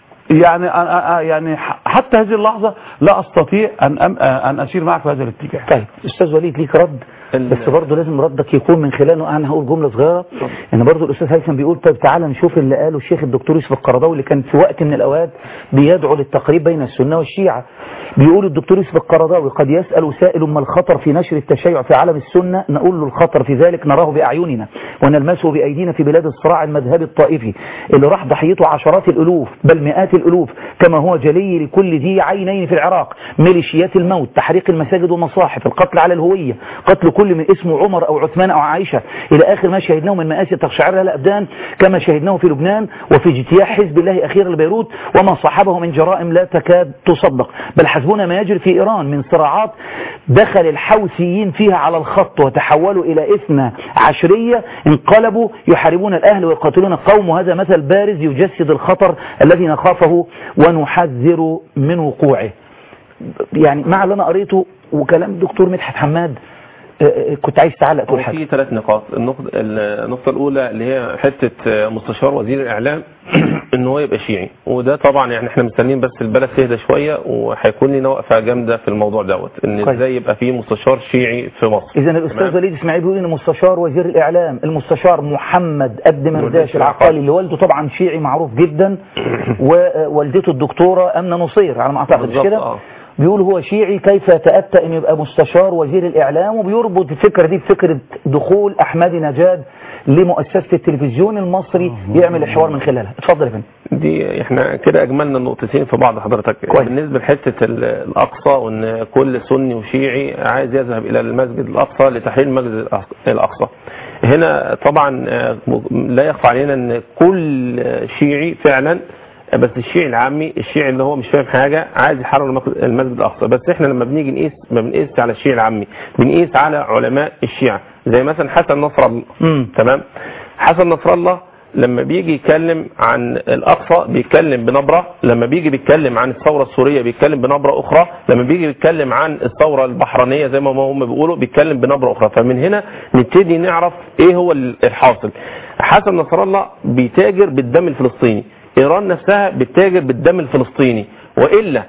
يعني أنا أنا- يعني ح- حتى هذه اللحظه لا استطيع ان أم- آه، ان اسير معك في هذا الاتجاه طيب استاذ وليد ليك رد ال- بس برضه لازم ردك يكون من خلاله انا هقول جمله صغيره ان برضه الاستاذ هيثم بيقول طيب تعالى نشوف اللي قاله الشيخ الدكتور يوسف القرضاوي اللي كان في وقت من الاوقات بيدعو للتقريب بين السنه والشيعه بيقول الدكتور يوسف القرضاوي قد يسال سائل ما الخطر في نشر التشيع في عالم السنه نقول له الخطر في ذلك نراه باعيننا ونلمسه بايدينا في بلاد الصراع المذهبي الطائفي اللي راح ضحيته عشرات الالوف بل مئات الالوف كما هو جلي لكل ذي عينين في العراق ميليشيات الموت تحريق المساجد والمصاحف القتل على الهويه قتل كل من اسمه عمر او عثمان او عائشه الى اخر ما شهدناه من مآسي تقشعر لها الابدان كما شهدناه في لبنان وفي اجتياح حزب الله اخيرا لبيروت وما صاحبه من جرائم لا تكاد تصدق بل حسبنا ما يجري في ايران من صراعات دخل الحوثيين فيها على الخط وتحولوا الى اثنى عشريه انقلبوا يحاربون الاهل ويقاتلون القوم وهذا مثل بارز يجسد الخطر الذي نخافه ونحذر من وقوعه يعني مع اللي انا قريته وكلام الدكتور مدحت حماد آه، آه، كنت عايز تعلق تقول هو حاجه في ثلاث نقاط النقطة النقطة الأولى اللي هي حتة مستشار وزير الإعلام إن هو يبقى شيعي وده طبعا يعني إحنا مستنيين بس البلد تهدى شوية وهيكون لنا وقفة جامدة في الموضوع دوت إن كويس. إزاي يبقى في مستشار شيعي في مصر اذا الاستاذ وليد اسماعيل بيقول ان مستشار وزير الاعلام المستشار محمد قد مرداش العقالي اللي والده طبعا شيعي معروف جدا ووالدته الدكتوره امنه نصير على ما اعتقد مش بالظبط، كده آه. بيقول هو شيعي كيف يتاتى ان يبقى مستشار وزير الاعلام وبيربط الفكره دي بفكره دخول احمدي نجاد لمؤسسه التلفزيون المصري يعمل الحوار من خلالها اتفضل يا فندم دي احنا كده اجملنا النقطتين في بعض حضرتك كويس. بالنسبه لحته ال- الاقصى وان كل سني وشيعي عايز يذهب الى المسجد الاقصى لتحرير المسجد الأقصى- الاقصى هنا طبعا آه، لا يخفى علينا ان كل شيعي فعلا بس الشيعي العامي الشيعي اللي هو مش فاهم حاجه عايز يحرر المق- المسجد الاقصى بس احنا لما بنيجي نقيس ما بنقيس على الشيعي العامي بنقيس على علماء الشيعه زي مثلا حسن نصر الله مم. تمام حسن نصر الله لما بيجي يتكلم عن الاقصى بيتكلم بنبره لما بيجي بيتكلم عن الثوره السوريه بيتكلم بنبره اخرى لما بيجي بيتكلم عن الثوره البحرينيه زي ما هم بيقولوا بيتكلم بنبره اخرى فمن هنا نبتدي نعرف ايه هو الحاصل حسن نصر الله بيتاجر بالدم الفلسطيني ايران نفسها بتتاجر بالدم الفلسطيني والا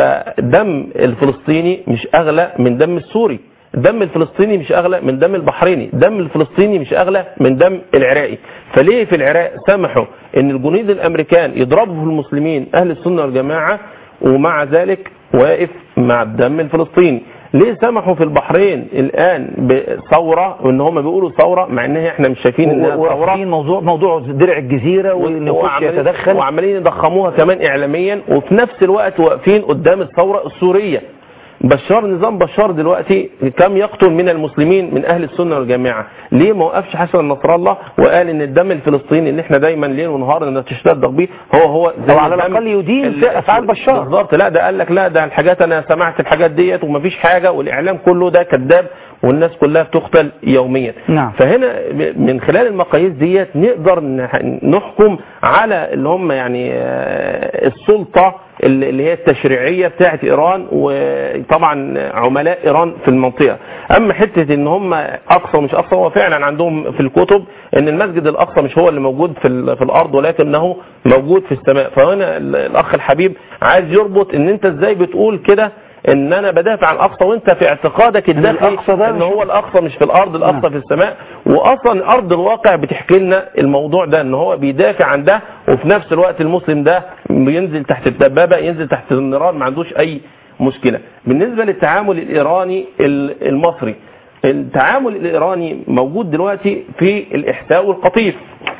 فدم الفلسطيني مش اغلى من دم السوري الدم الفلسطيني مش اغلى من دم البحريني دم الفلسطيني مش اغلى من دم العراقي فليه في العراق سمحوا ان الجنود الامريكان يضربوا في المسلمين اهل السنه والجماعه ومع ذلك واقف مع الدم الفلسطيني ليه سمحوا في البحرين الان بثوره وان هم بيقولوا ثوره مع ان احنا مش شايفين انها ثوره ورافضين موضوع موضوع درع الجزيره وان يخش وعمالين- يتدخل وعمالين يضخموها كمان اعلاميا وفي نفس الوقت واقفين قدام الثوره السوريه بشار نظام بشار دلوقتي كم يقتل من المسلمين من اهل السنه والجماعه ليه ما وقفش حسن نصر الله وقال ان الدم الفلسطيني اللي احنا دايما ليل ونهار نتشدد بيه هو هو زي أو على الدم الأقل يدين ال- في أفعال بشار. بالظبط لا ده قال لك لا ده الحاجات انا سمعت الحاجات ديت ومفيش حاجه والاعلام كله ده كذاب والناس كلها بتقتل يوميا نعم. فهنا من خلال المقاييس ديت نقدر نح- نحكم على اللي هم يعني آه، السلطة اللي هي التشريعية بتاعت إيران وطبعا عملاء إيران في المنطقة أما حتة إن هم أقصى ومش أقصى هو فعلا عندهم في الكتب إن المسجد الأقصى مش هو اللي موجود في, ال- في الأرض ولكنه موجود في السماء فهنا ال- الأخ الحبيب عايز يربط إن أنت إزاي بتقول كده ان انا بدافع عن الاقصى وانت في اعتقادك الداخلي الأقصى ده ان مش- هو الاقصى مش في الارض الاقصى نعم. في السماء واصلا ارض الواقع بتحكي لنا الموضوع ده ان هو بيدافع عن ده وفي نفس الوقت المسلم ده بينزل تحت الدبابه ينزل تحت النيران ما عندوش اي مشكله بالنسبه للتعامل الايراني ال- المصري التعامل الايراني موجود دلوقتي في الاحساء والقطيف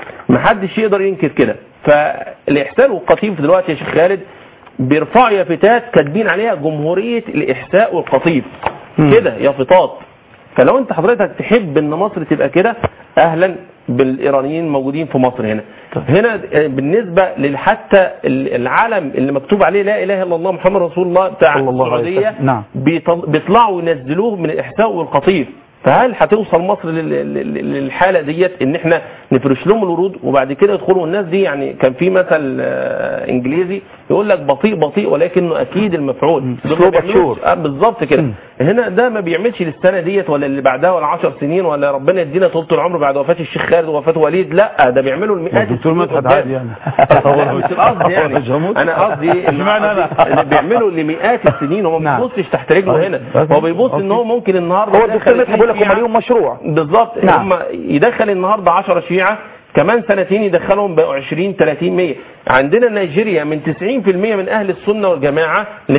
محدش يقدر ينكر كده فالاحساء والقطيف دلوقتي يا شيخ خالد بيرفعوا يافتات كاتبين عليها جمهوريه الاحساء والقطيف مم. كده يافطات فلو انت حضرتك تحب ان مصر تبقى كده اهلا بالايرانيين موجودين في مصر هنا هنا آه، بالنسبه لحتى العلم اللي مكتوب عليه لا اله الا الله محمد رسول الله بتاع صلى الله عليه السعوديه وسلم. نعم. بيطل- بيطلعوا ينزلوه من الاحساء والقطيف فهل هتوصل مصر لل- لل- للحاله ديت ان احنا نفرش لهم الورود وبعد كده يدخلوا الناس دي يعني كان في مثل آه، انجليزي يقول لك بطيء بطيء ولكنه اكيد المفعول دول ما slow but بيعملوش- sure. آه، بالظبط كده مم. هنا ده ما بيعملش للسنه ديت ولا اللي بعدها ولا 10 سنين ولا ربنا يدينا طول العمر بعد وفاه الشيخ خالد ووفاه وليد لا ده بيعملوا المئات الدكتور السنين مدحت قدام. عادي يعني لا مش القصد يعني مش هموت. انا قصدي إن اشمعنى أنا؟ قصدي اللي بيعملوا لمئات السنين هو ما نعم. بيبصش تحت رجله هنا هو بيبص ان هو ممكن النهارده هو الدكتور يدخل مدحت بيقول لك هم شيعة. ليهم مشروع بالظبط نعم. هم يدخل النهارده 10 شيعه كمان سنتين يدخلهم بقوا 20 30 100 عندنا نيجيريا من 90% من اهل السنه والجماعه ل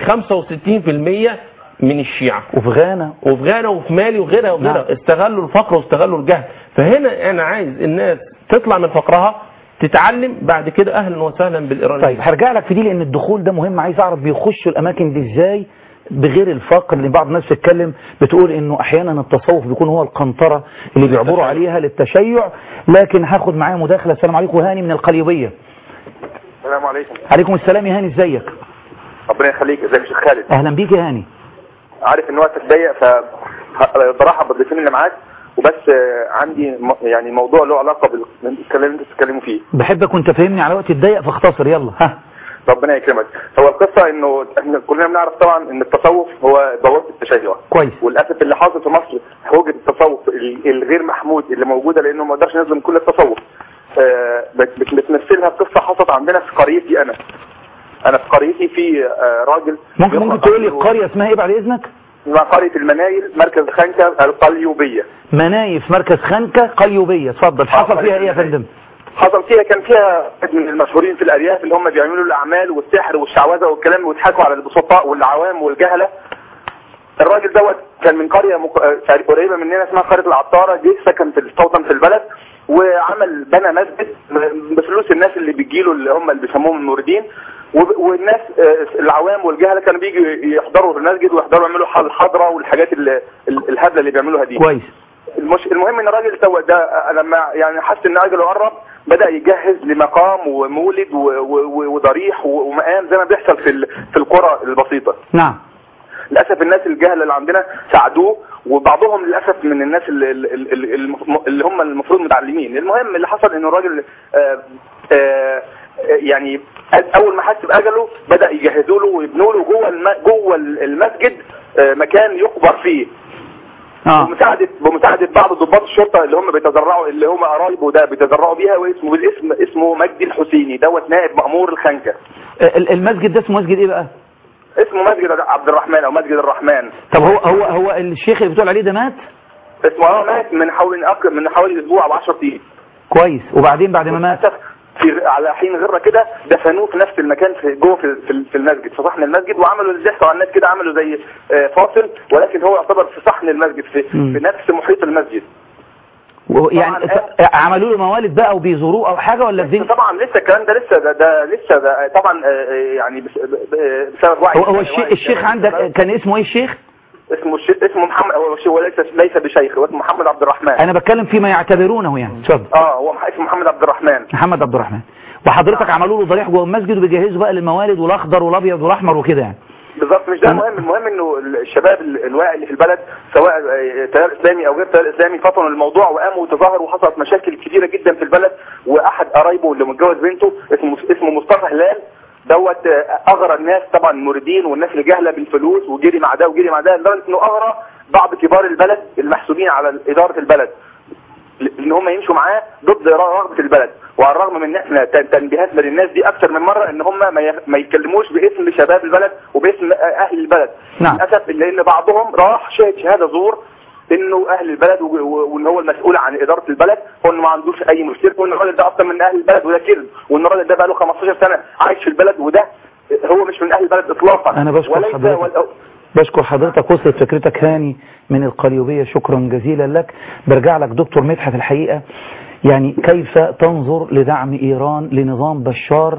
65% من الشيعه وفي غانا وفي غانا وفي مالي وغيرها وغيرها نعم. استغلوا الفقر واستغلوا الجهل فهنا انا عايز الناس تطلع من فقرها تتعلم بعد كده اهلا وسهلا بالايرانيين طيب هرجع لك في دي لان الدخول ده مهم عايز اعرف بيخشوا الاماكن دي ازاي بغير الفقر اللي بعض الناس بتتكلم بتقول انه احيانا التصوف بيكون هو القنطره اللي بيعبروا عليها للتشيع لكن هاخد معايا مداخله السلام عليكم هاني من القليوبيه السلام عليكم عليكم السلام يا هاني ازيك ربنا يخليك ازيك يا شيخ خالد اهلا بيك يا هاني عارف ان وقتك ضيق ف ه- برحب بالضيفين اللي معاك وبس آه، عندي م- يعني موضوع له علاقه بالكلام اللي انتوا بتتكلموا فيه بحبك وانت فاهمني على وقت الضيق فاختصر يلا ها ربنا يكرمك هو القصه انه احنا كلنا بنعرف طبعا ان التصوف هو بوابه التشيع كويس وللاسف اللي حاصل في مصر هوجة التصوف ال- الغير محمود اللي موجوده لانه ما نقدرش نظلم كل التصوف آه، بت- بت- بتمثلها قصه حصلت عندنا في قريتي انا انا في قريتي في آه، راجل ممكن بيقرأ ممكن تقول لي عنده- القرية اسمها ايه بعد اذنك اسمها قريه المنايل مركز خنكه القليوبيه منايف مركز خنكة قليوبية اتفضل حصل فيها ايه يا فندم حصل فيها كان فيها واحد من المشهورين في الارياف اللي هم بيعملوا الاعمال والسحر والشعوذه والكلام ويضحكوا على البسطاء والعوام والجهله الراجل دوت كان من قريه مق... آه، قريبه مننا اسمها قريه العطاره جه سكن في التوطن في البلد وعمل بنى مسجد بفلوس الناس اللي بيجيله اللي هم اللي بيسموهم الموردين وب- والناس آه، العوام والجهله كانوا بيجوا يحضروا في المسجد ويحضروا يعملوا حل- الحضره والحاجات ال- ال- الهبله اللي بيعملوها دي كويس المش... المهم ان الراجل تو ده آه، لما يعني حس ان اجله قرب بدا يجهز لمقام ومولد و... و... وضريح و... ومقام زي ما بيحصل في ال... في القرى البسيطه نعم للاسف الناس الجهله اللي عندنا ساعدوه وبعضهم للاسف من الناس اللي, اللي, اللي- اللي هم المفروض متعلمين المهم اللي حصل ان الراجل آه، آه، يعني اول ما حس باجله بدا يجهزوا له ويبنوا له جوه الم... جوه المسجد آه، مكان يقبر فيه اه بمساعدة بمساعدة بعض ضباط الشرطة اللي هم بيتذرعوا اللي هم قرايبه ده بيتذرعوا بيها واسمه بالاسم اسمه مجدي الحسيني دوت نائب مأمور الخنكة ال- المسجد ده اسمه مسجد ايه بقى اسمه مسجد عبد الرحمن او مسجد الرحمن طب هو هو هو الشيخ اللي بتقول عليه ده مات اسمه اه مات من حوالي أقل من حوالي اسبوع او 10 ايام كويس وبعدين بعد ما مات في على حين غره كده دفنوه في نفس المكان في جوه في, في, في المسجد في صحن المسجد وعملوا اللي بيحصل على الناس كده عملوا زي آه، فاصل ولكن هو يعتبر في صحن المسجد في, مم. في نفس محيط المسجد و- يعني ف- عملوا له موالد بقى وبيزوروه او حاجه ولا الدنيا طبعا لسه الكلام ده لسه ده, ده لسه ده طبعا آه، آه، يعني بس- ب- ب- بسبب وعي هو هو الشيخ الشيخ عندك كان اسمه ايه الشيخ اسمه الشيخ اسمه محمد هو هو ليس ليس بشيخ هو اسمه محمد عبد الرحمن انا بتكلم فيما يعتبرونه يعني اتفضل اه هو اسمه محمد عبد الرحمن محمد عبد الرحمن وحضرتك عملوا له ضريح جوه المسجد وبيجهزوا بقى للموالد والاخضر والابيض والاحمر وكده يعني بالظبط مش ده المهم المهم انه الشباب ال- الواعي اللي في البلد سواء آه، تيار اسلامي او غير تيار اسلامي فطنوا الموضوع وقاموا وتظاهروا وحصلت مشاكل كتيره جدا في البلد واحد قرايبه اللي متجوز بنته اسمه اسمه مصطفى هلال دوت آه، اغرى الناس طبعا الموردين والناس اللي جاهله بالفلوس وجري مع ده وجري مع ده لدرجه انه اغرى بعض كبار البلد المحسوبين على اداره البلد ان هم يمشوا معاه ضد رغبه البلد وعلى الرغم من ان احنا تن- تنبيهاتنا للناس دي اكثر من مره ان هم ما ي- ما يتكلموش باسم شباب البلد وباسم اهل البلد نعم. للاسف لان بعضهم راح شهد شهاده زور انه اهل البلد و- و- وان هو المسؤول عن اداره البلد هو انه ما عندوش اي مشكله وان الراجل ده اصلا من اهل البلد وده كذب وان الراجل ده بقى له 15 سنه عايش في البلد وده هو مش من اهل البلد اطلاقا أنا بشكر وليس حضرتك. ولا- بشكر حضرتك وصلت فكرتك هاني من القليوبية شكرا جزيلا لك برجع لك دكتور مدحت الحقيقة يعني كيف تنظر لدعم إيران لنظام بشار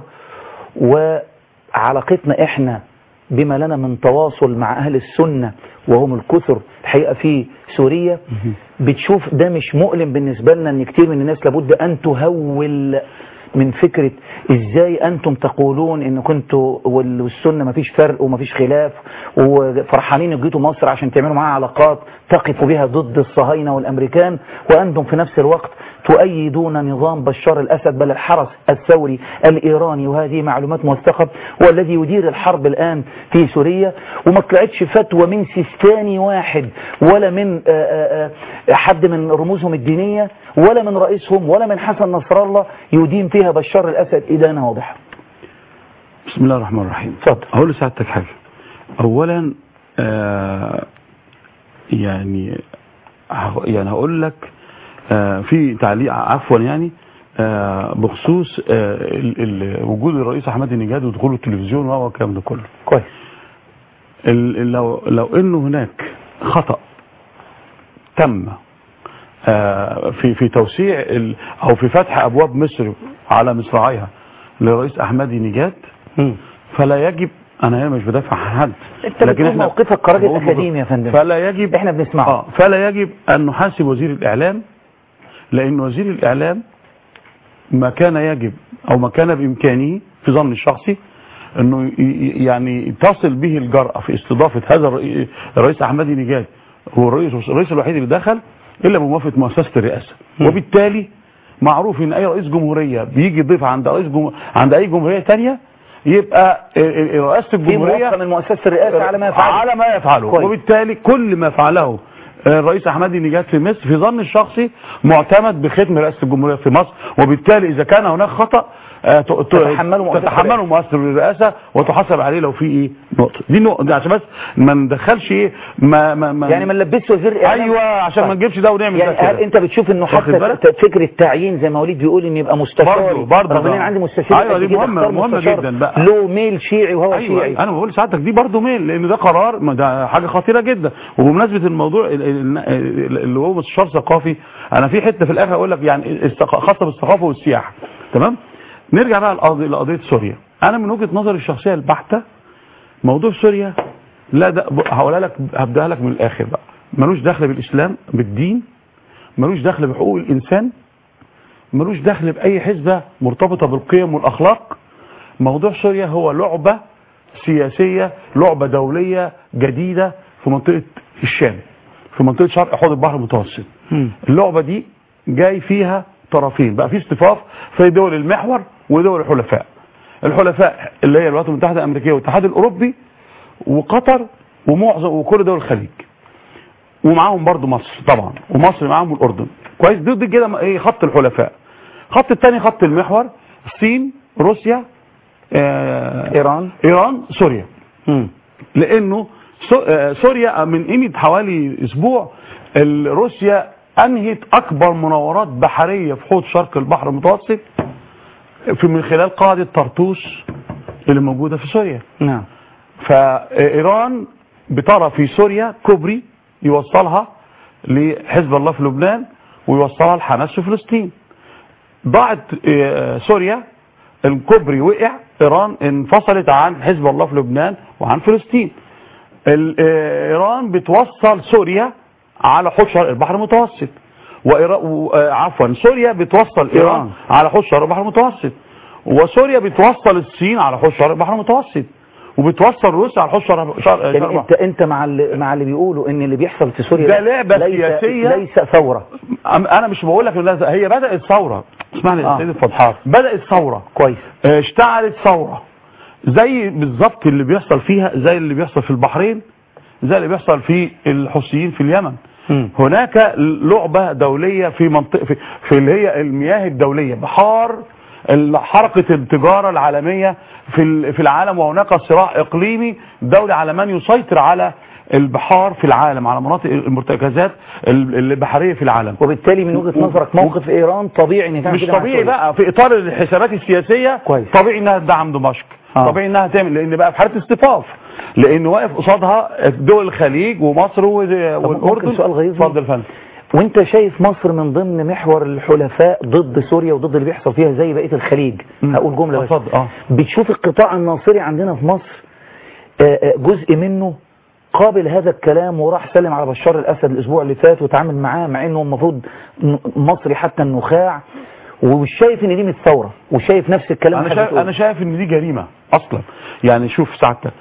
وعلاقتنا إحنا بما لنا من تواصل مع أهل السنة وهم الكثر الحقيقة في سوريا بتشوف ده مش مؤلم بالنسبة لنا ان كتير من الناس لابد ان تهول من فكرة ازاي انتم تقولون ان كنتوا وال- والسنة مفيش فرق ومفيش خلاف وفرحانين ان جيتوا مصر عشان تعملوا معاها علاقات تقفوا بها ضد الصهاينة والامريكان وانتم في نفس الوقت تؤيدون نظام بشار الاسد بل الحرس الثوري الايراني وهذه معلومات موثقة هو الذي يدير الحرب الان في سوريا وما طلعتش فتوى من سيستاني واحد ولا من آه، آه، آه، حد من رموزهم الدينية ولا من رئيسهم ولا من حسن نصر الله يدين فيها بشار الأسد إدانة واضحة بسم الله الرحمن الرحيم اتفضل هقول لسعادتك حاجة أولا آه يعني ه- يعني هقول لك آه في تعليق عفوا يعني آه بخصوص آه ال- ال- وجود الرئيس أحمد النجاد ودخوله التلفزيون وهو الكلام ده كله كويس ال- ال- لو لو انه هناك خطأ تم آه، في في توسيع ال- او في فتح ابواب مصر على مصراعيها للرئيس احمدي نجاد فلا يجب انا هنا مش بدافع عن حد انت بتقول موقفك كراجل بقول- اكاديمي يا فندم فلا يجب احنا بنسمعه اه فلا يجب ان نحاسب وزير الاعلام لان وزير الاعلام ما كان يجب او ما كان بامكانه في ظن الشخصي انه ي- ي- يعني تصل به الجرأة في استضافة هذا الرئي- الرئيس احمدي نجاد هو الرئيس الرئيس الوحيد اللي دخل الا بموافقة مؤسسة الرئاسة وبالتالي معروف ان اي رئيس جمهورية بيجي يضيف عند رئيس جم... عند اي جمهورية تانية يبقى ال- ال- رئاسه في الجمهوريه موافقه من مؤسسه الرئاسه على ما يفعله على ما يفعله كويس. وبالتالي كل ما فعله الرئيس احمدي نجاد في مصر في ظن الشخصي معتمد بختم رئاسه الجمهوريه في مصر وبالتالي اذا كان هناك خطا آه، ت- ت- تتحمله مؤسسة تتحمله مؤسسه الرئاسه وتحاسب عليه لو في ايه نقطه دي نقطه دي عشان بس ما ندخلش ايه ما ما, ما يعني ما نلبسش وزير إعلام؟ ايوه عشان ما طيب. نجيبش ده ونعمل يعني ده كده. هل انت بتشوف انه واخد حتى بالك؟ ت- فكره تعيين زي ما وليد بيقول ان يبقى مستشار برضه برضه رغم ان ده. أنا عندي مستشار ايوه دي قد كده مهمه اختار مهمه مستشار جدا بقى له ميل شيعي وهو أيوة شيعي انا بقول لسعادتك دي برضه ميل لان ده قرار ما ده حاجه خطيره جدا وبمناسبه الموضوع ال- ال- ال- اللي هو مستشار ثقافي انا في حته في الاخر اقول لك يعني الثق- خاصه بالثقافه والسياحه تمام نرجع بقى لقضية- لقضيه سوريا انا من وجهه نظري الشخصيه البحته موضوع سوريا لا ده ب- هقولها لك هبداها لك من الاخر بقى ملوش دخل بالاسلام بالدين ملوش دخل بحقوق الانسان ملوش دخل باي حزبه مرتبطه بالقيم والاخلاق موضوع سوريا هو لعبه سياسيه لعبه دوليه جديده في منطقه الشام في منطقه شرق حوض البحر المتوسط اللعبه دي جاي فيها طرفين بقى في اصطفاف في دول المحور ودول الحلفاء الحلفاء اللي هي الولايات المتحده الامريكيه والاتحاد الاوروبي وقطر ومعظم وكل دول الخليج ومعاهم برضو مصر طبعا ومصر معاهم الاردن كويس دي, دي كده ايه خط الحلفاء خط الثاني خط المحور الصين روسيا آه ايران ايران سوريا لانه سو- آه، سوريا من قيمه حوالي اسبوع ال- روسيا انهت اكبر مناورات بحريه في حوض شرق البحر المتوسط في من خلال قاعده طرطوس اللي موجوده في سوريا نعم فايران بترى في سوريا كوبري يوصلها لحزب الله في لبنان ويوصلها لحماس في فلسطين ضاعت آه، سوريا الكوبري وقع ايران انفصلت عن حزب الله في لبنان وعن فلسطين ال- آه، ايران بتوصل سوريا على حوض شرق البحر المتوسط وإيران و- آه، عفوا سوريا بتوصل ايران إيران. على حوض شرق البحر المتوسط وسوريا بتوصل الصين على حوض شرق البحر المتوسط وبتوصل روسيا على حوض شرق شرق شرق يعني البحر انت انت مع اللي مع اللي بيقولوا ان اللي بيحصل في سوريا ده لعبة ليس سياسية. ليس ثوره أم- انا مش بقول لك إن ده- هي بدات ثوره اسمعني يا آه. سيدي اتفضل بدات ثوره كويس آه، اشتعلت ثوره زي بالظبط اللي بيحصل فيها زي اللي بيحصل في البحرين زي اللي بيحصل في الحوثيين في اليمن هناك لعبه دوليه في منطقه في, في اللي هي المياه الدوليه بحار ال- حركه التجاره العالميه في ال- في العالم وهناك صراع اقليمي دولي على من يسيطر على البحار في العالم على مناطق المرتكزات ال- البحريه في العالم وبالتالي من وجهه نظرك موقف ايران طبيعي ان تعمل مش كده مع طبيعي سوريا. بقى في اطار الحسابات السياسيه كويس. طبيعي انها تدعم دمشق آه. طبيعي انها تعمل لان بقى في حاله اصطفاف لان واقف قصادها دول الخليج ومصر و- ممكن والاردن سؤال غيظ اتفضل يا فندم وانت شايف مصر من ضمن محور الحلفاء ضد سوريا وضد اللي بيحصل فيها زي بقيه الخليج مم. هقول جمله بس اتفضل اه بتشوف القطاع الناصري عندنا في مصر آه، آه، جزء منه قابل هذا الكلام وراح سلم على بشار الاسد الاسبوع اللي فات وتعامل معاه مع انه المفروض ن- مصري حتى النخاع ومش شايف ان دي مش ثوره وشايف نفس الكلام انا اللي شايف بتقوله. انا شايف ان دي جريمه اصلا يعني شوف سعادتك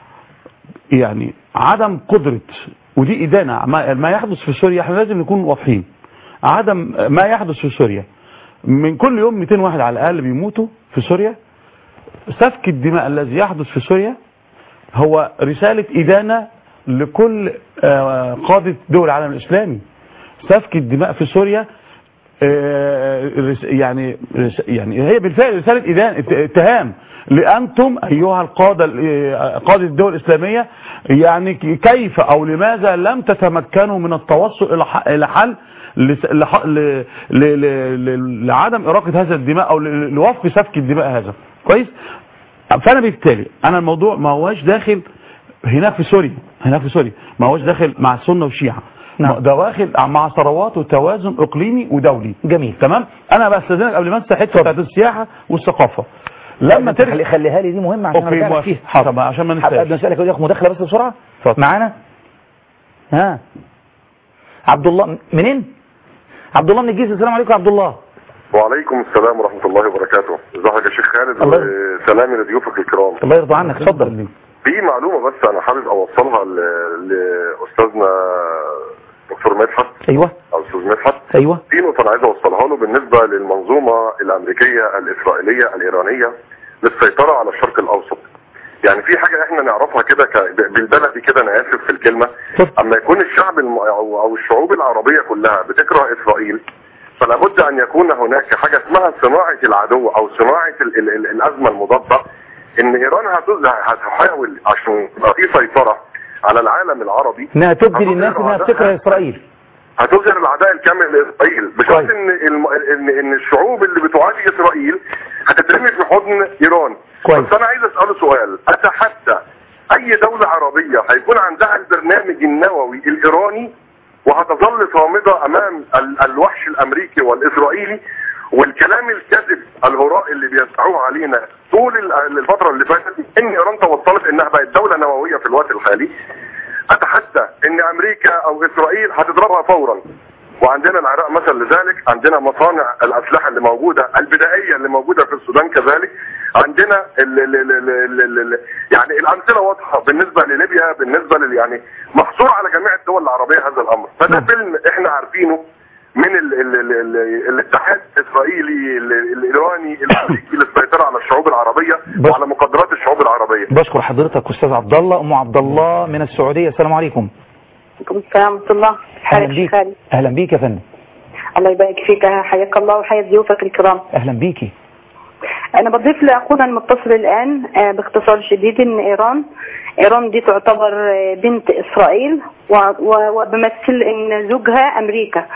يعني عدم قدره ودي ادانه ما, ما يحدث في سوريا احنا لازم نكون واضحين عدم ما يحدث في سوريا من كل يوم 200 واحد على الاقل بيموتوا في سوريا سفك الدماء الذي يحدث في سوريا هو رساله ادانه لكل آه، قاده دول العالم الاسلامي سفك الدماء في سوريا آه، رس- يعني رس- يعني هي بالفعل رساله ادان ات- اتهام لانتم ايها القاده ال- آه، قاده الدول الاسلاميه يعني ك- كيف او لماذا لم تتمكنوا من التوصل الى ح- الى حل لس- لح- ل- ل- ل- ل- لعدم اراقه هذا الدماء او ل- لوقف سفك الدماء هذا كويس فانا بالتالي انا الموضوع ما هواش داخل هناك في سوريا هناك في سوريا ما هوش داخل مع السنه والشيعه نعم. ده واخد مع ثروات وتوازن اقليمي ودولي جميل تمام انا بستاذنك قبل ما انسى حته بتاعت السياحه والثقافه لما خلي- ترجع خليها لي دي مهمه عشان اوكي ارجع لك موافق فيها حاضر عشان ما هبقى ننساش نسالك ودي مداخله بس بسرعه اتفضل. معانا ها عبد الله منين عبد الله من الجيزه السلام عليكم يا عبد الله وعليكم السلام ورحمة الله وبركاته ازيك يا شيخ خالد الله وسلامي لضيوفك الكرام الله يرضى عنك اتفضل في معلومة بس انا حابب اوصلها ل- لاستاذنا دكتور مدحت ايوه او استاذ مدحت ايوه في نقطة انا عايز اوصلها له بالنسبة للمنظومة الامريكية الاسرائيلية الايرانية للسيطره على الشرق الاوسط يعني في حاجه احنا نعرفها كده ك- بالبلدي كده انا اسف في الكلمه اما يكون الشعب الم... او أو الشعوب العربيه كلها بتكره اسرائيل فلا بد ان يكون هناك حاجه اسمها صناعه العدو او صناعه ال... ال... ال... الازمه المضاده ان ايران هتز- هتحاول عشان يبقى في سيطره على العالم العربي انها تبدي للناس انها بتكره اسرائيل هتظهر العداء الكامل لاسرائيل بشرط ان الم... ان ان الشعوب اللي بتعادي اسرائيل هتترمي في حضن ايران كويس. بس انا عايز اساله سؤال اتحدى اي دوله عربيه هيكون عندها البرنامج النووي الايراني وهتظل صامده امام ال... الوحش الامريكي والاسرائيلي والكلام الكذب الهراء اللي بيدفعوه علينا طول ال- الفتره اللي فاتت ان ايران توصلت انها بقت دوله نوويه في الوقت الحالي اتحدى ان امريكا او اسرائيل هتضربها فورا وعندنا العراق مثل لذلك عندنا مصانع الاسلحه اللي موجوده البدائيه اللي موجوده في السودان كذلك عندنا ال ال ال ال ال ال ال يعني الامثله واضحه بالنسبه لليبيا بالنسبه لل يعني محصور على جميع الدول العربيه هذا الامر فده فيلم احنا عارفينه من ال ال ال ال الاتحاد الاسرائيلي ال- الايراني الامريكي للسيطره على الشعوب العربيه وعلى مقدرات الشعوب العربيه بشكر حضرتك استاذ عبد الله ام عبد الله من السعوديه السلام عليكم عليكم السلام ورحمة الله اهلا حالك بيك خالد اهلا بيك يا فندم الله يبارك فيك حياك الله وحيا ضيوفك الكرام اهلا بيكي أنا بضيف لأخونا المتصل الآن آه، باختصار شديد إن إيران إيران دي تعتبر آه، بنت إسرائيل و- و- وبمثل إن زوجها أمريكا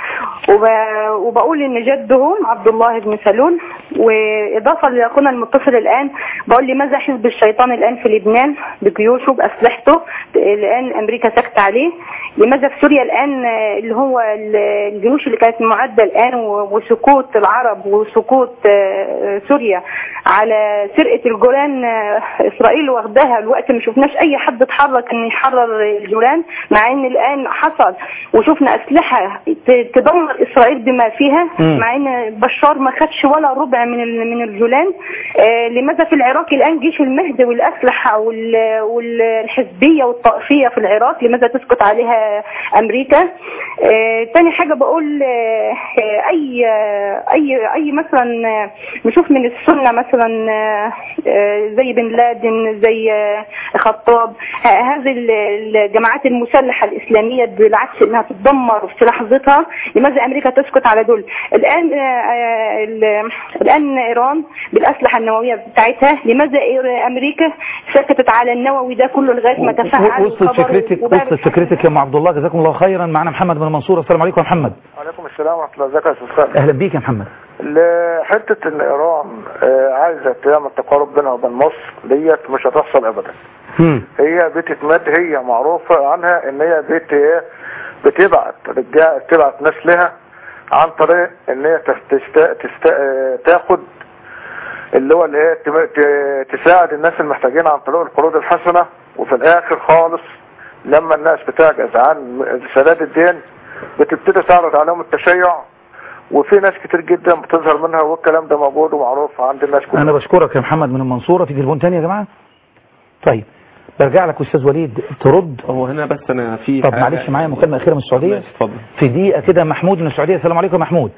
وب- وبقول إن جدهم عبد الله بن سلول وإضافة لأخونا المتصل الآن بقول لماذا حزب الشيطان الآن في لبنان بجيوشه بأسلحته الآن أمريكا سكت عليه لماذا في سوريا الآن آه، اللي هو ال- الجيوش اللي كانت معدة الآن و- وسكوت العرب وسكوت آه، سوريا على سرقة الجولان آه، إسرائيل واخداها الوقت ما شفناش أي حد اتحرك إن يحرر الجولان مع إن الآن حصل وشفنا أسلحة ت- تدمر إسرائيل بما فيها مم. مع إن بشار ما خدش ولا ربع من ال- من الجولان آه، لماذا في العراق الآن جيش المهدي والأسلحة وال- والحزبية والطائفية في العراق لماذا تسكت عليها أمريكا آه، تاني حاجة بقول آه، آه، أي آه، أي أي مثلا آه، نشوف من السنة مثلا آه، آه، زي بن لادن زي آه، خطاب ه- هذه ال- الجماعات المسلحة الإسلامية بالعكس إنها تتدمر في لحظتها لماذا أمريكا تسكت على دول الآن آه، آه، ال- الآن إيران بالأسلحة النووية بتاعتها لماذا إير- أمريكا سكتت على النووي ده كله لغاية ما تفاعل وصلت وخبر فكرتك وبعد وصلت فكرتك يا ام عبد الله جزاكم الله خيرا معنا محمد من المنصوره السلام عليكم يا محمد وعليكم السلام ورحمة الله ازيك يا استاذ خالد اهلا بيك يا محمد ل- حتة ان ايران آه، عايزة تعمل تقارب بينها وبين مصر ديت مش هتحصل ابدا هي بتتمد هي معروفة عنها ان هي بت ايه بتبعت رجال بتبعت ناس لها عن طريق ان هي تست... تست... تست... آه، تاخد اللي هو اللي هي تم- ت- تساعد الناس المحتاجين عن طريق القروض الحسنة وفي الاخر خالص لما الناس بتعجز عن سداد الدين بتبتدي تعرض عليهم التشيع وفي ناس كتير جدا بتظهر منها والكلام ده موجود ومعروف عند الناس كلها انا بشكرك يا محمد من المنصوره في تليفون تاني يا جماعه طيب برجع لك استاذ وليد ترد هو هنا بس انا في طب حاجة- معلش معايا مكالمه اخيره من السعوديه ماشي، اتفضل في دقيقه كده محمود من السعوديه السلام عليكم يا محمود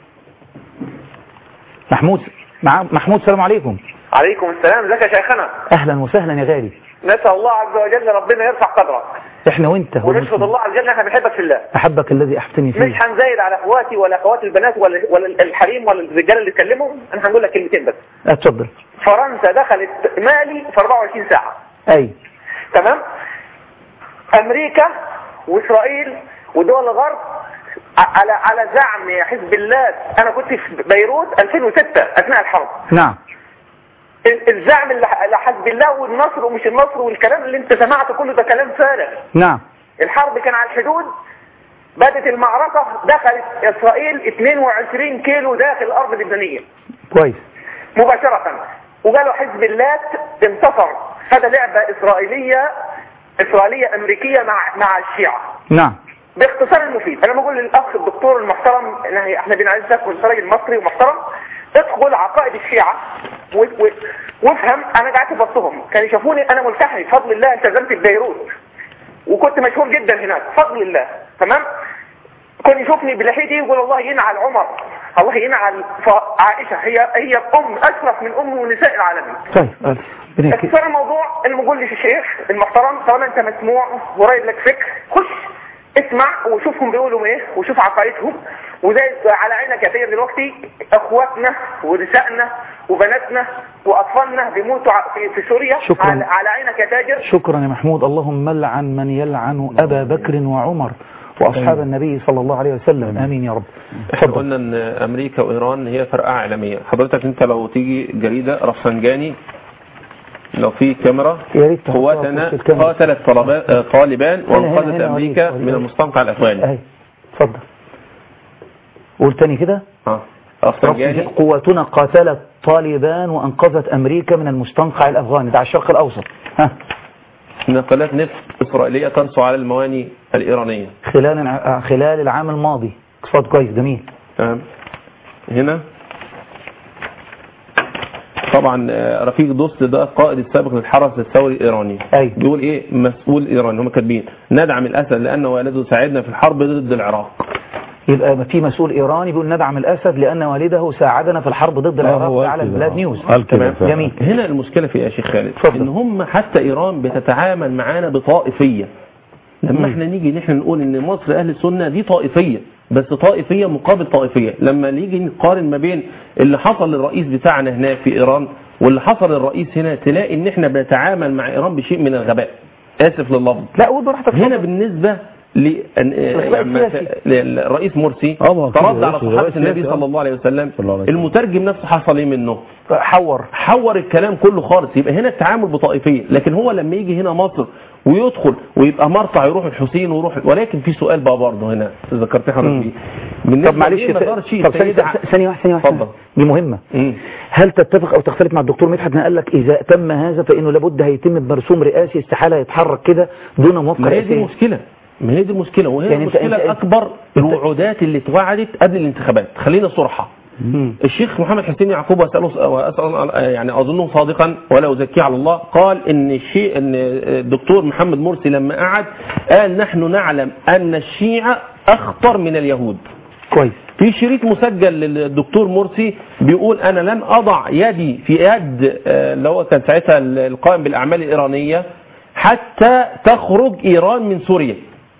محمود مع محمود السلام عليكم عليكم السلام ازيك يا شيخنا اهلا وسهلا يا غالي نسأل الله عز وجل ربنا يرفع قدرك احنا وانت هو ونشهد الله عز وجل احنا بنحبك في الله احبك الذي احبتني مش فيه هنزايد على اخواتي ولا اخوات البنات ولا ولا الحريم ولا الرجاله اللي اتكلموا انا هنقول لك كلمتين بس اتفضل فرنسا دخلت مالي في 24 ساعه اي تمام امريكا واسرائيل ودول الغرب ع- على على زعم حزب الله انا كنت في بيروت 2006 اثناء الحرب نعم ال- الزعم اللي ح- لحزب الله والنصر ومش النصر والكلام اللي انت سمعته كله ده كلام فارغ نعم الحرب كان على الحدود بدت المعركة دخلت إسرائيل 22 كيلو داخل الأرض اللبنانية كويس مباشرة وقالوا حزب اللات انتصر هذا لعبة إسرائيلية إسرائيلية أمريكية مع مع الشيعة نعم باختصار المفيد أنا بقول للأخ الدكتور المحترم إن هي- إحنا بنعزك وأنت راجل مصري ومحترم ادخل عقائد الشيعة و- و- وافهم أنا قعدت في وسطهم كانوا يشوفوني أنا ملتحي بفضل الله التزمت ببيروت وكنت مشهور جدا هناك بفضل الله تمام كان يشوفني بلحيتي يقول الله ينعل عمر الله يعين على عائشه هي هي ام اشرف من ام ونساء العالمين طيب ألف. ربنا يكرمك. اختصار الموضوع اللي بقول للشيخ المحترم طالما انت مسموع ورايد لك فكر خش اسمع وشوفهم بيقولوا ايه وشوف عقائدهم وزي على عينك يا سيد دلوقتي اخواتنا ونسائنا وبناتنا واطفالنا بيموتوا ع- في, في سوريا شكراً. على, على عينك يا تاجر شكرا يا محمود اللهم لعن من يلعن أبا بكر وعمر وأصحاب النبي صلى الله عليه وسلم آمين يا رب احنا قلنا ان امريكا وايران هي فرقه عالميه حضرتك انت لو تيجي جريده رفسنجاني لو في كاميرا يا ريت تحطها قواتنا في الكاميرا. قاتلت طلبا- آه، طالبان هنا- هنا- وانقذت هنا امريكا وليد- من وليد. المستنقع الافغاني أهي اتفضل قول تاني كده اه رفسنجاني قواتنا قاتلت طالبان وأنقذت أمريكا من المستنقع الأفغاني ده على الشرق الأوسط ها نقلات نفط اسرائيليه تنصب على المواني الايرانيه خلال الع- خلال العام الماضي اقتصاد كويس جميل تمام هنا طبعا آه، رفيق دوست ده القائد السابق للحرس الثوري الايراني أيوة. بيقول ايه مسؤول ايراني هم كاتبين ندعم الاسد لانه والده ساعدنا في الحرب ضد العراق يبقى في مسؤول إيراني بيقول ندعم الأسد لأن والده ساعدنا في الحرب ضد العراق على البلاد نيوز تمام جميل هنا المشكله في ايه يا شيخ خالد ان هم حتى ايران بتتعامل معانا بطائفيه لما احنا نيجي نحن نقول ان مصر اهل السنه دي طائفيه بس طائفيه مقابل طائفيه لما نيجي نقارن ما بين اللي حصل للرئيس بتاعنا هناك في ايران واللي حصل للرئيس هنا تلاقي ان احنا بنتعامل مع ايران بشيء من الغباء اسف لللفظ لا قول براحتك هنا بالنسبه ل يعني الرئيس مرسي آه، ترد على رئيس- صحابه رئيس النبي سياسي، صلى الله عليه وسلم صلى الله عليه وسلم. المترجم نفسه حصل ايه منه حور حور الكلام كله خالص يبقى هنا التعامل بطائفيه لكن هو لما يجي هنا مصر ويدخل ويبقى مرتع يروح الحسين ويروح ولكن في سؤال بقى برضه هنا ذكرت حضرتك فيه بالنسبة طب معلش لمدار شيء طب ثانية السيدة ثانية واحدة ثانية واحدة اتفضل. دي مهمة هل تتفق أو تختلف مع الدكتور مدحت إن قال لك إذا تم هذا فإنه لابد هيتم بمرسوم رئاسي استحالة يتحرك كده دون موافقة ما هي دي رئاسية المشكله ما هي دي المشكله وهي يعني أنت- المشكله أنت- الاكبر الوعودات اللي اتوعدت قبل الانتخابات خلينا صراحه الشيخ محمد حسين يعقوب واساله واسال يعني اظنه صادقا ولا ازكيه على الله قال ان الشيء ان الدكتور محمد مرسي لما قعد قال نحن نعلم ان الشيعه اخطر من اليهود كويس في شريط مسجل للدكتور مرسي بيقول انا لن اضع يدي في يد آه، اللي هو كان ساعتها القائم بالاعمال الايرانيه حتى تخرج ايران من سوريا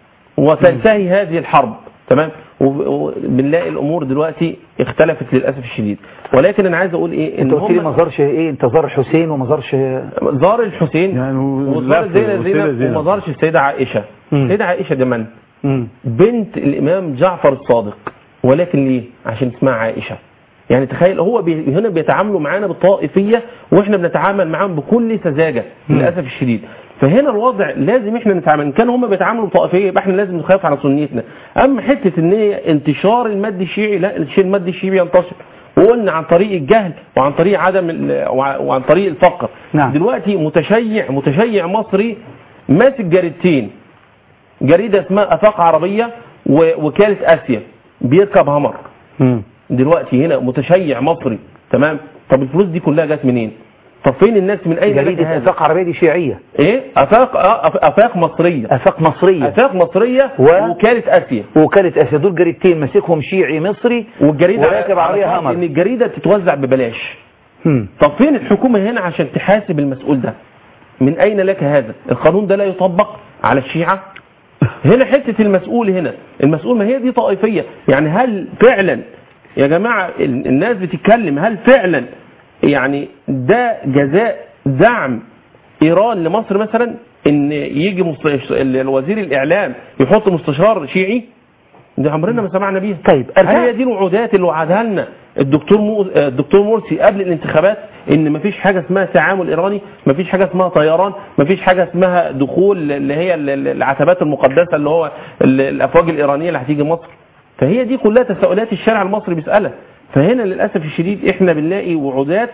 وتنتهي هذه الحرب تمام وب- وبنلاقي الامور دلوقتي اختلفت للاسف الشديد ولكن انا عايز اقول ايه انت ان قلت لي هم ما زارش ايه انت زار الحسين وما زارش زار الحسين يعني وزار لف زينب والسيدة زينب زينب. وما زارش السيده عائشه مم. السيده عائشه دي من مم. بنت الامام جعفر الصادق ولكن ليه عشان اسمها عائشه يعني تخيل هو بي هنا بيتعاملوا معانا بالطائفيه واحنا بنتعامل معاهم بكل سذاجه للاسف الشديد فهنا الوضع لازم احنا نتعامل ان كان هم بيتعاملوا بطائفيه يبقى احنا لازم نخاف على سنيتنا اما حته ان هي انتشار المد الشيعي لا الشيء المد الشيعي ينتشر وقلنا عن طريق الجهل وعن طريق عدم ال- وع- وعن طريق الفقر نعم. دلوقتي متشيع متشيع مصري ماسك جريدتين جريده اسمها افاق عربيه ووكاله اسيا بيركب همر مم. دلوقتي هنا متشيع مصري تمام طب الفلوس دي كلها جت منين طب فين الناس من اين لك جريدة هذا افاق عربية دي شيعية ايه افاق آه، أف- افاق مصريه افاق مصرية افاق مصريه و- ووكاله اسيا وكالة اسيا دول جريدتين ماسكهم شيعي مصري والجريده وراكب عربية على همر ان الجريده تتوزع ببلاش مم. طب فين الحكومه هنا عشان تحاسب المسؤول ده من اين لك هذا القانون ده لا يطبق على الشيعه هنا حته المسؤول هنا المسؤول ما هي دي طائفيه يعني هل فعلا يا جماعه ال- الناس بتتكلم هل فعلا يعني ده جزاء دعم ايران لمصر مثلا ان يجي مست- ال- الوزير الاعلام يحط مستشار شيعي ده عمرنا ما سمعنا بيها طيب هل هي دي الوعودات اللي وعدها لنا الدكتور مو... الدكتور مرسي قبل الانتخابات ان مفيش حاجه اسمها تعامل ايراني مفيش حاجه اسمها طيران مفيش حاجه اسمها دخول اللي هي ال- ال- العتبات المقدسه اللي هو ال- الافواج الايرانيه اللي هتيجي مصر فهي دي كلها تساؤلات الشارع المصري بيسالها فهنا للاسف الشديد احنا بنلاقي وعودات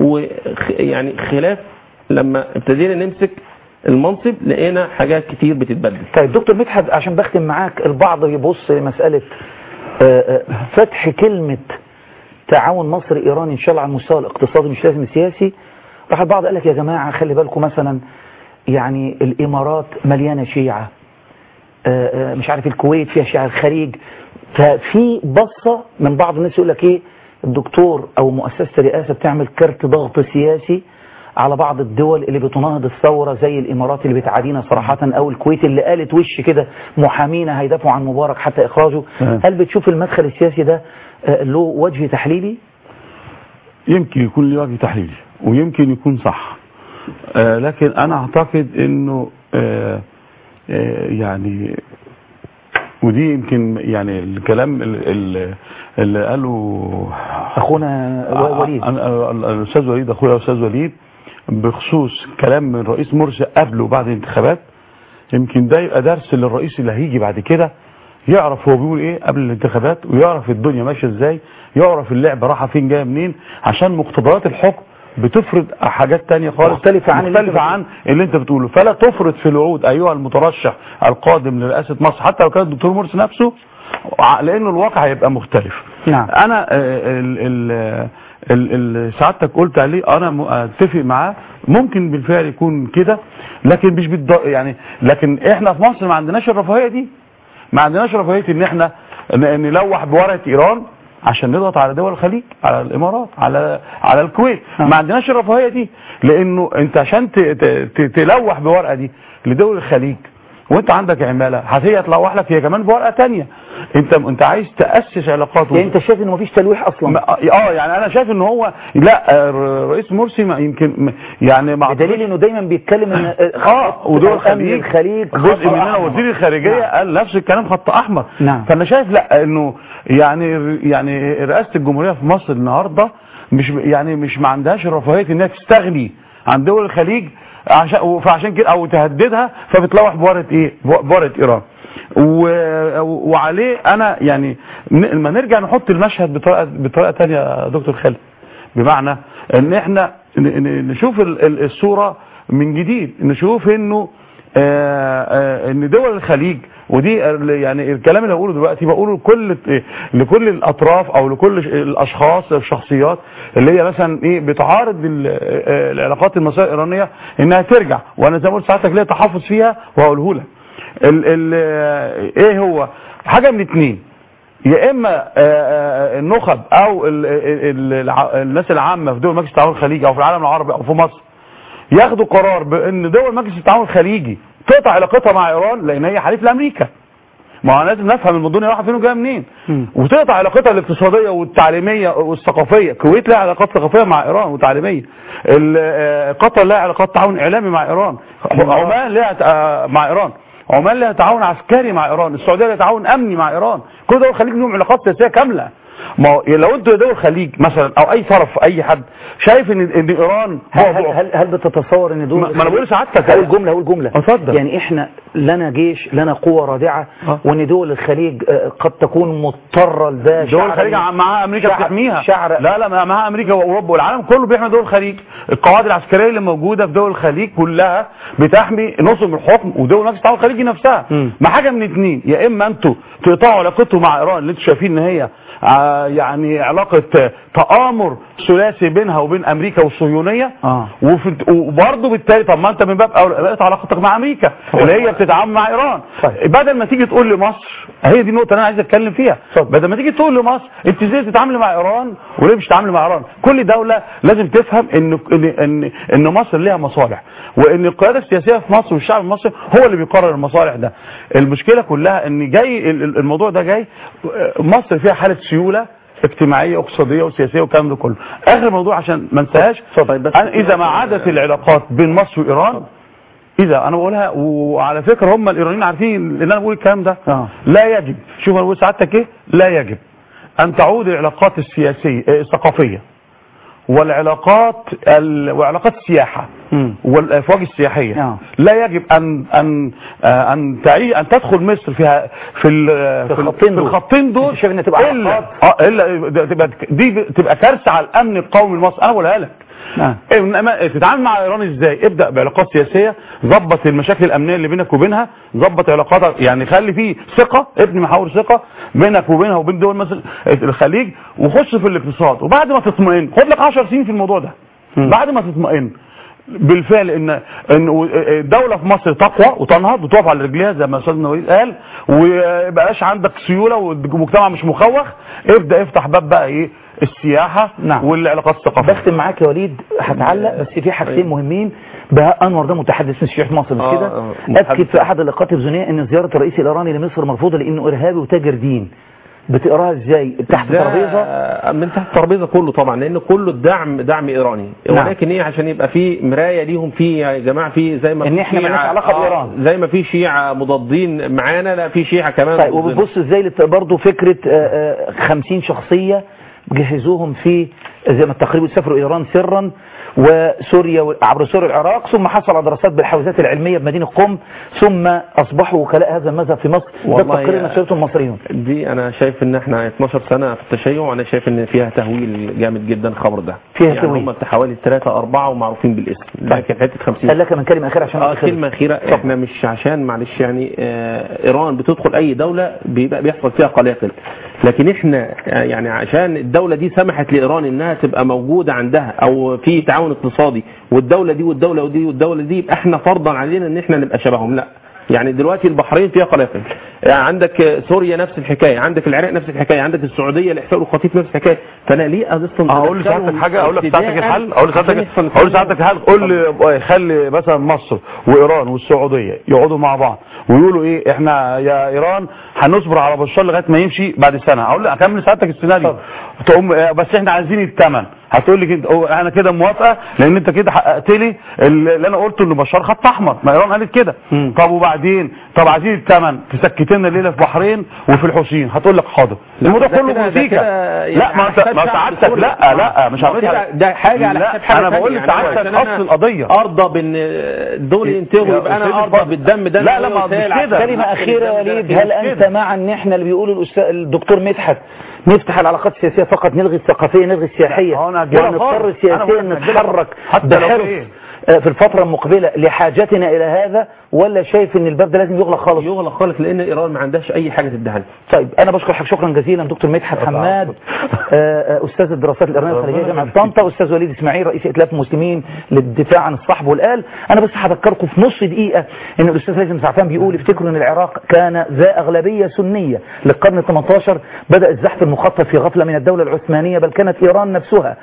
ويعني خلاف لما ابتدينا نمسك المنصب لقينا حاجات كتير بتتبدل طيب دكتور مدحت عشان بختم معاك البعض يبص لمسألة آه، آه، فتح كلمة تعاون مصر إيران إن شاء الله على المستوى الاقتصادي مش لازم السياسي راح البعض قال لك يا جماعة خلي بالكم مثلا يعني الإمارات مليانة شيعة آه، آه، مش عارف الكويت فيها شيعة الخليج ففي بصة من بعض الناس يقول لك ايه الدكتور او مؤسسة الرئاسة بتعمل كارت ضغط سياسي على بعض الدول اللي بتناهض الثورة زي الامارات اللي بتعادينا صراحة او الكويت اللي قالت وش كده محامينا هيدافعوا عن مبارك حتى اخراجه نعم. هل بتشوف المدخل السياسي ده آه، له وجه تحليلي؟ يمكن يكون له وجه تحليلي ويمكن يكون صح آه لكن انا اعتقد انه آه آه يعني ودي يمكن يعني الكلام ال- ال- اللي قاله اخونا وليد أنا- أنا- الاستاذ وليد اخويا الاستاذ وليد بخصوص كلام من رئيس مرسي قبل وبعد الانتخابات يمكن ده يبقى درس للرئيس اللي هيجي بعد كده يعرف هو بيقول ايه قبل الانتخابات ويعرف الدنيا ماشيه ازاي يعرف اللعبه رايحه فين جايه منين عشان مقتضيات الحكم بتفرض حاجات تانية خالص مختلفة عن اللي مختلفة انت عن اللي انت بتقوله فلا تفرض في الوعود ايها المترشح القادم لرئاسة مصر حتى لو كان الدكتور مرسي نفسه ع- لانه الواقع هيبقى مختلف نعم انا آه، ال ال ال- ال- سعادتك قلت عليه انا م- اتفق معاه ممكن بالفعل يكون كده لكن مش بالض... يعني لكن احنا في مصر ما عندناش الرفاهيه دي ما عندناش رفاهيه ان احنا ن- نلوح بورقه ايران عشان نضغط على دول الخليج على الامارات على على الكويت ما عندناش الرفاهيه دي لانه انت عشان ت- ت- ت- تلوح بورقه دي لدول الخليج وانت عندك عماله هي تلوح لك هي كمان بورقه تانية انت انت عايز تاسس علاقات يعني انت شايف انه مفيش تلويح اصلا ما- اه يعني انا شايف ان هو لا آه، رئيس مرسي ما يمكن م- يعني مع بدليل انه دايما بيتكلم ان اه ودول أمن الخليج الخليج جزء خط مننا أحمر. وزير الخارجيه قال نفس الكلام خط احمر نعم. فانا شايف لا انه يعني يعني رئاسه الجمهوريه في مصر النهارده مش يعني مش ما عندهاش الرفاهيه انها تستغني عن دول الخليج عشان فعشان كده او تهددها فبتلوح بورقه ايه بورقه ايران و- وعليه انا يعني ن- لما نرجع نحط المشهد بطريقه بطريقه ثانيه يا دكتور خالد بمعنى ان احنا ن- ن- نشوف ال- ال- الصوره من جديد نشوف انه آه، آه، ان دول الخليج ودي ال- يعني الكلام اللي بقوله دلوقتي بقوله لكل لكل الاطراف او لكل ش- الاشخاص الشخصيات اللي هي مثلا ايه بتعارض ال- آه، العلاقات المصريه الايرانيه انها ترجع وانا زي ما قلت ساعتك ليا تحفظ فيها وهقوله لك ال- ال- آه، ايه هو حاجه من اتنين يا اما آه، آه، النخب او ال- ال- الع- الناس العامه في دول مجلس التعاون الخليجي او في العالم العربي او في مصر ياخدوا قرار بان دول مجلس التعاون الخليجي تقطع علاقتها مع ايران لان هي حليف لامريكا ما هو لازم نفهم المدنيا رايحه فين وجايه منين وتقطع علاقتها الاقتصاديه والتعليميه والثقافيه الكويت لها علاقات ثقافيه مع ايران وتعليميه ال- آه، قطر لها علاقات تعاون اعلامي مع ايران عمان لها آه، مع ايران عمان لها تعاون عسكري مع ايران السعوديه لها تعاون امني مع ايران كل دول الخليج لهم علاقات سياسيه كامله ما هو لو انتوا دول الخليج مثلا او اي طرف اي حد شايف ان ان ايران هل, هل, هل, هل بتتصور ان دول ما- ما انا بقول لسعادتك هقول جمله هقول جمله اتفضل. يعني احنا لنا جيش لنا قوه رادعه وان دول الخليج آه، قد تكون مضطره لده دول شعراً- الخليج معاها امريكا شعر- بتحميها شعر لا لا معاها امريكا واوروبا والعالم كله بيحمي دول الخليج القواعد العسكريه اللي موجوده في دول الخليج كلها بتحمي نصب الحكم ودول مجلس التعاون الخليجي نفسها ما حاجه من اتنين يا اما انتوا تقطعوا علاقتكم مع ايران اللي انتوا شايفين ان هي آه يعني علاقه آه، تآمر ثلاثي بينها وبين امريكا والصهيونيه اه وفي وبرضه بالتالي طب ما انت من باب اولى بقت علاقتك مع امريكا اللي هي بتتعامل مع ايران بدل ما تيجي تقول لمصر هي دي النقطه اللي انا عايز اتكلم فيها بدل ما تيجي تقول لمصر انت ازاي تتعاملي مع ايران وليه مش تتعاملي مع ايران كل دوله لازم تفهم ان ان ان, إن مصر ليها مصالح وان القياده السياسيه في مصر والشعب المصري هو اللي بيقرر المصالح ده المشكله كلها ان جاي ال- ال- الموضوع ده جاي مصر فيها حاله سيوله اجتماعيه واقتصاديه وسياسيه والكلام ده كله اخر موضوع عشان ما انساهاش أنا اذا ما عادت العلاقات بين مصر وايران اذا انا بقولها وعلى فكره هم الايرانيين عارفين ان انا بقول الكلام ده آه. لا يجب شوف انا بقول سعادتك ايه لا يجب ان تعود العلاقات السياسيه آه، الثقافيه والعلاقات ال... وعلاقات السياحه والافواج السياحيه آه. لا يجب ان ان آه، ان تعي ان تدخل مصر فيها في ال... في, ال- الخطين في دول. الخطين دول أنت شايف إنها تبقى الا علاقات؟ اه الا ده تبقى دي تبقى كارثه على الامن القومي المصري انا بقولها لك نعم انما تتعامل مع ايران ازاي ابدا بعلاقات سياسيه ظبط المشاكل الامنيه اللي بينك وبينها ظبط علاقاتك يعني خلي فيه ثقه ابني محاور ثقه بينك وبينها وبين دول مثلا الخليج وخش في الاقتصاد وبعد ما تطمئن خد لك 10 سنين في الموضوع ده بعد ما تطمئن بالفعل ان ان الدوله في مصر تقوى وتنهض وتقف على رجليها زي ما استاذنا وليد قال ويبقاش عندك سيوله والمجتمع مش مخوخ ابدا افتح باب بقى ايه السياحه نعم. والعلاقات الثقافيه بختم معاك يا وليد هتعلق بس في حاجتين مهمين بهاء انور ده متحدث مسيحي في مصر مش آه، كده آه، اكد في احد اللقاءات التلفزيونيه ان زياره الرئيس الايراني لمصر مرفوضه لانه ارهابي وتاجر دين بتقراها ازاي تحت ده ترابيزه من تحت الترابيزه كله طبعا لان كله الدعم دعم ايراني نعم. ولكن ايه عشان يبقى في مرايه ليهم في يا جماعه في زي ما إن في إحنا مالناش شيعة- علاقة آه، بإيران. زي ما في شيعه مضادين معانا لا في شيعه كمان طيب ضدنا. وبتبص ازاي لت- برضه فكره آه، آه، 50 شخصيه جهزوهم في زي ما التقريب سافروا ايران سرا وسوريا و- عبر سوريا العراق ثم حصل على دراسات بالحوزات العلميه بمدينه قم ثم اصبحوا وكلاء هذا المذهب في مصر ده والله التقرير يا- نشرته المصريون دي انا شايف ان احنا 12 سنه في التشيع وانا شايف ان فيها تهويل جامد جدا الخبر ده فيها يعني تهويل. هم بتاع حوالي 3 4 ومعروفين بالاسم لكن حته 50 قال لك من كلمه اخيره عشان اه الوقت خلص. كلمة أخيرة احنا مش عشان معلش يعني آه إيران بتدخل أي دولة بيبقى بيحصل فيها قلاقل لكن احنا آه، يعني عشان الدولة دي سمحت لإيران إنها تبقى موجودة عندها أو في تعاون اقتصادي والدولة دي والدولة دي والدولة دي يبقى احنا فرضا علينا إن احنا نبقى شبههم لا يعني دلوقتي البحرين فيها قلاقل يعني عندك آه، سوريا نفس الحكايه عندك العراق نفس الحكايه عندك السعوديه الاحساء والخطيف نفس الحكايه فانا ليه اصلا اقول لسعادتك حاجه اقول لك سعادتك الحل اقول لسعادتك اقول لسعادتك الحل قول لي خلي مثلا مصر وايران والسعوديه يقعدوا مع بعض ويقولوا ايه احنا يا ايران هنصبر على بشار لغايه ما يمشي بعد سنه اقول لك اكمل سعادتك السيناريو تقوم آه، بس احنا عايزين الثمن هتقول لي كده أو انا كده موافقه لان انت كده حققت لي اللي انا قلته ان بشار خط احمر ما ايران قالت كده طب وبعدين طب عايزين الثمن تسكت لنا الليله في بحرين وفي الحسين هتقول لك حاضر الموضوع ده كله كده- ده بوليتيكا كده يعني لا ما على انت حساب ما شعب سعادتك سوريا. لا لا مش ما عاملها كده- ده حاجه على لا، حساب حاجه انا بقول تانية. لسعادتك عشان أنا اصل القضيه ارضى بان دول ينتهوا يا يبقى أستاذ انا ارضى اتفضل. بالدم ده لا، لا، ما مثال مش كده. عشان كلمة أحسن أخيرة يا الدم ده. وليد هل أنت مع أن إحنا اللي بيقوله الأستاذ الدكتور مدحت نفتح العلاقات السياسية فقط نلغي الثقافية نلغي السياحية أنا هجيبها ونضطر خالص. أنا سياسيا بقول لك هجيبها نتحرك حتى لو بحرص إيه. آه، في الفترة المقبلة لحاجتنا إلى هذا ولا شايف أن الباب ده لازم يغلق خالص يغلق خالص لان ايران ما عندهاش اي حاجه تديها لنا طيب أنا بشكر حضرتك شكرا جزيلا دكتور مدحت حماد آه، آه، أستاذ الدراسات الإيرانية الخارجية جامعة طنطا أستاذ وليد إسماعيل رئيس ائتلاف المسلمين للدفاع عن الصحب والآل أنا بس هذكركم في نص دقيقة أن الأستاذ لازم سعفان بيقول افتكروا أن العراق كان ذا أغلبية سنية للقرن ال 18 بدأ الزحف المخطط في غفلة من الدولة العثمانية بل كانت إيران نفسها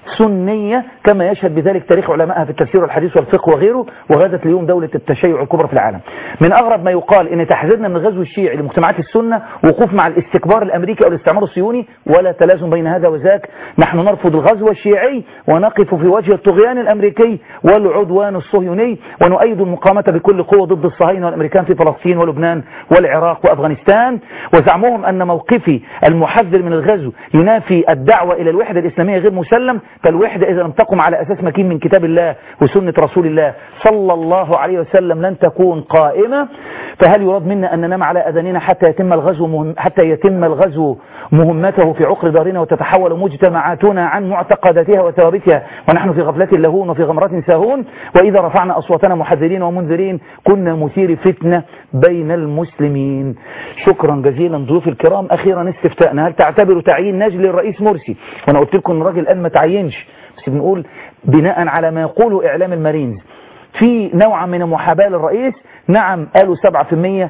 سنية كما يشهد بذلك تاريخ علمائها في التفسير والحديث والفقه وغيره وغادت اليوم دولة التشيع الكبرى في العالم من أغرب ما يقال أن تحذيرنا من الغزو الشيعي لمجتمعات السنة وقوف مع الاستكبار الأمريكي أو الاستعمار الصهيوني ولا تلازم بين هذا وذاك نحن نرفض الغزو الشيعي ونقف في وجه الطغيان الأمريكي والعدوان الصهيوني ونؤيد المقاومة بكل قوة ضد الصهاينة والأمريكان في فلسطين ولبنان والعراق وأفغانستان وزعمهم أن موقفي المحذر من الغزو ينافي الدعوة إلى الوحدة الإسلامية غير مسلم فالوحدة إذا لم تقم على أساس مكين من كتاب الله وسنة رسول الله صلى الله عليه وسلم لن تكون قائمة فهل يراد منا أن ننام على أذاننا حتى يتم الغزو مهم حتى يتم الغزو مهمته في عقر دارنا وتتحول مجتمعاتنا عن معتقداتها وثوابتها ونحن في غفلة لهون وفي غمرة ساهون وإذا رفعنا أصواتنا محذرين ومنذرين كنا مثير فتنة بين المسلمين شكرا جزيلا ضيوف الكرام أخيرا استفتاءنا هل تعتبروا تعيين نجل الرئيس مرسي وأنا قلت لكم أن الراجل الآن ما تعينش بس بنقول بناء على ما يقوله إعلام المارينز في نوعا من المحاباة للرئيس نعم قالوا 7%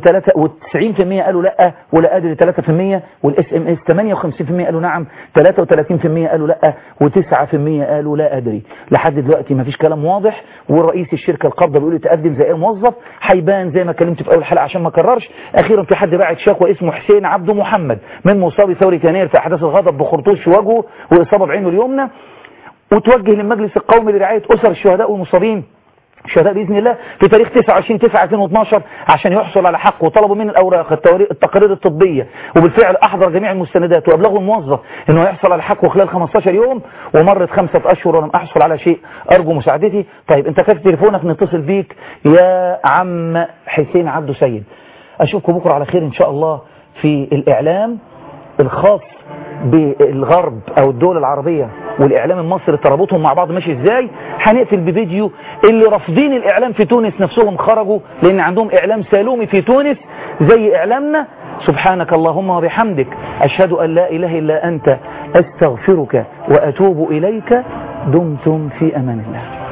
و90% قالوا لا ولا ادري 3% والاس ام اس 58% قالوا نعم 33% قالوا لا و9% قالوا لا ادري لحد دلوقتي ما فيش كلام واضح والرئيس الشركه القابضه بيقول يتقدم زي اي موظف هيبان زي ما اتكلمت في اول حلقه عشان ما اكررش اخيرا في حد باعت شكوى اسمه حسين عبده محمد من مصابي ثوره يناير في احداث الغضب بخرطوش في وجهه واصابه بعينه اليمنى وتوجه للمجلس القومي لرعايه اسر الشهداء والمصابين الشهداء بإذن الله في تاريخ 29 9 2012 عشان يحصل على حقه وطلبوا من الأوراق التوري- التقارير الطبية وبالفعل أحضر جميع المستندات وأبلغوا الموظف أنه يحصل على حقه خلال 15 يوم ومرت خمسة أشهر ولم أحصل على شيء أرجو مساعدتي طيب أنت كاتب تليفونك نتصل بيك يا عم حسين عبده سيد أشوفكم بكرة على خير إن شاء الله في الإعلام الخاص بالغرب او الدول العربية والاعلام المصري ترابطهم مع بعض ماشي ازاي هنقفل بفيديو اللي رافضين الاعلام في تونس نفسهم خرجوا لان عندهم اعلام سالومي في تونس زي اعلامنا سبحانك اللهم وبحمدك اشهد ان لا اله الا انت استغفرك واتوب اليك دمتم في امان الله